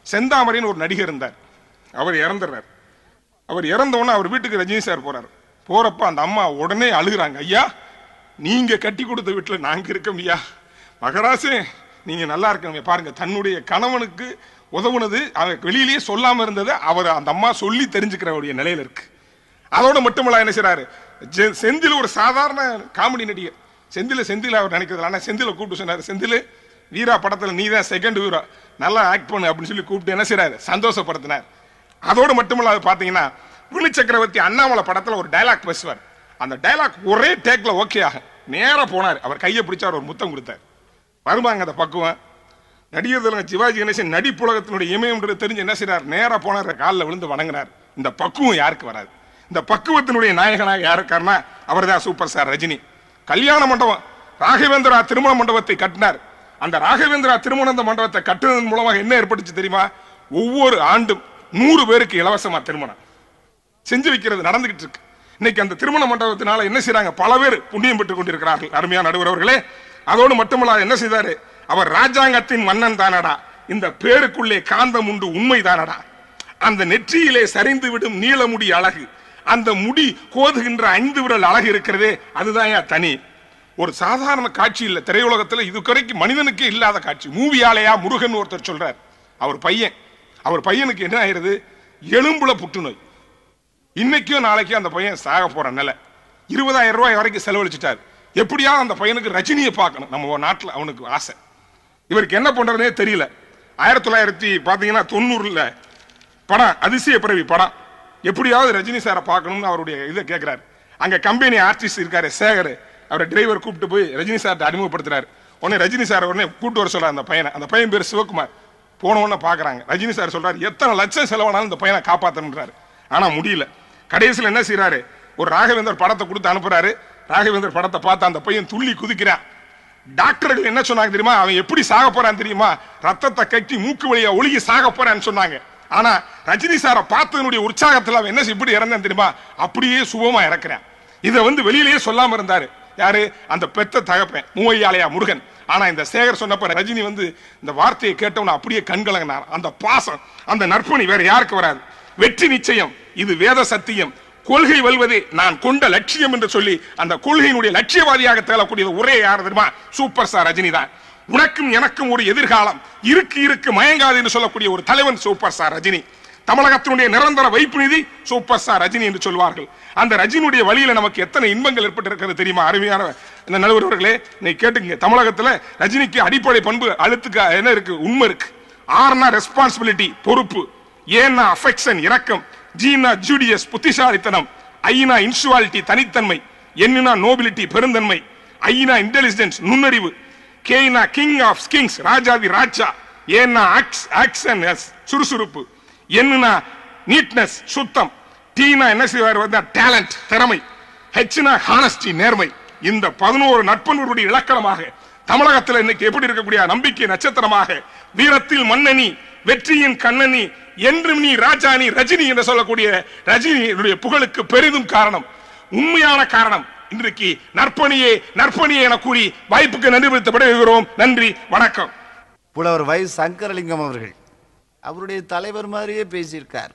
செந்தாமரைன்னு ஒரு நடிகர் இருந்தார் அவர் இறந்துடுறார் அவர் இறந்த உடனே அவர் வீட்டுக்கு ரஜினி சார் போறாரு போறப்ப அந்த அம்மா உடனே அழுகுறாங்க ஐயா நீங்க கட்டி கொடுத்த வீட்டுல நாங்க இருக்கோம் ஐயா மகராசே நீங்க நல்லா இருக்கணும் பாருங்க தன்னுடைய கணவனுக்கு உதவுனது அவர் வெளியிலேயே சொல்லாம இருந்தது அவர் அந்த அம்மா சொல்லி தெரிஞ்சுக்கிறவருடைய நிலையில இருக்கு அதோட மட்டுமல்ல என்ன செய்றாரு ஜெ- செந்தில் ஒரு சாதாரண காமெடி நடிகர் செந்தில செந்தில் அவர் நினைக்கிறது ஆனா செந்தில கூப்பிட்டு சொன்னாரு செந்தில் வீரா படத்துல நீ தான் செகண்ட் வீரா நல்லா ஆக்ட் பண்ணு அப்படின்னு சொல்லி கூப்பிட்டு என்ன செய்றாரு சந்தோஷப்படுத்தினார் அதோடு மட்டுமல்ல அது பாத்தீங்கன்னா விழு சக்கரவர்த்தி அண்ணாமலை படத்துல ஒரு டயலாக் பேசுவார் அந்த டயலாக் ஒரே டேக்ல ஓகே ஆகும் நேரா போனார் அவர் கையை பிடிச்சார் ஒரு முத்தம் கொடுத்தார் வருவாங்க அந்த பக்குவம் நடிகர் திலகம் சிவாஜி கணேசன் நடிப்புலகத்தினுடைய இமயம்ன்றது தெரிஞ்சு என்ன செய்றார் நேரா போனார் காலில் விழுந்து வணங்கினார் இந்த பக்குவம் யாருக்கு வராது இந்த பக்குவத்தினுடைய நாயகனாக யார் இருக்காருன்னா அவர் தான் சூப்பர் ஸ்டார் ரஜினி கல்யாண மண்டபம் ராகவேந்திரா திருமண மண்டபத்தை கட்டினார் அந்த ராகவேந்திரா திருமண மண்டபத்தை கட்டுவதன் மூலமாக என்ன ஏற்பட்டுச்சு தெரியுமா ஒவ்வொரு ஆண்டும் நூறு பேருக்கு இலவசமா திருமணம் செஞ்சு வைக்கிறது நடந்துகிட்டு இருக்கு இன்னைக்கு அந்த திருமண மண்டபத்தினால என்ன செய்றாங்க பல பேர் புண்ணியம் பெற்றுக் கொண்டிருக்கிறார்கள் அருமையான நடுவர் அவர்களே அதோடு மட்டுமல்ல என்ன செய்தாரு அவர் ராஜாங்கத்தின் மன்னன் தானடா இந்த பேருக்குள்ளே காந்தம் உண்டு உண்மை தானடா அந்த நெற்றியிலே சரிந்து விடும் நீளமுடி அழகு அந்த முடி கோதுகின்ற ஐந்து விரல் அழகு இருக்கிறதே அதுதான் ஏன் தனி ஒரு சாதாரண காட்சி இல்ல திரையுலகத்துல இதுவரைக்கும் மனிதனுக்கே இல்லாத காட்சி மூவியாலையா முருகன் ஒருத்தர் சொல்றார் அவர் பையன் அவர் பையனுக்கு என்ன ஆயிருது எலும்புல புற்றுநோய் இன்னைக்கும் நாளைக்கும் அந்த பையன் சாக போற நிலை இருபதாயிரம் ரூபாய் வரைக்கும் செலவழிச்சிட்டார் எப்படியாவது அந்த பையனுக்கு ரஜினியை பார்க்கணும் நம்ம நாட்டுல அவனுக்கு ஆசை இவருக்கு என்ன பண்றதுனே தெரியல ஆயிரத்தி தொள்ளாயிரத்தி பாத்தீங்கன்னா தொண்ணூறுல படம் அதிசய பிறவி படம் எப்படியாவது ரஜினி சாரை பார்க்கணும்னு அவருடைய இதை கேட்கிறாரு அங்க கம்பெனி ஆர்டிஸ்ட் இருக்காரு சேகர் அவரை டிரைவர் கூப்பிட்டு போய் ரஜினி சார்ட்ட அறிமுகப்படுத்துறாரு உடனே ரஜினி சார் உடனே கூப்பிட்டு வர சொல்றாரு அந்த பையனை அந்த பையன் பேர் சிவகுமார் போன உடனே பாக்குறாங்க ரஜினி சார் சொல்றாரு எத்தனை லட்சம் செலவானாலும் இந்த பையனை காப்பாத்தணுன்றாரு ஆனா முடியல கடைசியில் என்ன செய்யறாரு ஒரு ராகவேந்தர் படத்தை கொடுத்து அனுப்புறாரு ராகவேந்தர் படத்தை பார்த்து அந்த பையன் துள்ளி குதிக்கிறான் டாக்டர்கள் என்ன சொன்னாங்க தெரியுமா அவன் எப்படி சாக போறான் தெரியுமா ரத்தத்தை கட்டி மூக்கு வழியா ஒழுகி சாக போறான்னு சொன்னாங்க ஆனா ரஜினி சாரை பார்த்ததனுடைய உற்சாகத்துல அவன் என்ன செய்~ இப்படி இறந்தான் தெரியுமா அப்படியே சுபமா இறக்குறான் இதை வந்து வெளியிலேயே சொல்லாம இருந்தாரு யாரு அந்த பெத்த தகப்பன் மூவையாளையா முருகன் ஆனா இந்த சேகர் சொன்னப்ப ரஜினி வந்து இந்த வார்த்தையை கேட்டவன அப்படியே கண்கலங்கினார் அந்த பாசம் அந்த நற்பணி வேற யாருக்கு வராது வெற்றி நிச்சயம் இது வேத சத்தியம் கொள்கை வெல்வதே நான் கொண்ட லட்சியம் என்று சொல்லி அந்த கொள்கையினுடைய லட்சியவாதியாக தேலக்கூடிய ஒரே யார் தெரியுமா சூப்பர் ஸ்டார் ரஜினி தான் உனக்கும் எனக்கும் ஒரு எதிர்காலம் இருக்கு இருக்கு மயங்காது என்று சொல்லக்கூடிய ஒரு தலைவன் சூப்பர் ஸ்டார் ரஜினி தமிழகத்தினுடைய நிரந்தர வைப்பு நிதி சூப்பர் ஸ்டார் ரஜினி என்று சொல்வார்கள் அந்த ரஜினியுடைய வழியில நமக்கு எத்தனை இன்பங்கள் ஏற்பட்டிருக்கிறது தெரியுமா அருமையான இந்த நடுவர்களே நீ கேட்டுங்க தமிழகத்துல ரஜினிக்கு அடிப்படை பண்பு அழுத்துக்கு என்ன இருக்கு உண்மை இருக்கு ஆறுனா ரெஸ்பான்சிபிலிட்டி பொறுப்பு ஏன்னா அஃபெக்ஷன் இரக்கம் ஜீனா ஜூடியஸ் புத்திசாலித்தனம் ஐனா இன்சுவாலிட்டி தனித்தன்மை என்னன்னா நோபிலிட்டி பெருந்தன்மை ஐனா இன்டெலிஜென்ஸ் நுண்ணறிவு கேனா கிங் ஆஃப் கிங்ஸ் ராஜாதி ராஜா ஏன்னா ஆக்ஷன் சுறுசுறுப்பு என்னன்னா நீட்னஸ் சுத்தம் டீனா என்ன செய்வார் வந்து டேலண்ட் திறமை ஹெச்னா ஹானஸ்டி நேர்மை இந்த பதினோரு நட்பண்புடைய இலக்கணமாக தமிழகத்தில் இன்னைக்கு எப்படி இருக்கக்கூடிய நம்பிக்கை நட்சத்திரமாக வீரத்தில் மன்னனி வெற்றியின் கண்ணனி என்றும் நீ ராஜானி ரஜினி என்று சொல்லக்கூடிய ரஜினியுடைய புகழுக்கு பெரிதும் காரணம் உண்மையான காரணம் இன்றைக்கு நற்பணியே நற்பணியே என கூறி வாய்ப்புக்கு நன்றி தெரிவித்து விடைபெறுகிறோம் நன்றி வணக்கம் புலவர் வை சங்கரலிங்கம் அவர்கள் அவருடைய தலைவர் மாதிரியே பேசியிருக்கார்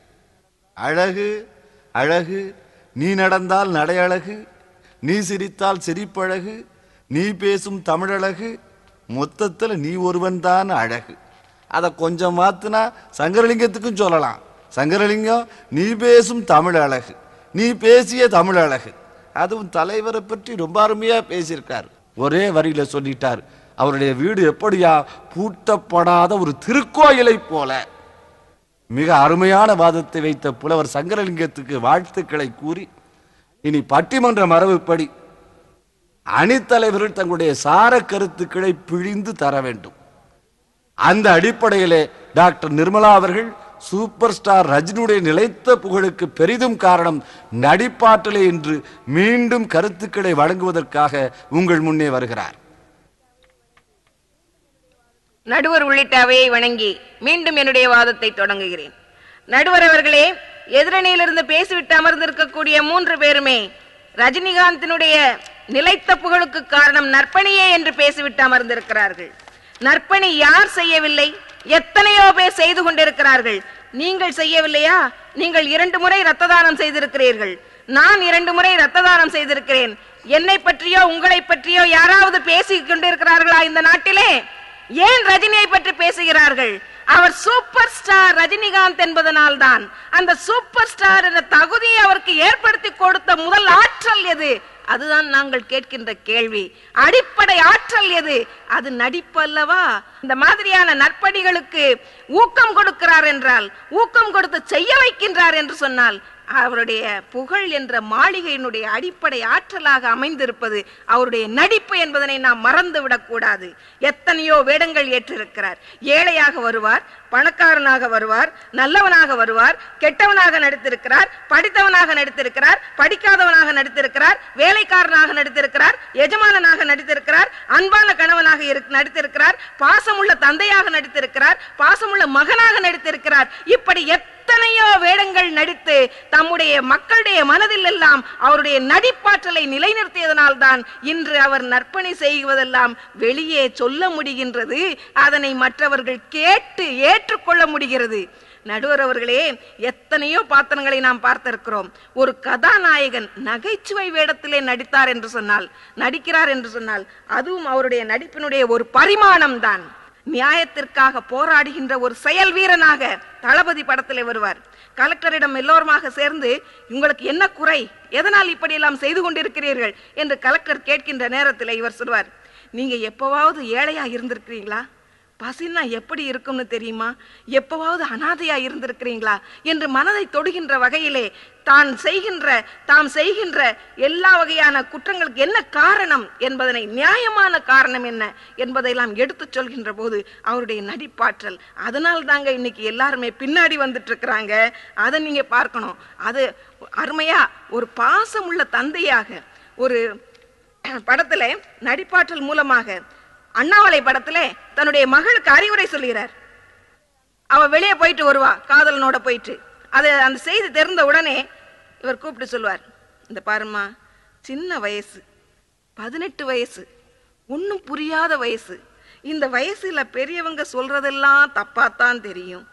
அழகு அழகு நீ நடந்தால் நடையழகு நீ சிரித்தால் சிரிப்பழகு நீ பேசும் தமிழழகு மொத்தத்தில் நீ ஒருவன் தான் அழகு அதை கொஞ்சம் மாத்துனா சங்கரலிங்கத்துக்கும் சொல்லலாம் சங்கரலிங்கம் நீ பேசும் தமிழ் அழகு நீ பேசிய தமிழ் அழகு அதுவும் தலைவரை பற்றி ரொம்ப அருமையா பேசியிருக்கார் ஒரே வரியில சொல்லிட்டார் அவருடைய வீடு எப்படியா பூட்டப்படாத ஒரு திருக்கோயிலை போல மிக அருமையான வாதத்தை வைத்த புலவர் சங்கரலிங்கத்துக்கு வாழ்த்துக்களை கூறி இனி பட்டிமன்ற மரபுப்படி அணித்தலைவர்கள் தங்களுடைய சார கருத்துக்களை பிழிந்து தர வேண்டும் அந்த அடிப்படையிலே டாக்டர் நிர்மலா அவர்கள் சூப்பர் ஸ்டார் ரஜினியுடைய நிலைத்த புகழுக்கு பெரிதும் காரணம் நடிப்பாற்றலே என்று மீண்டும் கருத்துக்களை வழங்குவதற்காக உங்கள் முன்னே வருகிறார் நடுவர் உள்ளிட்ட அவையை வணங்கி மீண்டும் என்னுடைய வாதத்தை தொடங்குகிறேன் நடுவர் அவர்களே எதிரணியிலிருந்து பேசிவிட்டு அமர்ந்திருக்கக்கூடிய மூன்று பேருமே ரஜினிகாந்தினுடைய நிலைத்த புகழுக்கு காரணம் நற்பணியே என்று பேசிவிட்டு அமர்ந்திருக்கிறார்கள் நற்பணி யார் செய்யவில்லை எத்தனையோ பேர் செய்து கொண்டிருக்கிறார்கள் நீங்கள் செய்யவில்லையா நீங்கள் இரண்டு முறை ரத்த தானம் செய்திருக்கிறீர்கள் நான் இரண்டு முறை ரத்த தானம் செய்திருக்கிறேன் என்னை பற்றியோ உங்களை பற்றியோ யாராவது பேசிக் கொண்டிருக்கிறார்களா இந்த நாட்டிலே ஏன் ரஜினியை பற்றி பேசுகிறார்கள் அவர் சூப்பர் ஸ்டார் ரஜினிகாந்த் என்பதனால் தான் அந்த சூப்பர் ஸ்டார் என்ற தகுதியை அவருக்கு ஏற்படுத்தி கொடுத்த முதல் ஆற்றல் எது அதுதான் நாங்கள் கேட்கின்ற கேள்வி அடிப்படை ஆற்றல் எது அது நடிப்பு அல்லவா இந்த மாதிரியான நற்பணிகளுக்கு ஊக்கம் கொடுக்கிறார் என்றால் ஊக்கம் கொடுத்து செய்ய வைக்கின்றார் என்று சொன்னால் அவருடைய புகழ் என்ற மாளிகையினுடைய அடிப்படை ஆற்றலாக அமைந்திருப்பது அவருடைய நடிப்பு என்பதனை நாம் மறந்துவிடக் கூடாது எத்தனையோ வேடங்கள் ஏற்றிருக்கிறார் ஏழையாக வருவார் பணக்காரனாக வருவார் நல்லவனாக வருவார் கெட்டவனாக நடித்திருக்கிறார் படித்தவனாக நடித்திருக்கிறார் படிக்காதவனாக நடித்திருக்கிறார் வேலைக்காரனாக நடித்திருக்கிறார் எஜமானனாக நடித்திருக்கிறார் அன்பான கணவனாக இரு- நடித்திருக்கிறார் பாசமுள்ள தந்தையாக நடித்திருக்கிறார் பாசமுள்ள மகனாக நடித்திருக்கிறார் இப்படி எத்தனையோ வேடங்கள் நடித்து தம்முடைய மக்களுடைய மனதில் எல்லாம் அவருடைய நடிப்பாற்றலை நிலைநிறுத்தியதனால் தான் இன்று அவர் நற்பணி செய்வதெல்லாம் வெளியே சொல்ல முடிகின்றது அதனை மற்றவர்கள் கேட்டு ஏற்றுக்கொள்ள முடிகிறது நடுவர் அவர்களே எத்தனையோ பாத்திரங்களை நாம் பார்த்திருக்கிறோம் ஒரு கதாநாயகன் நகைச்சுவை வேடத்திலே நடித்தார் என்று சொன்னால் நடிக்கிறார் என்று சொன்னால் அதுவும் அவருடைய நடிப்பினுடைய ஒரு பரிமாணம் தான் நியாயத்திற்காக போராடுகின்ற ஒரு செயல் வீரனாக தளபதி படத்திலே வருவார் கலெக்டரிடம் எல்லோருமாக சேர்ந்து உங்களுக்கு என்ன குறை எதனால் இப்படி எல்லாம் செய்து கொண்டிருக்கிறீர்கள் என்று கலெக்டர் கேட்கின்ற நேரத்தில் இவர் சொல்வார் நீங்க எப்பவாவது ஏழையா இருந்திருக்கிறீங்களா பசின்னா எப்படி இருக்கும்னு தெரியுமா எப்பவாவது அனாதையா இருந்திருக்கிறீங்களா என்று மனதை தொடுகின்ற வகையிலே தான் செய்கின்ற தாம் செய்கின்ற எல்லா வகையான குற்றங்களுக்கு என்ன காரணம் என்பதனை நியாயமான காரணம் என்ன என்பதையெல்லாம் எடுத்துச் சொல்கின்ற போது அவருடைய நடிப்பாற்றல் அதனால் தாங்க இன்னைக்கு எல்லாருமே பின்னாடி வந்துட்டு இருக்கிறாங்க அதை நீங்க பார்க்கணும் அது அருமையா ஒரு பாசமுள்ள தந்தையாக ஒரு படத்துல நடிப்பாற்றல் மூலமாக அண்ணாமலை படத்துல தன்னுடைய மகளுக்கு அறிவுரை சொல்லுகிறார் அவ வெளியே போயிட்டு வருவா காதலனோட போயிட்டு அது அந்த செய்தி தெரிந்த உடனே இவர் கூப்பிட்டு சொல்வார் இந்த பாரும்மா சின்ன வயசு பதினெட்டு வயசு ஒன்றும் புரியாத வயசு இந்த வயசுல பெரியவங்க சொல்றதெல்லாம் தப்பாத்தான் தெரியும்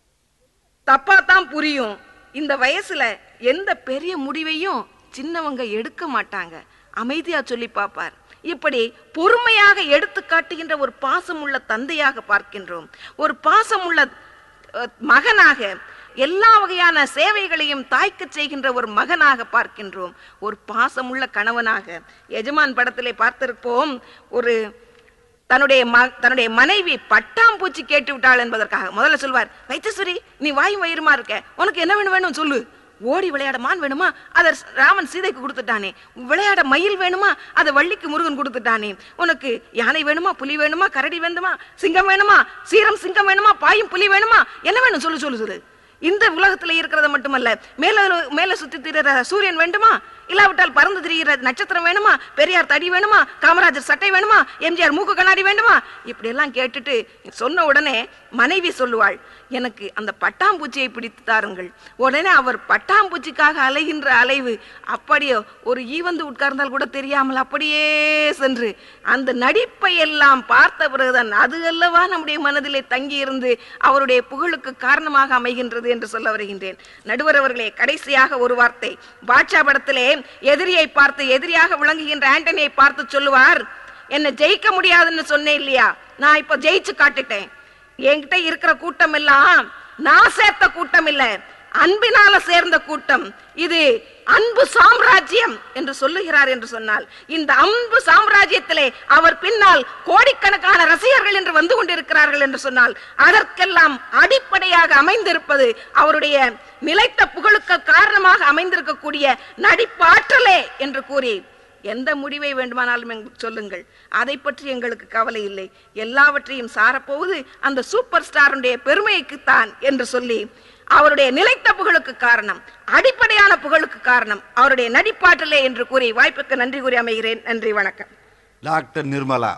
தப்பாத்தான் புரியும் இந்த வயசுல எந்த பெரிய முடிவையும் சின்னவங்க எடுக்க மாட்டாங்க அமைதியா சொல்லி பார்ப்பார் இப்படி பொறுமையாக எடுத்து காட்டுகின்ற ஒரு பாசமுள்ள தந்தையாக பார்க்கின்றோம் ஒரு பாசமுள்ள அஹ், மகனாக எல்லா வகையான சேவைகளையும் தாய்க்கு செய்கின்ற ஒரு மகனாக பார்க்கின்றோம் ஒரு பாசமுள்ள கணவனாக எஜமான் படத்திலே பார்த்திருப்போம் ஒரு தன்னுடைய ம- தன்னுடைய மனைவி பட்டாம்பூச்சி கேட்டு விட்டாள் என்பதற்காக முதல்ல சொல்வார் வைத்தீஸ்வரி நீ வாயும் வயிறுமா இருக்க உனக்கு என்ன வேணும் வேணும் சொல்லு ஓடி விளையாட மான் வேணுமா அதை ராமன் சீதைக்கு கொடுத்துட்டானே விளையாட மயில் வேணுமா அதை வள்ளிக்கு முருகன் கொடுத்துட்டானே உனக்கு யானை வேணுமா புலி வேணுமா கரடி வேண்டுமா சிங்கம் வேணுமா சீரம் சிங்கம் வேணுமா பாயும் புலி வேணுமா என்ன வேணும் சொல்லு சொல்லு சொல்லு இந்த உலகத்துல இருக்கிறத மட்டுமல்ல மேல மேல சுத்தி திரிகிற சூரியன் வேண்டுமா இல்லாவிட்டால் பறந்து திரிகிற நட்சத்திரம் வேணுமா பெரியார் தடி வேணுமா காமராஜர் சட்டை வேணுமா எம்ஜிஆர் மூக்கு கண்ணாடி வேண்டுமா இப்படி எல்லாம் கேட்டுட்டு சொன்ன உடனே மனைவி சொல்லுவாள் எனக்கு அந்த பட்டாம்பூச்சியை பிடித்து தாருங்கள் உடனே அவர் பட்டாம்பூச்சிக்காக அலைகின்ற அலைவு அப்படியே ஒரு ஈ வந்து உட்கார்ந்தால் கூட தெரியாமல் அப்படியே சென்று அந்த நடிப்பை எல்லாம் பார்த்த பிறகுதான் அது அல்லவா நம்முடைய மனதிலே தங்கி இருந்து அவருடைய புகழுக்கு காரணமாக அமைகின்றது என்று சொல்ல வருகின்றேன் நடுவர் அவர்களே கடைசியாக ஒரு வார்த்தை பாட்சா படத்திலே எதிரியை பார்த்து எதிரியாக விளங்குகின்ற ஆண்டனியை பார்த்து சொல்லுவார் என்னை ஜெயிக்க முடியாதுன்னு சொன்னேன் இல்லையா நான் இப்ப ஜெயிச்சு காட்டிட்டேன் என்கிட்ட இருக்கிற கூட்டம் எல்லாம் நான் சேர்த்த கூட்டம் இல்ல அன்பினால சேர்ந்த கூட்டம் இது அன்பு சாம்ராஜ்யம் என்று சொல்லுகிறார் என்று சொன்னால் இந்த அன்பு சாம்ராஜ்யத்திலே அவர் பின்னால் கோடிக்கணக்கான ரசிகர்கள் என்று வந்து கொண்டிருக்கிறார்கள் என்று சொன்னால் அதற்கெல்லாம் அடிப்படையாக அமைந்திருப்பது அவருடைய நிலைத்த புகழுக்கு காரணமாக அமைந்திருக்கக்கூடிய நடிப்பாற்றலே என்று கூறி எந்த முடிவை வேண்டுமானாலும் எங்களுக்கு சொல்லுங்கள் அதை பற்றி எங்களுக்கு கவலை இல்லை எல்லாவற்றையும் சாரப்போவது அந்த சூப்பர் ஸ்டாருடைய பெருமைக்குத்தான் என்று சொல்லி அவருடைய நிலைத்த புகழுக்கு காரணம் அடிப்படையான புகழுக்கு காரணம் அவருடைய நடிப்பாற்றலே என்று கூறி வாய்ப்புக்கு நன்றி கூறி அமைகிறேன் நன்றி வணக்கம் டாக்டர் நிர்மலா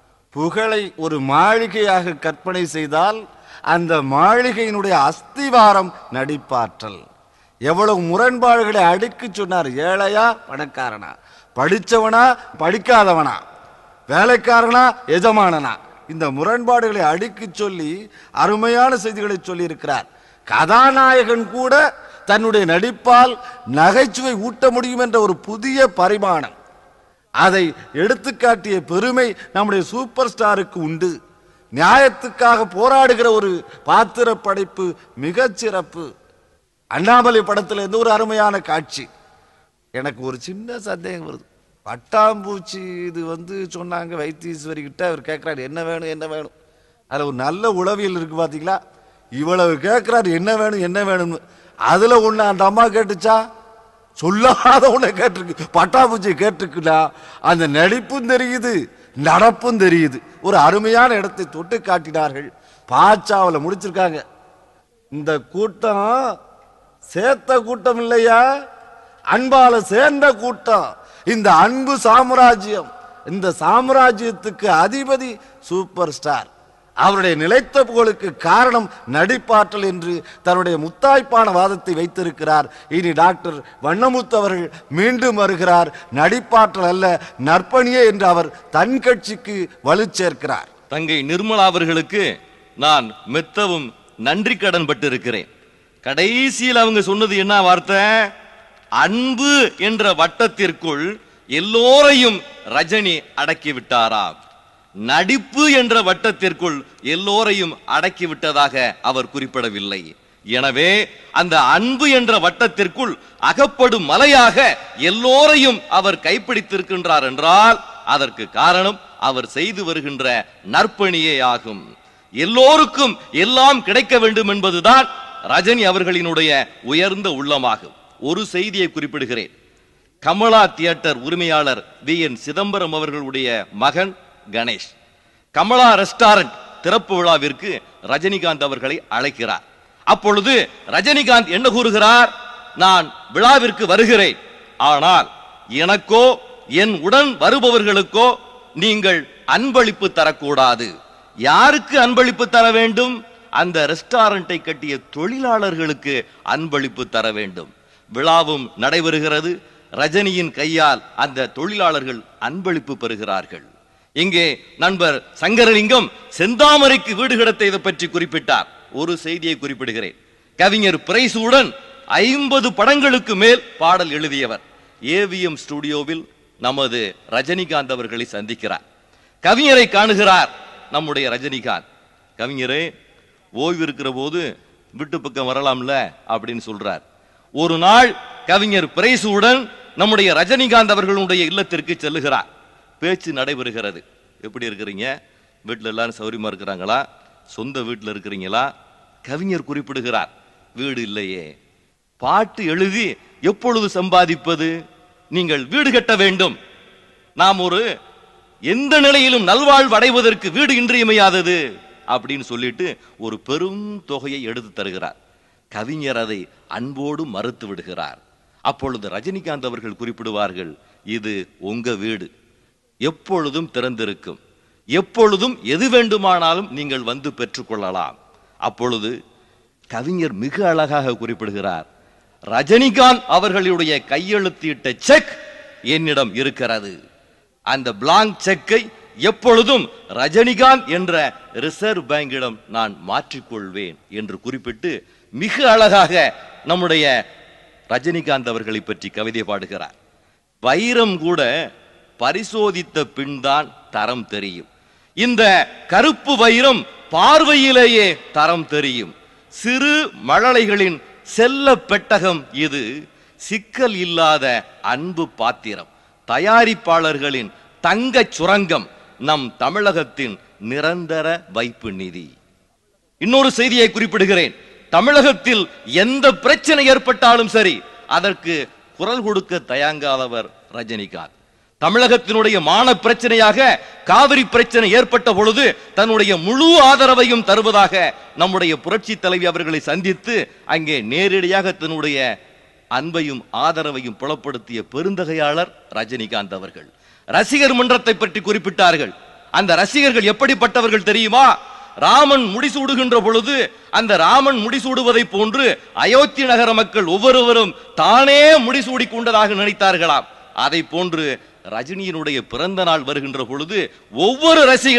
புகழை ஒரு மாளிகையாக கற்பனை செய்தால் அந்த மாளிகையினுடைய அஸ்திவாரம் நடிப்பாற்றல் எவ்வளவு முரண்பாடுகளை அடுக்கி சொன்னார் ஏழையா பணக்காரனா படிச்சவனா படிக்காதவனா வேலைக்காரனா எஜமானனா இந்த முரண்பாடுகளை அடுக்கிச் சொல்லி அருமையான செய்திகளை சொல்லி இருக்கிறார் கதாநாயகன் கூட தன்னுடைய நடிப்பால் நகைச்சுவை ஊட்ட முடியும் என்ற ஒரு புதிய பரிமாணம் அதை எடுத்துக்காட்டிய பெருமை நம்முடைய சூப்பர் ஸ்டாருக்கு உண்டு நியாயத்துக்காக போராடுகிற ஒரு பாத்திர படைப்பு மிகச் சிறப்பு அண்ணாமலை படத்துல இருந்து ஒரு அருமையான காட்சி எனக்கு ஒரு சின்ன சந்தேகம் வருது பட்டாம்பூச்சி இது வந்து சொன்னாங்க வைத்தீஸ்வரி கிட்ட அவர் கேட்கிறாரு என்ன வேணும் என்ன வேணும் அதுல ஒரு நல்ல உளவியல் இருக்கு பாத்தீங்களா இவ்வளவு கேட்கிறாரு என்ன வேணும் என்ன வேணும்னு அதுல ஒண்ணு அந்த அம்மா கேட்டுச்சா சொல்லாத ஒண்ணு கேட்டிருக்கு பட்டாம்பூச்சி கேட்டிருக்குன்னா அந்த நடிப்பும் தெரியுது நடப்பும் தெரியுது ஒரு அருமையான இடத்தை தொட்டு காட்டினார்கள் பாச்சாவில் முடிச்சிருக்காங்க இந்த கூட்டம் சேர்த்த கூட்டம் இல்லையா அன்பால சேர்ந்த கூட்டம் இந்த அன்பு சாம்ராஜ்யம் இந்த சாம்ராஜ்யத்துக்கு அதிபதி சூப்பர் ஸ்டார் அவருடைய நிலைத்த புகழுக்கு காரணம் நடிப்பாற்றல் என்று தன்னுடைய முத்தாய்ப்பான வாதத்தை வைத்திருக்கிறார் இனி டாக்டர் வண்ணமுத்து அவர்கள் மீண்டும் வருகிறார் நடிப்பாற்றல் அல்ல நற்பணியே என்று அவர் தன் கட்சிக்கு வலு சேர்க்கிறார் தங்கை நிர்மலா அவர்களுக்கு நான் மெத்தவும் நன்றி கடன் பட்டு இருக்கிறேன் கடைசியில் அவங்க சொன்னது என்ன வார்த்தை அன்பு என்ற வட்டத்திற்குள் எல்லோரையும் ரஜினி அடக்கி விட்டாராம் நடிப்பு என்ற வட்டத்திற்குள் எல்லோரையும் அடக்கி விட்டதாக அவர் குறிப்பிடவில்லை எனவே அந்த அன்பு என்ற வட்டத்திற்குள் அகப்படும் மலையாக எல்லோரையும் அவர் கைப்பிடித்திருக்கின்றார் என்றால் அதற்கு காரணம் அவர் செய்து வருகின்ற நற்பணியே ஆகும் எல்லோருக்கும் எல்லாம் கிடைக்க வேண்டும் என்பதுதான் ரஜினி அவர்களினுடைய உயர்ந்த உள்ளமாகும் ஒரு செய்தியை குறிப்பிடுகிறேன் கமலா தியேட்டர் உரிமையாளர் வி என் சிதம்பரம் அவர்களுடைய மகன் கணேஷ் கமலா ரெஸ்டாரண்ட் திறப்பு விழாவிற்கு ரஜினிகாந்த் அவர்களை அழைக்கிறார் அப்பொழுது ரஜினிகாந்த் என்ன கூறுகிறார் நான் விழாவிற்கு வருகிறேன் ஆனால் எனக்கோ என் உடன் வருபவர்களுக்கோ நீங்கள் அன்பளிப்பு தரக்கூடாது யாருக்கு அன்பளிப்பு தர வேண்டும் அந்த ரெஸ்டாரண்டை கட்டிய தொழிலாளர்களுக்கு அன்பளிப்பு தர வேண்டும் விழாவும் நடைபெறுகிறது ரஜினியின் கையால் அந்த தொழிலாளர்கள் அன்பளிப்பு பெறுகிறார்கள் இங்கே நண்பர் சங்கரலிங்கம் செந்தாமரைக்கு வீடு கிடைத்ததை பற்றி குறிப்பிட்டார் ஒரு செய்தியை குறிப்பிடுகிறேன் கவிஞர் பிரைசுடன் ஐம்பது படங்களுக்கு மேல் பாடல் எழுதியவர் ஏவிஎம் ஸ்டுடியோவில் நமது ரஜினிகாந்த் அவர்களை சந்திக்கிறார் கவிஞரை காணுகிறார் நம்முடைய ரஜினிகாந்த் கவிஞரே ஓய்வு இருக்கிற போது விட்டு பக்கம் வரலாம்ல அப்படின்னு சொல்றார் ஒரு நாள் கவிஞர் பிரைசுடன் நம்முடைய ரஜினிகாந்த் அவர்களுடைய இல்லத்திற்கு செல்லுகிறார் பேச்சு நடைபெறுகிறது எப்படி இருக்கிறீங்க வீட்டில் எல்லாரும் சௌரியமா இருக்கிறாங்களா சொந்த வீட்டில் இருக்கிறீங்களா கவிஞர் குறிப்பிடுகிறார் வீடு இல்லையே பாட்டு எழுதி எப்பொழுது சம்பாதிப்பது நீங்கள் வீடு கட்ட வேண்டும் நாம் ஒரு எந்த நிலையிலும் நல்வாழ்வு அடைவதற்கு வீடு இன்றியமையாதது அப்படின்னு சொல்லிட்டு ஒரு பெரும் தொகையை எடுத்து தருகிறார் கவிஞர் அதை அன்போடு மறுத்து விடுகிறார் அப்பொழுது ரஜினிகாந்த் அவர்கள் குறிப்பிடுவார்கள் இது உங்க வீடு எப்பொழுதும் திறந்திருக்கும் எப்பொழுதும் எது வேண்டுமானாலும் நீங்கள் வந்து பெற்றுக்கொள்ளலாம் அப்பொழுது கவிஞர் மிக அழகாக குறிப்பிடுகிறார் ரஜினிகாந்த் அவர்களுடைய கையெழுத்திட்ட செக் என்னிடம் இருக்கிறது அந்த பிளாங்க் செக்கை எப்பொழுதும் ரஜினிகாந்த் என்ற ரிசர்வ் பேங்கிடம் நான் மாற்றிக்கொள்வேன் என்று குறிப்பிட்டு மிக அழகாக நம்முடைய ரஜினிகாந்த் அவர்களை பற்றி கவிதை பாடுகிறார் வைரம் கூட பரிசோதித்த பின்தான் தரம் தெரியும் இந்த கருப்பு வைரம் பார்வையிலேயே தரம் தெரியும் சிறு மழலைகளின் செல்ல பெட்டகம் இது சிக்கல் இல்லாத அன்பு பாத்திரம் தயாரிப்பாளர்களின் தங்கச் சுரங்கம் நம் தமிழகத்தின் நிரந்தர வைப்பு நிதி இன்னொரு செய்தியை குறிப்பிடுகிறேன் தமிழகத்தில் எந்த பிரச்சனை ஏற்பட்டாலும் சரி அதற்கு குரல் கொடுக்க தயங்காதவர் ரஜினிகாந்த் தமிழகத்தினுடைய மான பிரச்சனையாக காவிரி பிரச்சனை ஏற்பட்ட பொழுது தன்னுடைய முழு ஆதரவையும் தருவதாக நம்முடைய புரட்சி தலைவி அவர்களை சந்தித்து அங்கே நேரடியாக தன்னுடைய அன்பையும் ஆதரவையும் புலப்படுத்திய பெருந்தகையாளர் ரஜினிகாந்த் அவர்கள் ரசிகர் மன்றத்தை பற்றி குறிப்பிட்டார்கள் அந்த ரசிகர்கள் எப்படிப்பட்டவர்கள் தெரியுமா ராமன் முடிசூடுகின்ற பொழுது அந்த ராமன் முடிசூடுவதை போன்று அயோத்தி நகர மக்கள் ஒவ்வொருவரும் தானே முடிசூடி கொண்டதாக நினைத்தார்களாம் அதை போன்று ரஜினியினுடைய பிறந்த நாள் வருகின்ற பொழுது ஒவ்வொரு ரசிகனும்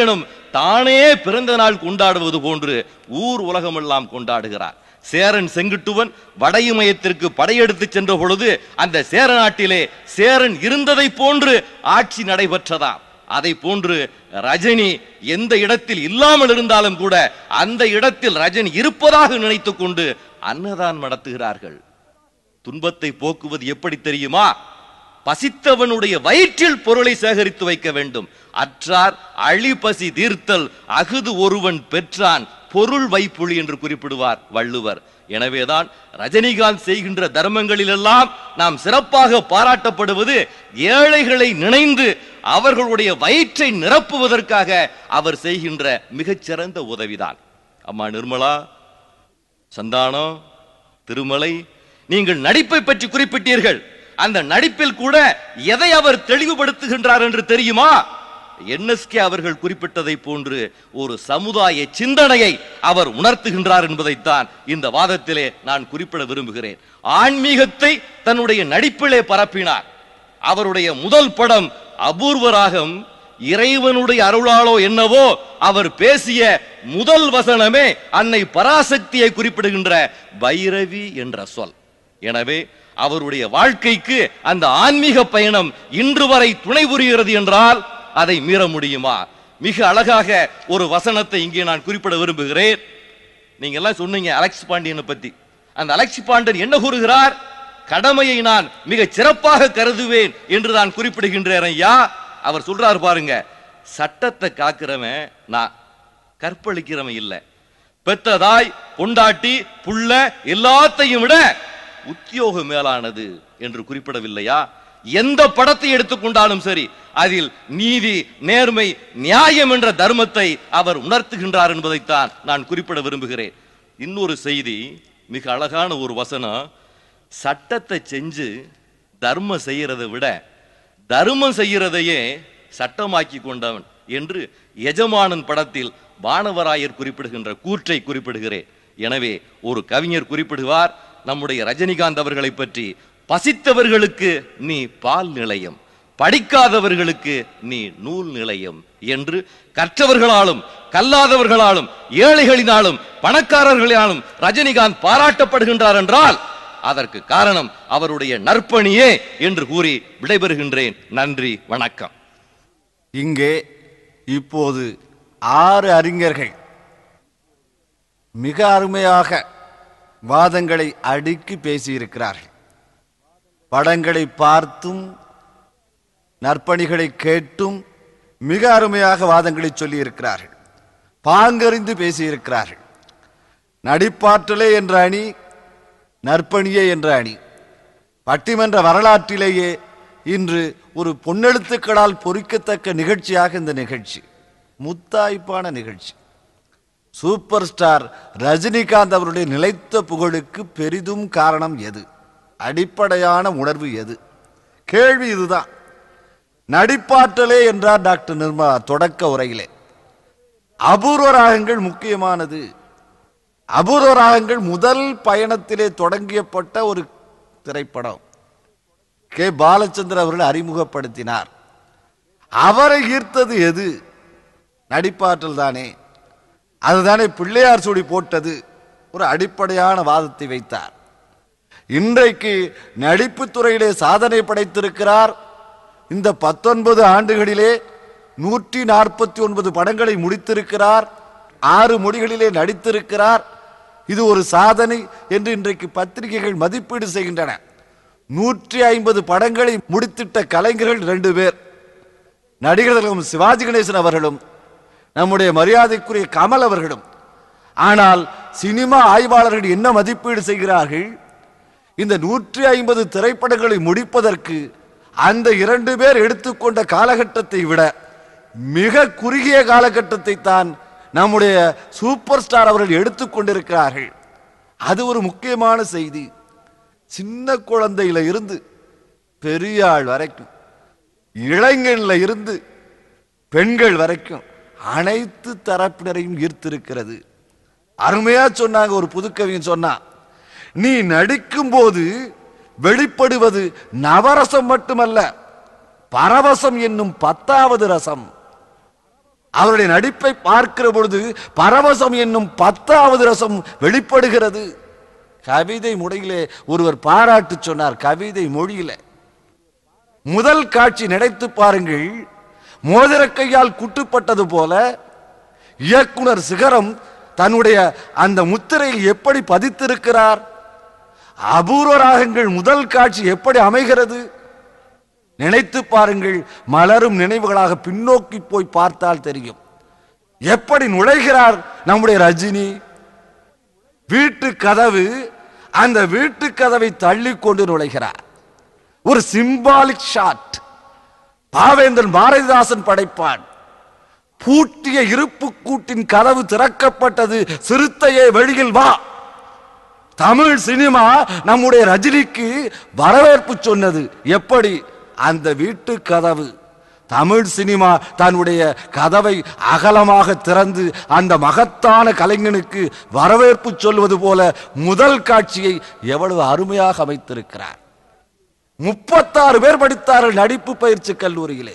தானே பிறந்த நாள் கொண்டாடுவது போன்று ஊர் உலகமெல்லாம் கொண்டாடுகிறார் சேரன் செங்குட்டுவன் வடையுமயத்திற்கு படையெடுத்து சென்ற பொழுது அந்த சேர நாட்டிலே சேரன் இருந்ததை போன்று ஆட்சி நடைபெற்றதாம் அதை போன்று ரஜினி எந்த இடத்தில் இல்லாமல் இருந்தாலும் கூட அந்த இடத்தில் ரஜினி இருப்பதாக நினைத்துக் கொண்டு அன்னதான் நடத்துகிறார்கள் துன்பத்தை போக்குவது எப்படி தெரியுமா பசித்தவனுடைய வயிற்றில் பொருளை சேகரித்து வைக்க வேண்டும் அற்றார் அழிபசி தீர்த்தல் அகுது ஒருவன் பெற்றான் பொருள் வைப்புழி என்று குறிப்பிடுவார் வள்ளுவர் எனவேதான் ரஜினிகாந்த் செய்கின்ற தர்மங்களிலெல்லாம் நாம் சிறப்பாக பாராட்டப்படுவது ஏழைகளை நினைந்து அவர்களுடைய வயிற்றை நிரப்புவதற்காக அவர் செய்கின்ற மிகச்சிறந்த உதவிதான் அம்மா நிர்மலா சந்தானம் திருமலை நீங்கள் நடிப்பை பற்றி குறிப்பிட்டீர்கள் அந்த நடிப்பில் கூட எதை அவர் தெளிவுபடுத்துகின்றார் என்று தெரியுமா என்எஸ்கே அவர்கள் குறிப்பிட்டதை போன்று ஒரு சமுதாய சிந்தனையை அவர் உணர்த்துகின்றார் என்பதைத்தான் இந்த வாதத்திலே நான் குறிப்பிட விரும்புகிறேன் ஆன்மீகத்தை தன்னுடைய நடிப்பிலே பரப்பினார் அவருடைய முதல் படம் அபூர்வராகம் இறைவனுடைய அருளாலோ என்னவோ அவர் பேசிய முதல் வசனமே அன்னை பராசக்தியை குறிப்பிடுகின்ற பைரவி என்ற சொல் எனவே அவருடைய வாழ்க்கைக்கு அந்த ஆன்மீக பயணம் இன்று வரை துணை புரிகிறது என்றால் அதை மீற முடியுமா மிக அழகாக ஒரு வசனத்தை இங்கே நான் குறிப்பிட விரும்புகிறேன் நீங்க எல்லாம் சொன்னீங்க அலெக்ஸ் பாண்டியனை பத்தி அந்த அலெக்ஸ் பாண்டியன் என்ன கூறுகிறார் கடமையை நான் மிக சிறப்பாக கருதுவேன் என்று நான் குறிப்பிடுகின்றேன் ஐயா அவர் சொல்றாரு பாருங்க சட்டத்தை காக்கிறவன் நான் கற்பழிக்கிறவன் இல்ல பெத்ததாய் பொண்டாட்டி புள்ள எல்லாத்தையும் விட உத்தியோகம் மேலானது என்று குறிப்பிடவில்லையா எந்த படத்தை எடுத்துக்கொண்டாலும் சரி அதில் நீதி நேர்மை நியாயம் என்ற தர்மத்தை அவர் உணர்த்துகின்றார் என்பதைத்தான் நான் குறிப்பிட விரும்புகிறேன் இன்னொரு செய்தி மிக அழகான ஒரு வசனம் சட்டத்தை செஞ்சு தர்மம் செய்யறதை விட தர்மம் செய்யறதையே சட்டமாக்கி கொண்டவன் என்று எஜமானன் படத்தில் வானவராயர் குறிப்பிடுகின்ற கூற்றை குறிப்பிடுகிறேன் எனவே ஒரு கவிஞர் குறிப்பிடுவார் நம்முடைய ரஜினிகாந்த் அவர்களை பற்றி பசித்தவர்களுக்கு நீ பால் நிலையம் படிக்காதவர்களுக்கு நீ நூல் நிலையம் என்று கற்றவர்களாலும் கல்லாதவர்களாலும் ஏழைகளினாலும் பணக்காரர்களினாலும் ரஜினிகாந்த் பாராட்டப்படுகின்றார் என்றால் அதற்கு காரணம் அவருடைய நற்பணியே என்று கூறி விடைபெறுகின்றேன் நன்றி வணக்கம் இங்கே இப்போது ஆறு அறிஞர்கள் மிக அருமையாக வாதங்களை அடுக்கி பேசியிருக்கிறார்கள் படங்களை பார்த்தும் நற்பணிகளை கேட்டும் மிக அருமையாக வாதங்களை சொல்லியிருக்கிறார்கள் பாங்கறிந்து பேசியிருக்கிறார்கள் நடிப்பாற்றலே என்ற அணி நற்பணியே என்ற அணி பட்டிமன்ற வரலாற்றிலேயே இன்று ஒரு பொன்னெழுத்துக்களால் பொறிக்கத்தக்க நிகழ்ச்சியாக இந்த நிகழ்ச்சி முத்தாய்ப்பான நிகழ்ச்சி சூப்பர் ஸ்டார் ரஜினிகாந்த் அவருடைய நிலைத்த புகழுக்கு பெரிதும் காரணம் எது அடிப்படையான உணர்வு எது கேள்வி இதுதான் நடிப்பாற்றலே என்றார் டாக்டர் நிர்மலா தொடக்க உரையிலே அபூர்வ ராகங்கள் முக்கியமானது அபூர்வ ராகங்கள் முதல் பயணத்திலே தொடங்கியப்பட்ட ஒரு திரைப்படம் கே பாலச்சந்திர அவர்கள் அறிமுகப்படுத்தினார் அவரை ஈர்த்தது எது நடிப்பாற்றல் தானே அதுதானே பிள்ளையார் சுடி போட்டது ஒரு அடிப்படையான வாதத்தை வைத்தார் இன்றைக்கு நடிப்புத் துறையிலே சாதனை படைத்திருக்கிறார் இந்த பத்தொன்பது ஆண்டுகளிலே நூற்றி நாற்பத்தி ஒன்பது படங்களை முடித்திருக்கிறார் ஆறு மொழிகளிலே நடித்திருக்கிறார் இது ஒரு சாதனை என்று இன்றைக்கு பத்திரிகைகள் மதிப்பீடு செய்கின்றன நூற்றி ஐம்பது படங்களை முடித்திட்ட கலைஞர்கள் ரெண்டு பேர் நடிகர் திலகம் சிவாஜி கணேசன் அவர்களும் நம்முடைய மரியாதைக்குரிய கமல் அவர்களும் ஆனால் சினிமா ஆய்வாளர்கள் என்ன மதிப்பீடு செய்கிறார்கள் இந்த நூற்றி ஐம்பது திரைப்படங்களை முடிப்பதற்கு அந்த இரண்டு பேர் எடுத்துக்கொண்ட காலகட்டத்தை விட மிக குறுகிய காலகட்டத்தை தான் நம்முடைய சூப்பர் ஸ்டார் அவர்கள் எடுத்துக்கொண்டிருக்கிறார்கள் அது ஒரு முக்கியமான செய்தி சின்ன குழந்தையில இருந்து பெரியாள் வரைக்கும் இளைஞன்ல இருந்து பெண்கள் வரைக்கும் அனைத்து தரப்பினரையும் ஈர்த்திருக்கிறது அருமையா சொன்னாங்க ஒரு புதுக்கவியன் சொன்னான் நீ நடிக்கும் போது வெளிப்படுவது நவரசம் மட்டுமல்ல பரவசம் என்னும் பத்தாவது ரசம் அவருடைய நடிப்பை பார்க்கிற பொழுது பரவசம் என்னும் பத்தாவது ரசம் வெளிப்படுகிறது கவிதை முறையிலே ஒருவர் பாராட்டு சொன்னார் கவிதை மொழியில முதல் காட்சி நினைத்து பாருங்கள் மோதிர கையால் குட்டுப்பட்டது போல இயக்குனர் சிகரம் தன்னுடைய அந்த முத்திரையில் எப்படி பதித்திருக்கிறார் அபூர்வ ராகங்கள் முதல் காட்சி எப்படி அமைகிறது நினைத்து பாருங்கள் மலரும் நினைவுகளாக பின்னோக்கி போய் பார்த்தால் தெரியும் எப்படி நுழைகிறார் நம்முடைய ரஜினி வீட்டு கதவு அந்த வீட்டு கதவை தள்ளி கொண்டு நுழைகிறார் ஒரு சிம்பாலிக் ஷாட் பாவேந்தன் பாரதிதாசன் படைப்பான் பூட்டிய இருப்பு கூட்டின் கதவு திறக்கப்பட்டது சிறுத்தையே வெளியில் வா தமிழ் சினிமா நம்முடைய ரஜினிக்கு வரவேற்பு சொன்னது எப்படி அந்த வீட்டு கதவு தமிழ் சினிமா தன்னுடைய கதவை அகலமாக திறந்து அந்த மகத்தான கலைஞனுக்கு வரவேற்பு சொல்வது போல முதல் காட்சியை எவ்வளவு அருமையாக அமைத்திருக்கிறார் முப்பத்தாறு பேர் படித்தார்கள் நடிப்பு பயிற்சி கல்லூரியிலே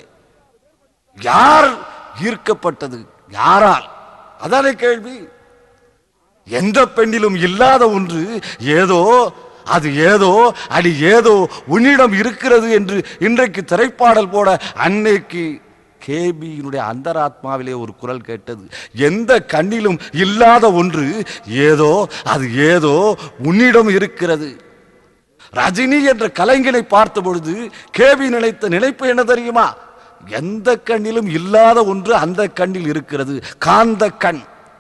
யார் ஈர்க்கப்பட்டது யாரால் அதானே கேள்வி எந்த பெண்ணிலும் இல்லாத ஒன்று ஏதோ அது ஏதோ அடி ஏதோ உன்னிடம் இருக்கிறது என்று இன்றைக்கு திரைப்பாடல் போட அன்னைக்கு கேபியினுடைய அந்தராத்மாவிலே ஒரு குரல் கேட்டது எந்த கண்ணிலும் இல்லாத ஒன்று ஏதோ அது ஏதோ உன்னிடம் இருக்கிறது ரஜினி என்ற கலைஞனை பார்த்த பொழுது கேபி நினைத்த நினைப்பு என்ன தெரியுமா எந்த கண்ணிலும் இல்லாத ஒன்று அந்த கண்ணில் இருக்கிறது காந்த கண்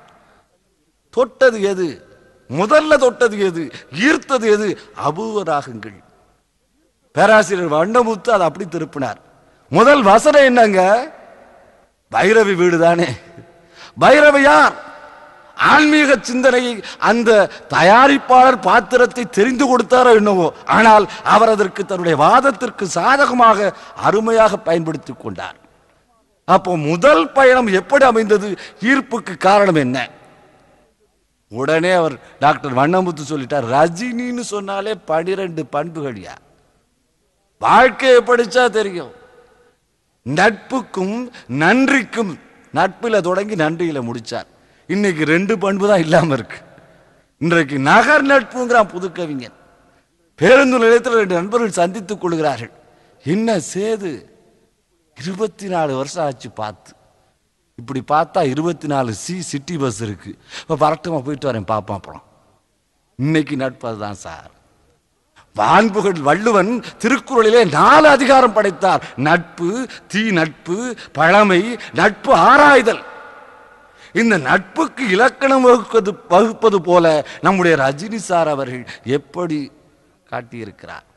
தொட்டது எது முதல்ல தொட்டது எது ஈர்த்தது எது அபூர்வ ராகங்கள் பேராசிரியர் வண்ணமுத்து அதை அப்படி திருப்பினார் முதல் வசனம் என்னங்க பைரவி வீடு தானே பைரவி யார் ஆன்மீக சிந்தனையை அந்த தயாரிப்பாளர் பாத்திரத்தை தெரிந்து கொடுத்தாரோ என்னவோ ஆனால் அவர் அதற்கு தன்னுடைய வாதத்திற்கு சாதகமாக அருமையாக பயன்படுத்திக் கொண்டார் அப்போ முதல் பயணம் எப்படி அமைந்தது ஈர்ப்புக்கு காரணம் என்ன உடனே அவர் டாக்டர் வண்ணமுத்து சொல்லிட்டார் ரஜினின்னு சொன்னாலே பனிரெண்டு பண்புகள்யா வாழ்க்கையை படிச்சா தெரியும் நட்புக்கும் நன்றிக்கும் நட்பில தொடங்கி நன்றியில முடிச்சார் இன்னைக்கு ரெண்டு பண்பு தான் இல்லாம இருக்கு இன்றைக்கு நகர் நட்புங்கிறான் புது கவிஞன் பேருந்து நிலையத்தில் ரெண்டு நண்பர்கள் சந்தித்துக் கொள்கிறார்கள் என்ன சேது இருபத்தி நாலு வருஷம் ஆச்சு பார்த்து இப்படி பார்த்தா இருபத்தி நாலு சி சிட்டி பஸ் இருக்கு இப்போ பரட்டமா போயிட்டு வரேன் பார்ப்போம் அப்புறம் இன்னைக்கு நட்பு அதுதான் சார் வான்புகழ் வள்ளுவன் திருக்குறளிலே நாலு அதிகாரம் படைத்தார் நட்பு தீ நட்பு பழமை நட்பு ஆராய்தல் இந்த நட்புக்கு இலக்கணம் வகுப்பது வகுப்பது போல நம்முடைய ரஜினி சார் அவர்கள் எப்படி காட்டியிருக்கிறார்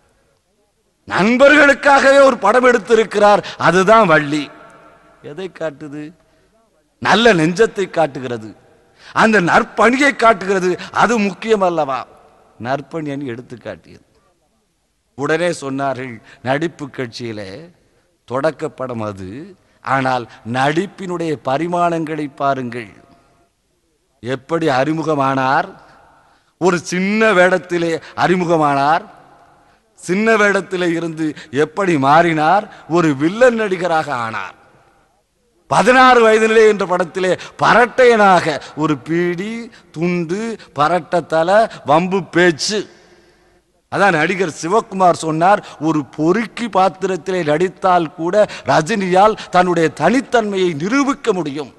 நண்பர்களுக்காகவே ஒரு படம் எடுத்திருக்கிறார் அதுதான் வள்ளி எதை காட்டுது நல்ல நெஞ்சத்தை காட்டுகிறது அந்த நற்பணியை காட்டுகிறது அது முக்கியம் அல்லவா நற்பணி அணி எடுத்து காட்டியது உடனே சொன்னார்கள் நடிப்பு கட்சியிலே தொடக்கப்படம் அது ஆனால் நடிப்பினுடைய பரிமாணங்களை பாருங்கள் எப்படி அறிமுகமானார் ஒரு சின்ன வேடத்திலே அறிமுகமானார் சின்ன வேடத்திலே இருந்து எப்படி மாறினார் ஒரு வில்லன் நடிகராக ஆனார் பதினாறு வயதிலே என்ற படத்திலே பரட்டையனாக ஒரு பீடி துண்டு பரட்ட தலை வம்பு பேச்சு அதான் நடிகர் சிவகுமார் சொன்னார் ஒரு பொறுக்கி பாத்திரத்திலே நடித்தால் கூட ரஜினியால் தன்னுடைய தனித்தன்மையை நிரூபிக்க முடியும்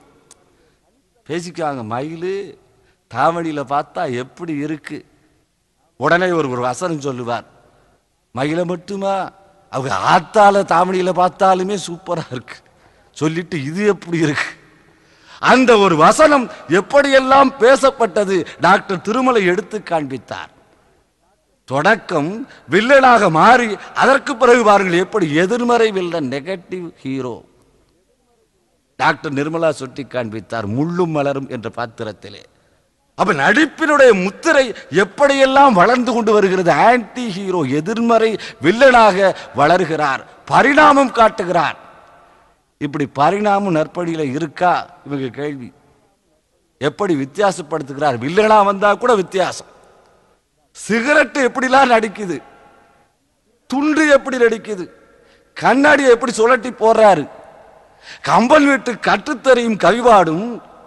பேசிக்காங்க மயிலு தாவணியில பார்த்தா எப்படி இருக்கு உடனே ஒரு ஒரு வசனம் சொல்லுவார் மயில மட்டுமா அவங்க ஆத்தால தாவணியில பார்த்தாலுமே சூப்பரா இருக்கு சொல்லிட்டு இது எப்படி இருக்கு அந்த ஒரு வசனம் எப்படியெல்லாம் பேசப்பட்டது டாக்டர் திருமலை எடுத்து காண்பித்தார் தொடக்கம் வில்லனாக மாறி அதற்கு பிறகு பாருங்கள் எப்படி எதிர்மறை villain negative hero doctor Nirmala சுட்டி காண்பித்தார் முள்ளும் மலரும் என்ற பாத்திரத்திலே அப்ப நடிப்பினுடைய முத்திரை எப்படியெல்லாம் வளர்ந்து கொண்டு வருகிறது ஆன்டி ஹீரோ எதிர்மறை வில்லனாக வளர்கிறார் பரிணாமம் காட்டுகிறார் இப்படி பரிணாமம் நற்பணியில இருக்கா இவங்க கேள்வி எப்படி வித்தியாசப்படுத்துகிறார் வில்லனா வந்தா கூட வித்தியாசம் சிகரெட் எப்படிலாம் நடிக்குது துண்டு எப்படி நடிக்குது கண்ணாடியை எப்படி சுழட்டி போடுறாரு கம்பன் வீட்டு கட்டுத்தறியும் கவிபாடும்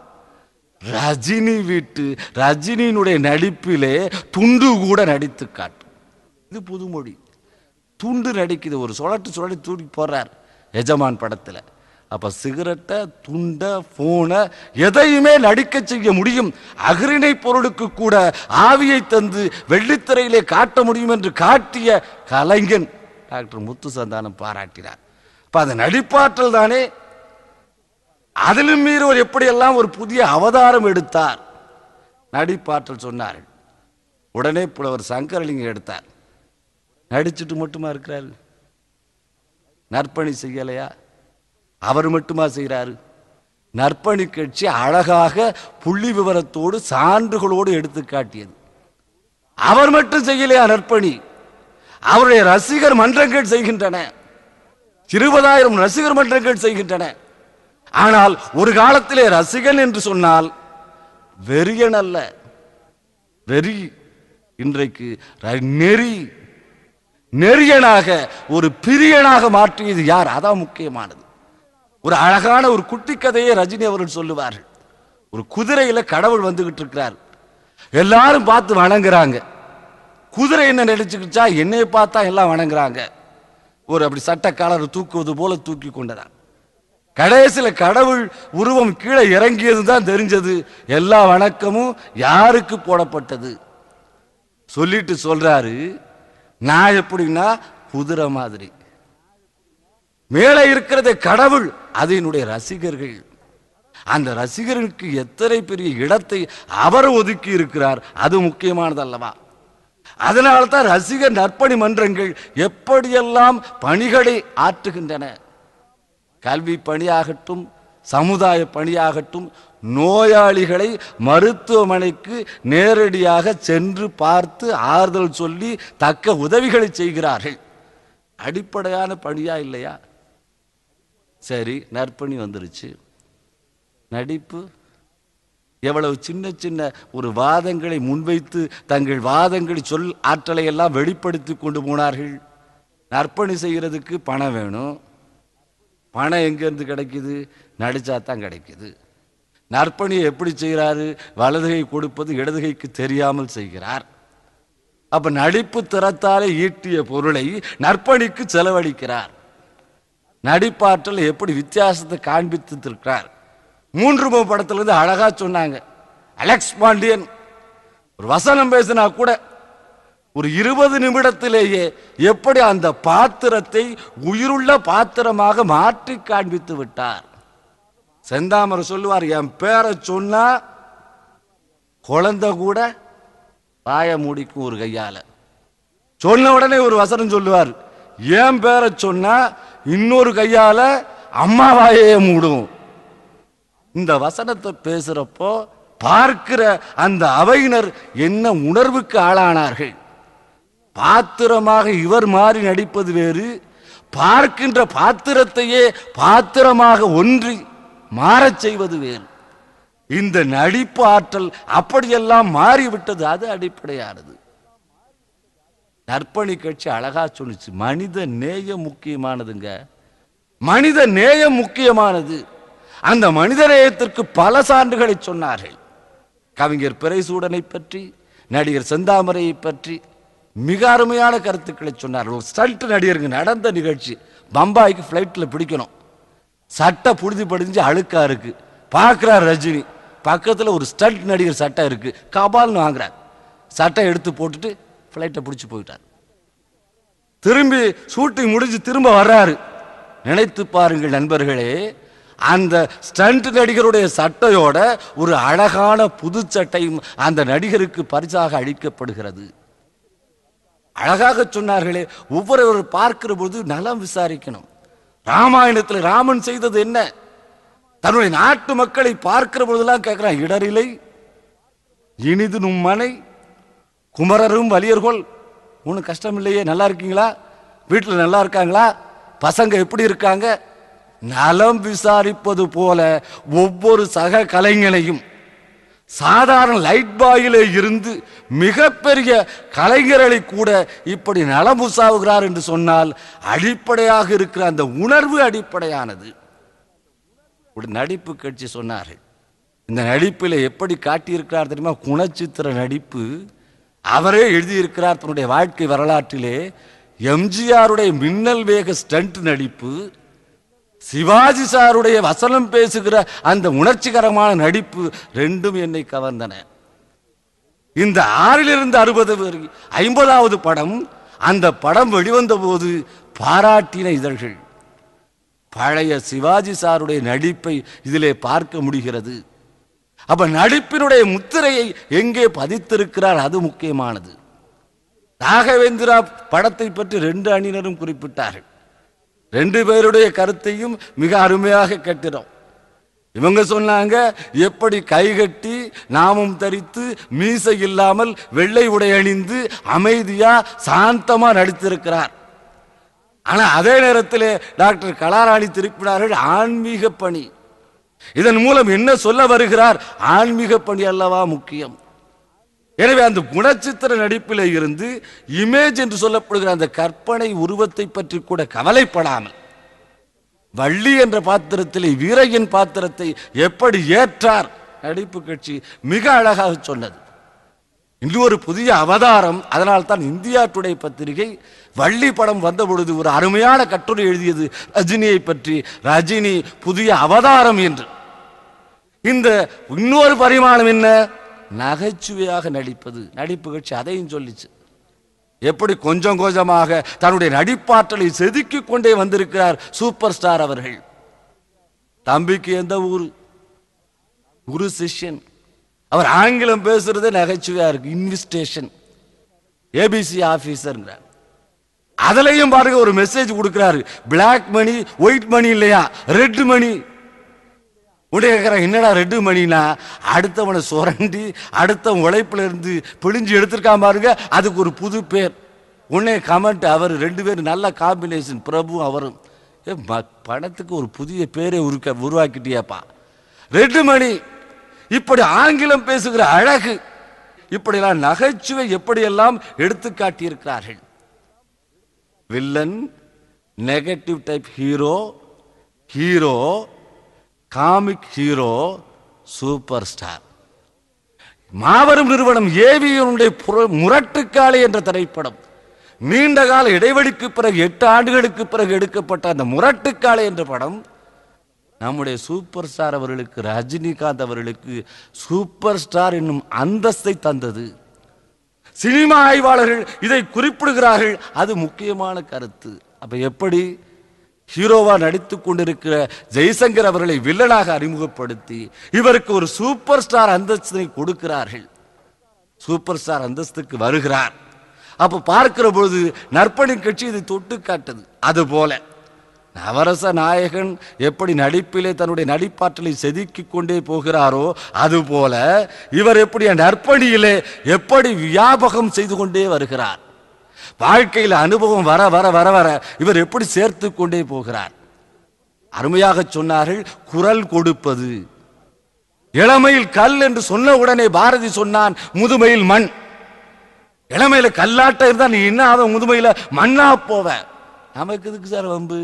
ரஜினி வீட்டு ரஜினியினுடைய நடிப்பிலே துண்டு கூட நடித்து காட்டும் இது புதுமொழி துண்டு நடிக்குது ஒரு சுழட்டு சுழட்டி தூக்கி போடுறார் எஜமான் படத்துல அப்ப சிகரெட்டை துண்ட போனை எதையுமே நடிக்க செய்ய முடியும் அகிரிணை பொருளுக்கு கூட ஆவியை தந்து வெள்ளித்திரையிலே காட்ட முடியும் என்று காட்டிய கலைஞன் டாக்டர் முத்து சந்தானம் பாராட்டினார் அப்ப அந்த நடிப்பாற்றல் தானே அதிலும் மீறி ஒரு எப்படியெல்லாம் ஒரு புதிய அவதாரம் எடுத்தார் நடிப்பாற்றல் சொன்னார்கள் உடனே புலவர் சங்கரலிங்கம் எடுத்தார் நடிச்சுட்டு மட்டுமா இருக்கிறாரு நற்பணி செய்யலையா அவர் மட்டுமா செய்கிறாரு நற்பணி கட்சி அழகாக புள்ளி விவரத்தோடு சான்றுகளோடு எடுத்து காட்டியது அவர் மட்டும் செய்யலையா நற்பணி அவருடைய ரசிகர் மன்றங்கள் செய்கின்றன இருபதாயிரம் ரசிகர் மன்றங்கள் செய்கின்றன ஆனால் ஒரு காலத்திலே ரசிகன் என்று சொன்னால் வெறியன் அல்ல வெறி இன்றைக்கு ர- நெறி நெறியனாக ஒரு பிரியனாக மாற்றியது யார் அதான் முக்கியமானது ஒரு அழகான ஒரு குட்டி கதையை ரஜினி அவர்கள் சொல்லுவார்கள் ஒரு குதிரையில கடவுள் வந்துகிட்டு இருக்கிறார் எல்லாரும் பார்த்து வணங்குறாங்க குதிரை என்ன நினைச்சுக்கிச்சா என்னைய பார்த்தா எல்லாம் வணங்குறாங்க ஒரு அப்படி சட்ட காலரை தூக்குவது போல தூக்கி கொண்டதான் கடைசியில கடவுள் உருவம் கீழே இறங்கியது தான் தெரிஞ்சது எல்லா வணக்கமும் யாருக்கு போடப்பட்டது சொல்லிட்டு சொல்றாரு நான் எப்படின்னா குதிரை மாதிரி மேலே இருக்கிறது கடவுள் அது என்னுடைய ரசிகர்கள் அந்த ரசிகர்களுக்கு எத்தனை பெரிய இடத்தை அவர் ஒதுக்கி இருக்கிறார் அது முக்கியமானது அல்லவா அதனால தான் ரசிகர் நற்பணி மன்றங்கள் எப்படியெல்லாம் பணிகளை ஆற்றுகின்றன கல்வி பணியாகட்டும் சமுதாய பணியாகட்டும் நோயாளிகளை மருத்துவமனைக்கு நேரடியாக சென்று பார்த்து ஆறுதல் சொல்லி தக்க உதவிகளை செய்கிறார்கள் அடிப்படையான பணியா இல்லையா சரி நற்பணி வந்துருச்சு நடிப்பு எவ்வளவு சின்ன சின்ன ஒரு வாதங்களை முன்வைத்து தங்கள் வாதங்களை சொல் ஆற்றலை எல்லாம் வெளிப்படுத்தி கொண்டு போனார்கள் நற்பணி செய்கிறதுக்கு பணம் வேணும் பணம் எங்கேருந்து கிடைக்குது நடிச்சா தான் கிடைக்குது நற்பணியை எப்படி செய்கிறாரு வலதுகை கொடுப்பது இடதுகைக்கு தெரியாமல் செய்கிறார் அப்ப நடிப்பு திறத்தாலே ஈட்டிய பொருளை நற்பணிக்கு செலவழிக்கிறார் நடிப்பாற்றல் எப்படி வித்தியாசத்தை காண்பித்து இருக்கிறார் மூன்று முக படத்துல இருந்து அழகா சொன்னாங்க அலெக்ஸ் பாண்டியன் ஒரு வசனம் பேசினா கூட ஒரு இருபது நிமிடத்திலேயே எப்படி அந்த பாத்திரத்தை உயிருள்ள பாத்திரமாக மாற்றி காண்பித்து விட்டார் செந்தாமரை சொல்லுவார் என் பேரை சொன்னா குழந்தை கூட வாய மூடிக்கும் ஒரு கையால சொன்ன உடனே ஒரு வசனம் சொல்லுவார் என் பேரை சொன்னா இன்னொரு கையால அம்மா வாயையே மூடும் இந்த வசனத்தை பேசுறப்போ பார்க்கிற அந்த அவையினர் என்ன உணர்வுக்கு ஆளானார்கள் பாத்திரமாக இவர் மாறி நடிப்பது வேறு பார்க்கின்ற பாத்திரத்தையே பாத்திரமாக ஒன்றி மாறச் செய்வது வேறு இந்த நடிப்பு ஆற்றல் அப்படியெல்லாம் மாறிவிட்டது அது அடிப்படையானது நற்பணி கட்சி அழகா சொன்னுச்சு மனித நேயம் முக்கியமானதுங்க மனித நேயம் முக்கியமானது அந்த மனித நேயத்திற்கு பல சான்றுகளை சொன்னார்கள் கவிஞர் பிறைசூடனை பற்றி நடிகர் செந்தாமரையை பற்றி மிக அருமையான கருத்துக்களை சொன்னார்கள் ஒரு ஸ்டண்ட் நடிகருங்க நடந்த நிகழ்ச்சி பம்பாய்க்கு ஃப்ளைட்டில் பிடிக்கணும் சட்டை புழுதி படிஞ்சு அழுக்கா இருக்கு பார்க்கிறார் ரஜினி பக்கத்தில் ஒரு ஸ்டண்ட் நடிகர் சட்டை இருக்கு கபால்னு வாங்குறார் சட்டை எடுத்து போட்டுட்டு ஃப்ளைட்டை பிடிச்சி போயிட்டார் திரும்பி ஷூட்டிங் முடிஞ்சு திரும்ப வர்றாரு நினைத்து பாருங்கள் நண்பர்களே அந்த ஸ்டண்ட் நடிகருடைய சட்டையோட ஒரு அழகான புது சட்டையும் அந்த நடிகருக்கு பரிசாக அளிக்கப்படுகிறது அழகாக சொன்னார்களே ஒவ்வொருவர் பார்க்கிற போது நலம் விசாரிக்கணும் ராமாயணத்தில் ராமன் செய்தது என்ன தன்னுடைய நாட்டு மக்களை பார்க்கிற போதெல்லாம் கேட்கிறான் இடரிலை இனிது நும் மனை குமரரும் வலியர்கோள் ஒன்றும் கஷ்டம் இல்லையே நல்லா இருக்கீங்களா வீட்டில் நல்லா இருக்காங்களா பசங்க எப்படி இருக்காங்க நலம் விசாரிப்பது போல ஒவ்வொரு சக கலைஞனையும் சாதாரண லைட் பாயிலே இருந்து மிகப்பெரிய கலைஞர்களை கூட இப்படி நலமுசாவுகிறார் என்று சொன்னால் அடிப்படையாக இருக்கிற அந்த உணர்வு அடிப்படையானது ஒரு நடிப்பு கட்சி சொன்னார்கள் இந்த நடிப்பில் எப்படி காட்டியிருக்கிறார் தெரியுமா குணச்சித்திர நடிப்பு அவரே எழுதியிருக்கிறார் தன்னுடைய வாழ்க்கை வரலாற்றிலே எம்ஜிஆருடைய மின்னல் வேக ஸ்டண்ட் நடிப்பு சிவாஜி சாருடைய வசனம் பேசுகிற அந்த உணர்ச்சிகரமான நடிப்பு ரெண்டும் என்னை கவர்ந்தன இந்த ஆறிலிருந்து அறுபது வரை ஐம்பதாவது படம் அந்த படம் வெளிவந்த போது பாராட்டின இதழ்கள் பழைய சிவாஜி சாருடைய நடிப்பை இதிலே பார்க்க முடிகிறது அப்ப நடிப்பினுடைய முத்திரையை எங்கே பதித்திருக்கிறார் அது முக்கியமானது ராகவேந்திரா படத்தை பற்றி ரெண்டு அணியினரும் குறிப்பிட்டார்கள் ரெண்டு பேருடைய கருத்தையும் மிக அருமையாக கேட்டிரோம் இவங்க சொன்னாங்க எப்படி கைகட்டி நாமம் தரித்து மீசை இல்லாமல் வெள்ளை உடை அணிந்து அமைதியா சாந்தமா நடித்திருக்கிறார் ஆனா அதே நேரத்தில் டாக்டர் கலாராணி திருப்பினார்கள் ஆன்மீக பணி இதன் மூலம் என்ன சொல்ல வருகிறார் ஆன்மீக பணி அல்லவா முக்கியம் எனவே அந்த குணச்சித்திர நடிப்பிலே இருந்து இமேஜ் என்று சொல்லப்படுகிற அந்த கற்பனை உருவத்தை பற்றி கூட கவலைப்படாமல் வள்ளி என்ற பாத்திரத்திலே வீரையின் பாத்திரத்தை எப்படி ஏற்றார் நடிப்பு கட்சி மிக அழகாக சொன்னது இன்று ஒரு புதிய அவதாரம் அதனால் தான் இந்தியா டுடே பத்திரிகை வள்ளி படம் வந்த பொழுது ஒரு அருமையான கட்டுரை எழுதியது ரஜினியை பற்றி ரஜினி புதிய அவதாரம் என்று இந்த இன்னொரு பரிமாணம் என்ன நகைச்சுவையாக நடிப்பது நடிப்பு கட்சி அதையும் சொல்லிச்சு எப்படி கொஞ்சம் கொஞ்சமாக தன்னுடைய நடிப்பாற்றலை செதுக்கிக் கொண்டே வந்திருக்கிறார் சூப்பர் ஸ்டார் அவர்கள் தம்பிக்கு எந்த ஊரு குரு சிஷ்யன் அவர் ஆங்கிலம் பேசுறதே நகைச்சுவையா இருக்கு இன்விஸ்டேஷன் ஏபிசி ஆபீசர்ங்கிறார் அதுலயும் பாருங்க ஒரு மெசேஜ் கொடுக்கிறாரு பிளாக் மணி ஒயிட் மணி இல்லையா ரெட் மணி உடைய கேட்குறான் என்னடா ரெட்டு மணினா அடுத்தவனை சுரண்டி அடுத்தவன் உழைப்புல இருந்து பிழிஞ்சு எடுத்திருக்கான் பாருங்க அதுக்கு ஒரு புது பேர் உடனே கமெண்ட் அவர் ரெண்டு பேரும் நல்ல காம்பினேஷன் பிரபு அவரும் ஏ ம- படத்துக்கு ஒரு புதிய பேரை உருக்க உருவாக்கிட்டியாப்பா ரெட்டு மணி இப்படி ஆங்கிலம் பேசுகிற அழகு இப்படியெல்லாம் நகைச்சுவை எப்படியெல்லாம் எடுத்து காட்டியிருக்கிறார்கள் villain negative type hero hero comic hero super star மாபெரும் நிறுவனம் ஏவியனுடைய புர- முரட்டுக்காளி என்ற திரைப்படம் நீண்ட கால இடைவெளிக்கு பிறகு எட்டு ஆண்டுகளுக்கு பிறகு எடுக்கப்பட்ட அந்த முரட்டுக்காளி என்ற படம் நம்முடைய சூப்பர் ஸ்டார் அவர்களுக்கு ரஜினிகாந்த் அவர்களுக்கு சூப்பர் ஸ்டார் என்னும் அந்தஸ்தை தந்தது சினிமா ஆய்வாளர்கள் இதை குறிப்பிடுகிறார்கள் அது முக்கியமான கருத்து அப்ப எப்படி ஹீரோவா நடித்துக் கொண்டிருக்கிற ஜெய்சங்கர் அவர்களை வில்லனாக அறிமுகப்படுத்தி இவருக்கு ஒரு சூப்பர் ஸ்டார் அந்தஸ்தை கொடுக்கிறார்கள் சூப்பர் ஸ்டார் அந்தஸ்துக்கு வருகிறார் அப்ப பார்க்கிற பொழுது நற்பணி கட்சி இதை தொட்டு காட்டுது அது போல நவரச நாயகன் எப்படி நடிப்பிலே தன்னுடைய நடிப்பாற்றலை செதுக்கிக் கொண்டே போகிறாரோ அதுபோல இவர் எப்படி நற்பணியிலே எப்படி வியாபகம் செய்து கொண்டே வருகிறார் வாழ்க்கையில் அனுபவம் வர வர வர வர இவர் எப்படி சேர்த்து கொண்டே போகிறார் அருமையாக சொன்னார்கள் குரல் கொடுப்பது இளமையில் கல் என்று சொன்ன உடனே பாரதி சொன்னான் முதுமையில் மண் இளமையில கல்லாட்ட இருந்தா நீ என்ன ஆவ முதுமையில மண்ணா போவ நமக்கு எதுக்கு சார் வம்பு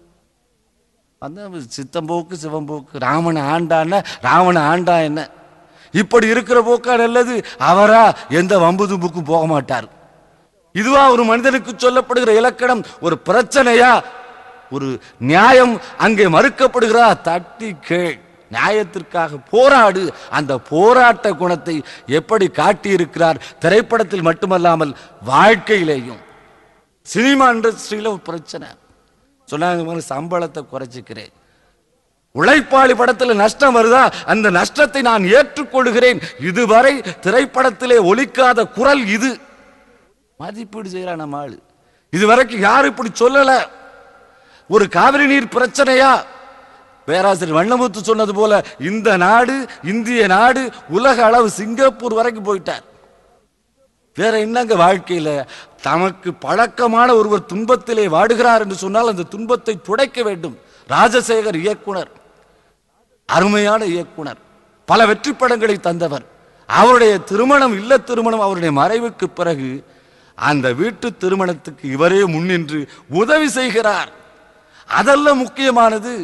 அந்த சித்தம்போக்கு சிவம்போக்கு ராமன் ஆண்டான ராவண ஆண்டா என்ன இப்படி இருக்கிற போக்கா நல்லது அவரா எந்த வம்பு தும்புக்கும் போக மாட்டார் இதுவா ஒரு மனிதனுக்கு சொல்லப்படுகிற இலக்கணம் ஒரு பிரச்சனையா ஒரு நியாயம் அங்கே மறுக்கப்படுகிறா தட்டி கேள் நியாயத்திற்காக போராடு அந்த போராட்ட குணத்தை எப்படி காட்டியிருக்கிறார் திரைப்படத்தில் மட்டுமல்லாமல் வாழ்க்கையிலேயும் சினிமா இண்டஸ்ட்ரியில ஒரு பிரச்சனை சொன்னாங்க "இந்த மாதிரி சம்பளத்தை குறைச்சிக்கிறேன் உழைப்பாளி படத்தில் நஷ்டம் வருதா அந்த நஷ்டத்தை நான் ஏற்றுக்கொள்கிறேன் இதுவரை திரைப்படத்திலே ஒலிக்காத குரல் இது மதிப்பீடு செய்யறான் நம்ம ஆளு இதுவரைக்கும் யாரும் இப்படி சொல்லல ஒரு காவிரி நீர் பிரச்சனையா பேராசிரியர் வண்ணமுத்து சொன்னது போல இந்த நாடு இந்திய நாடு உலக அளவு சிங்கப்பூர் வரைக்கும் போயிட்டார் வேற என்னங்க வாழ்க்கையில தமக்கு பழக்கமான ஒருவர் துன்பத்திலே வாடுகிறார் என்று சொன்னால் அந்த துன்பத்தை துடைக்க வேண்டும் ராஜசேகர் இயக்குனர் அருமையான இயக்குனர் பல வெற்றி படங்களை தந்தவர் அவருடைய திருமணம் இல்ல திருமணம் அவருடைய மறைவுக்கு பிறகு அந்த வீட்டு திருமணத்துக்கு இவரே முன்னின்று உதவி செய்கிறார் அதல்ல முக்கியமானது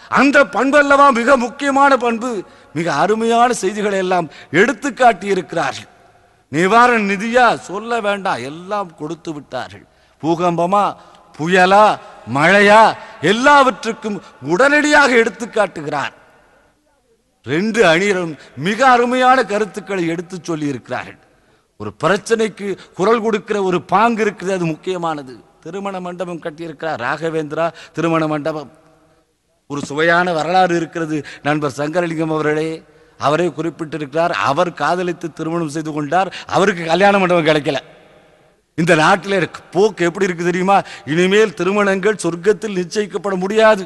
அந்த பண்பல்லவா மிக முக்கியமான பண்பு மிக அருமையான செய்திகளை எல்லாம் எடுத்து காட்டி இருக்கிறார்கள் நிவாரண நிதியா சொல்ல வேண்டாம் எல்லாம் கொடுத்து விட்டார்கள் பூகம்பமா புயலா மழையா எல்லாவற்றுக்கும் உடனடியாக எடுத்து காட்டுகிறார் ரெண்டு அணியரும் மிக அருமையான கருத்துக்களை எடுத்து சொல்லி இருக்கிறார்கள் ஒரு பிரச்சனைக்கு குரல் கொடுக்கிற ஒரு பாங்கு இருக்குது அது முக்கியமானது திருமண மண்டபம் கட்டியிருக்கிறார் ராகவேந்திரா திருமண மண்டபம் ஒரு சுவையான வரலாறு இருக்கிறது நண்பர் சங்கரலிங்கம் அவர்களே அவரே குறிப்பிட்டிருக்கிறார் அவர் காதலித்து திருமணம் செய்து கொண்டார் அவருக்கு கல்யாண மண்டபம் கிடைக்கல இந்த நாட்டில் இருக்க போக்கு எப்படி இருக்கு தெரியுமா இனிமேல் திருமணங்கள் சொர்க்கத்தில் நிச்சயிக்கப்பட முடியாது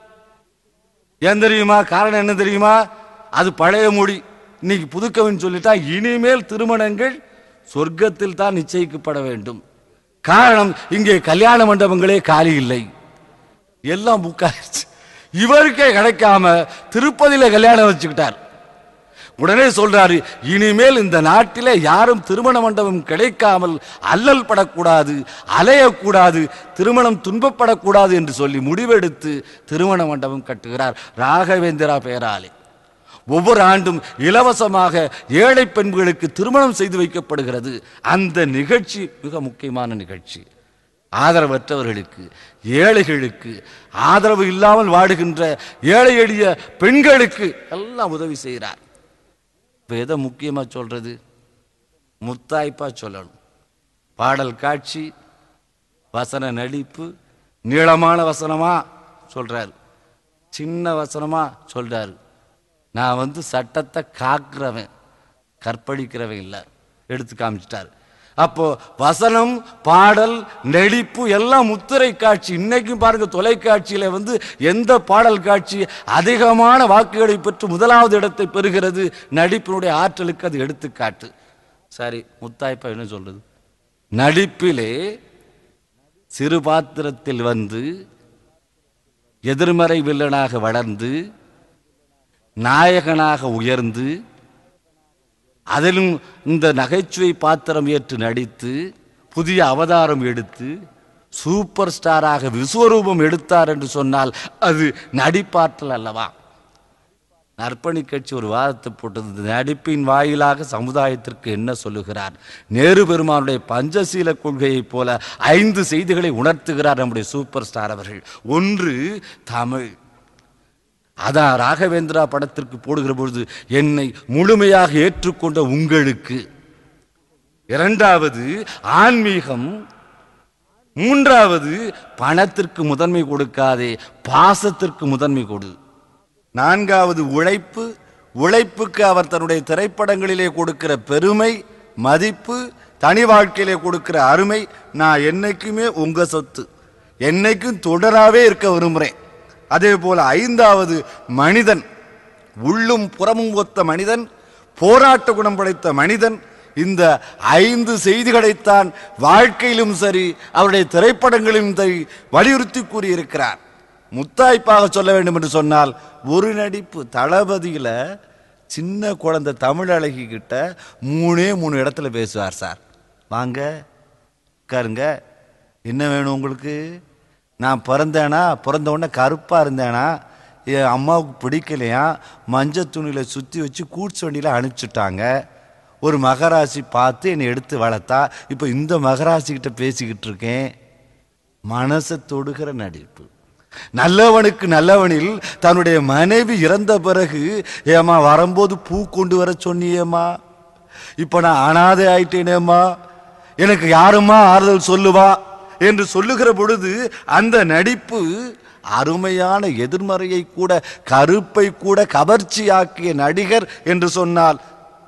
ஏன் தெரியுமா காரணம் என்ன தெரியுமா அது பழைய மொழி இன்னைக்கு புதுக்கவின்னு சொல்லிட்டா இனிமேல் திருமணங்கள் சொர்க்கத்தில் தான் நிச்சயிக்கப்பட வேண்டும் காரணம் இங்கே கல்யாண மண்டபங்களே காலி இல்லை எல்லாம் புக்காயிருச்சு இவருக்கே கிடைக்காம திருப்பதியில கல்யாணம் வச்சுக்கிட்டார் உடனே சொல்றாரு இனிமேல் இந்த நாட்டிலே யாரும் திருமண மண்டபம் கிடைக்காமல் அல்லல் படக்கூடாது அலையக்கூடாது திருமணம் துன்பப்படக்கூடாது என்று சொல்லி முடிவெடுத்து திருமண மண்டபம் கட்டுகிறார் ராகவேந்திரா பேராலே ஒவ்வொரு ஆண்டும் இலவசமாக ஏழை பெண்களுக்கு திருமணம் செய்து வைக்கப்படுகிறது அந்த நிகழ்ச்சி மிக முக்கியமான நிகழ்ச்சி ஆதரவற்றவர்களுக்கு ஏழைகளுக்கு ஆதரவு இல்லாமல் வாடுகின்ற ஏழை எளிய பெண்களுக்கு எல்லாம் உதவி செய்கிறார் இப்ப எதை முக்கியமா சொல்றது முத்தாய்ப்பா சொல்லணும் பாடல் காட்சி வசன நடிப்பு நீளமான வசனமா சொல்றாரு சின்ன வசனமா சொல்றாரு நான் வந்து சட்டத்தை காக்கிறவன் கற்பழிக்கிறவன் இல்லை எடுத்து காமிச்சிட்டாரு அப்போ வசனம் பாடல் நடிப்பு எல்லாம் முத்திரை காட்சி இன்னைக்கும் பாருங்க தொலைக்காட்சியில வந்து எந்த பாடல் காட்சி அதிகமான வாக்குகளை பெற்று முதலாவது இடத்தை பெறுகிறது நடிப்பினுடைய ஆற்றலுக்கு அது எடுத்துக்காட்டு சரி முத்தாய்ப்பா என்ன சொல்றது நடிப்பிலே சிறு பாத்திரத்தில் வந்து எதிர்மறை வில்லனாக வளர்ந்து நாயகனாக உயர்ந்து அதிலும் இந்த நகைச்சுவை பாத்திரம் ஏற்று நடித்து புதிய அவதாரம் எடுத்து சூப்பர் ஸ்டாராக விஸ்வரூபம் எடுத்தார் என்று சொன்னால் அது நடிப்பாற்றல் அல்லவா நற்பணி கட்சி ஒரு வாதத்தை போட்டது இந்த நடிப்பின் வாயிலாக சமுதாயத்திற்கு என்ன சொல்லுகிறார் நேரு பெருமானுடைய பஞ்சசீல கொள்கையைப் போல ஐந்து செய்திகளை உணர்த்துகிறார் நம்முடைய சூப்பர் ஸ்டார் அவர்கள் ஒன்று தமிழ் அதான் ராகவேந்திரா படத்திற்கு போடுகிற பொழுது என்னை முழுமையாக ஏற்றுக்கொண்ட உங்களுக்கு இரண்டாவது ஆன்மீகம் மூன்றாவது பணத்திற்கு முதன்மை கொடுக்காதே பாசத்திற்கு முதன்மை கொடு நான்காவது உழைப்பு உழைப்புக்கு அவர் தன்னுடைய திரைப்படங்களிலே கொடுக்கிற பெருமை மதிப்பு தனி வாழ்க்கையிலே கொடுக்கிற அருமை நான் என்னைக்குமே உங்க சொத்து என்னைக்கும் தொடராவே இருக்க விரும்புகிறேன் அதே போல ஐந்தாவது மனிதன் உள்ளும் புறமும் ஒத்த மனிதன் போராட்ட குணம் படைத்த மனிதன் இந்த ஐந்து செய்திகளைத்தான் வாழ்க்கையிலும் சரி அவருடைய திரைப்படங்களிலும் சரி வலியுறுத்தி கூறியிருக்கிறார் முத்தாய்ப்பாக சொல்ல வேண்டும் என்று சொன்னால் ஒரு நடிப்பு தளபதியில சின்ன குழந்தை தமிழ் அழகி கிட்ட மூணே மூணு இடத்துல பேசுவார் சார் வாங்க உட்காருங்க என்ன வேணும் உங்களுக்கு நான் பிறந்தேனா பிறந்த உடனே கருப்பாக இருந்தேனா என் அம்மாவுக்கு பிடிக்கலையா மஞ்சள் துணியில் சுற்றி வச்சு கூட்ஸ் வண்டியில் அனுப்பிச்சுட்டாங்க ஒரு மகராசி பார்த்து என்னை எடுத்து வளர்த்தா இப்போ இந்த மகராசி கிட்ட பேசிக்கிட்டு இருக்கேன் மனசை தொடுகிற நடிப்பு நல்லவனுக்கு நல்லவனில் தன்னுடைய மனைவி இறந்த பிறகு ஏமா வரும்போது பூ கொண்டு வர சொன்னியேம்மா இப்ப நான் அனாதை ஆயிட்டேனேம்மா எனக்கு யாரும்மா ஆறுதல் சொல்லுவா என்று சொல்லுகிற பொழுது அந்த நடிப்பு அருமையான எதிர்மறையை கூட கருப்பை கூட கவர்ச்சியாக்கிய நடிகர் என்று சொன்னால்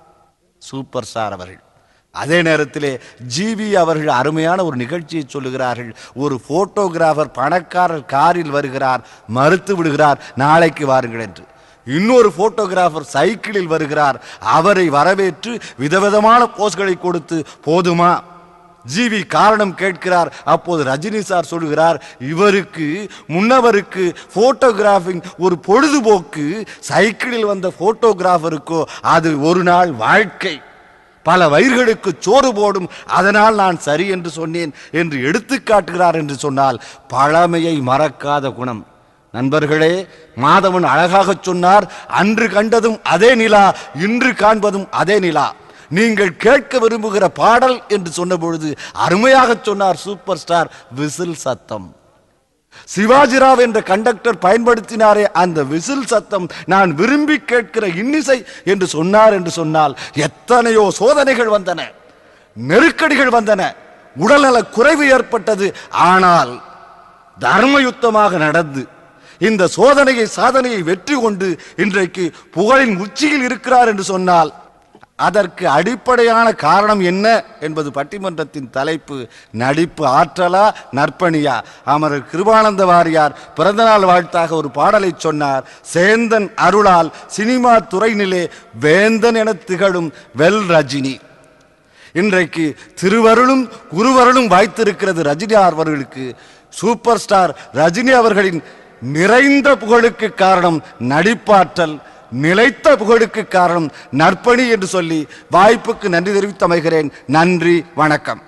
சூப்பர் ஸ்டார் அவர்கள் அதே நேரத்திலே ஜிவி அவர்கள் அருமையான ஒரு நிகழ்ச்சியை சொல்லுகிறார்கள் ஒரு போட்டோகிராஃபர் பணக்காரர் காரில் வருகிறார் மறுத்து விடுகிறார் நாளைக்கு வாருங்கள் என்று இன்னொரு போட்டோகிராஃபர் சைக்கிளில் வருகிறார் அவரை வரவேற்று விதவிதமான போஸ்களை கொடுத்து போதுமா ஜிவி காரணம் கேட்கிறார் அப்போது ரஜினி சார் சொல்லுகிறார் இவருக்கு முன்னவருக்கு போட்டோகிராஃபிங் ஒரு பொழுதுபோக்கு சைக்கிளில் வந்த போட்டோகிராஃபருக்கோ அது ஒரு நாள் வாழ்க்கை பல வயிர்களுக்கு சோறு போடும் அதனால் நான் சரி என்று சொன்னேன் என்று எடுத்து காட்டுகிறார் என்று சொன்னால் பழமையை மறக்காத குணம் நண்பர்களே மாதவன் அழகாக சொன்னார் அன்று கண்டதும் அதே நிலா இன்று காண்பதும் அதே நிலா நீங்கள் கேட்க விரும்புகிற பாடல் என்று சொன்ன பொழுது அருமையாக சொன்னார் சூப்பர் ஸ்டார் விசில் சத்தம் சிவாஜிராவ் என்ற கண்டக்டர் பயன்படுத்தினாரே அந்த விசில் சத்தம் நான் விரும்பி கேட்கிற இன்னிசை என்று சொன்னார் என்று சொன்னால் எத்தனையோ சோதனைகள் வந்தன நெருக்கடிகள் வந்தன உடல்நல குறைவு ஏற்பட்டது ஆனால் தர்மயுத்தமாக நடந்து இந்த சோதனையை சாதனையை வெற்றி கொண்டு இன்றைக்கு புகழின் உச்சியில் இருக்கிறார் என்று சொன்னால் அதற்கு அடிப்படையான காரணம் என்ன என்பது பட்டிமன்றத்தின் தலைப்பு நடிப்பு ஆற்றலா நற்பணியா அமரர் கிருபானந்த வாரியார் பிறந்தநாள் வாழ்த்தாக ஒரு பாடலை சொன்னார் சேந்தன் அருளால் சினிமா துறையினிலே வேந்தன் என திகழும் வெல் ரஜினி இன்றைக்கு திருவருளும் குருவருளும் வாய்த்திருக்கிறது ரஜினி அவர்களுக்கு சூப்பர் ஸ்டார் ரஜினி அவர்களின் நிறைந்த புகழுக்கு காரணம் நடிப்பாற்றல் நிலைத்த புகழுக்கு காரணம் நற்பணி என்று சொல்லி வாய்ப்புக்கு நன்றி தெரிவித்து அமைகிறேன் நன்றி வணக்கம்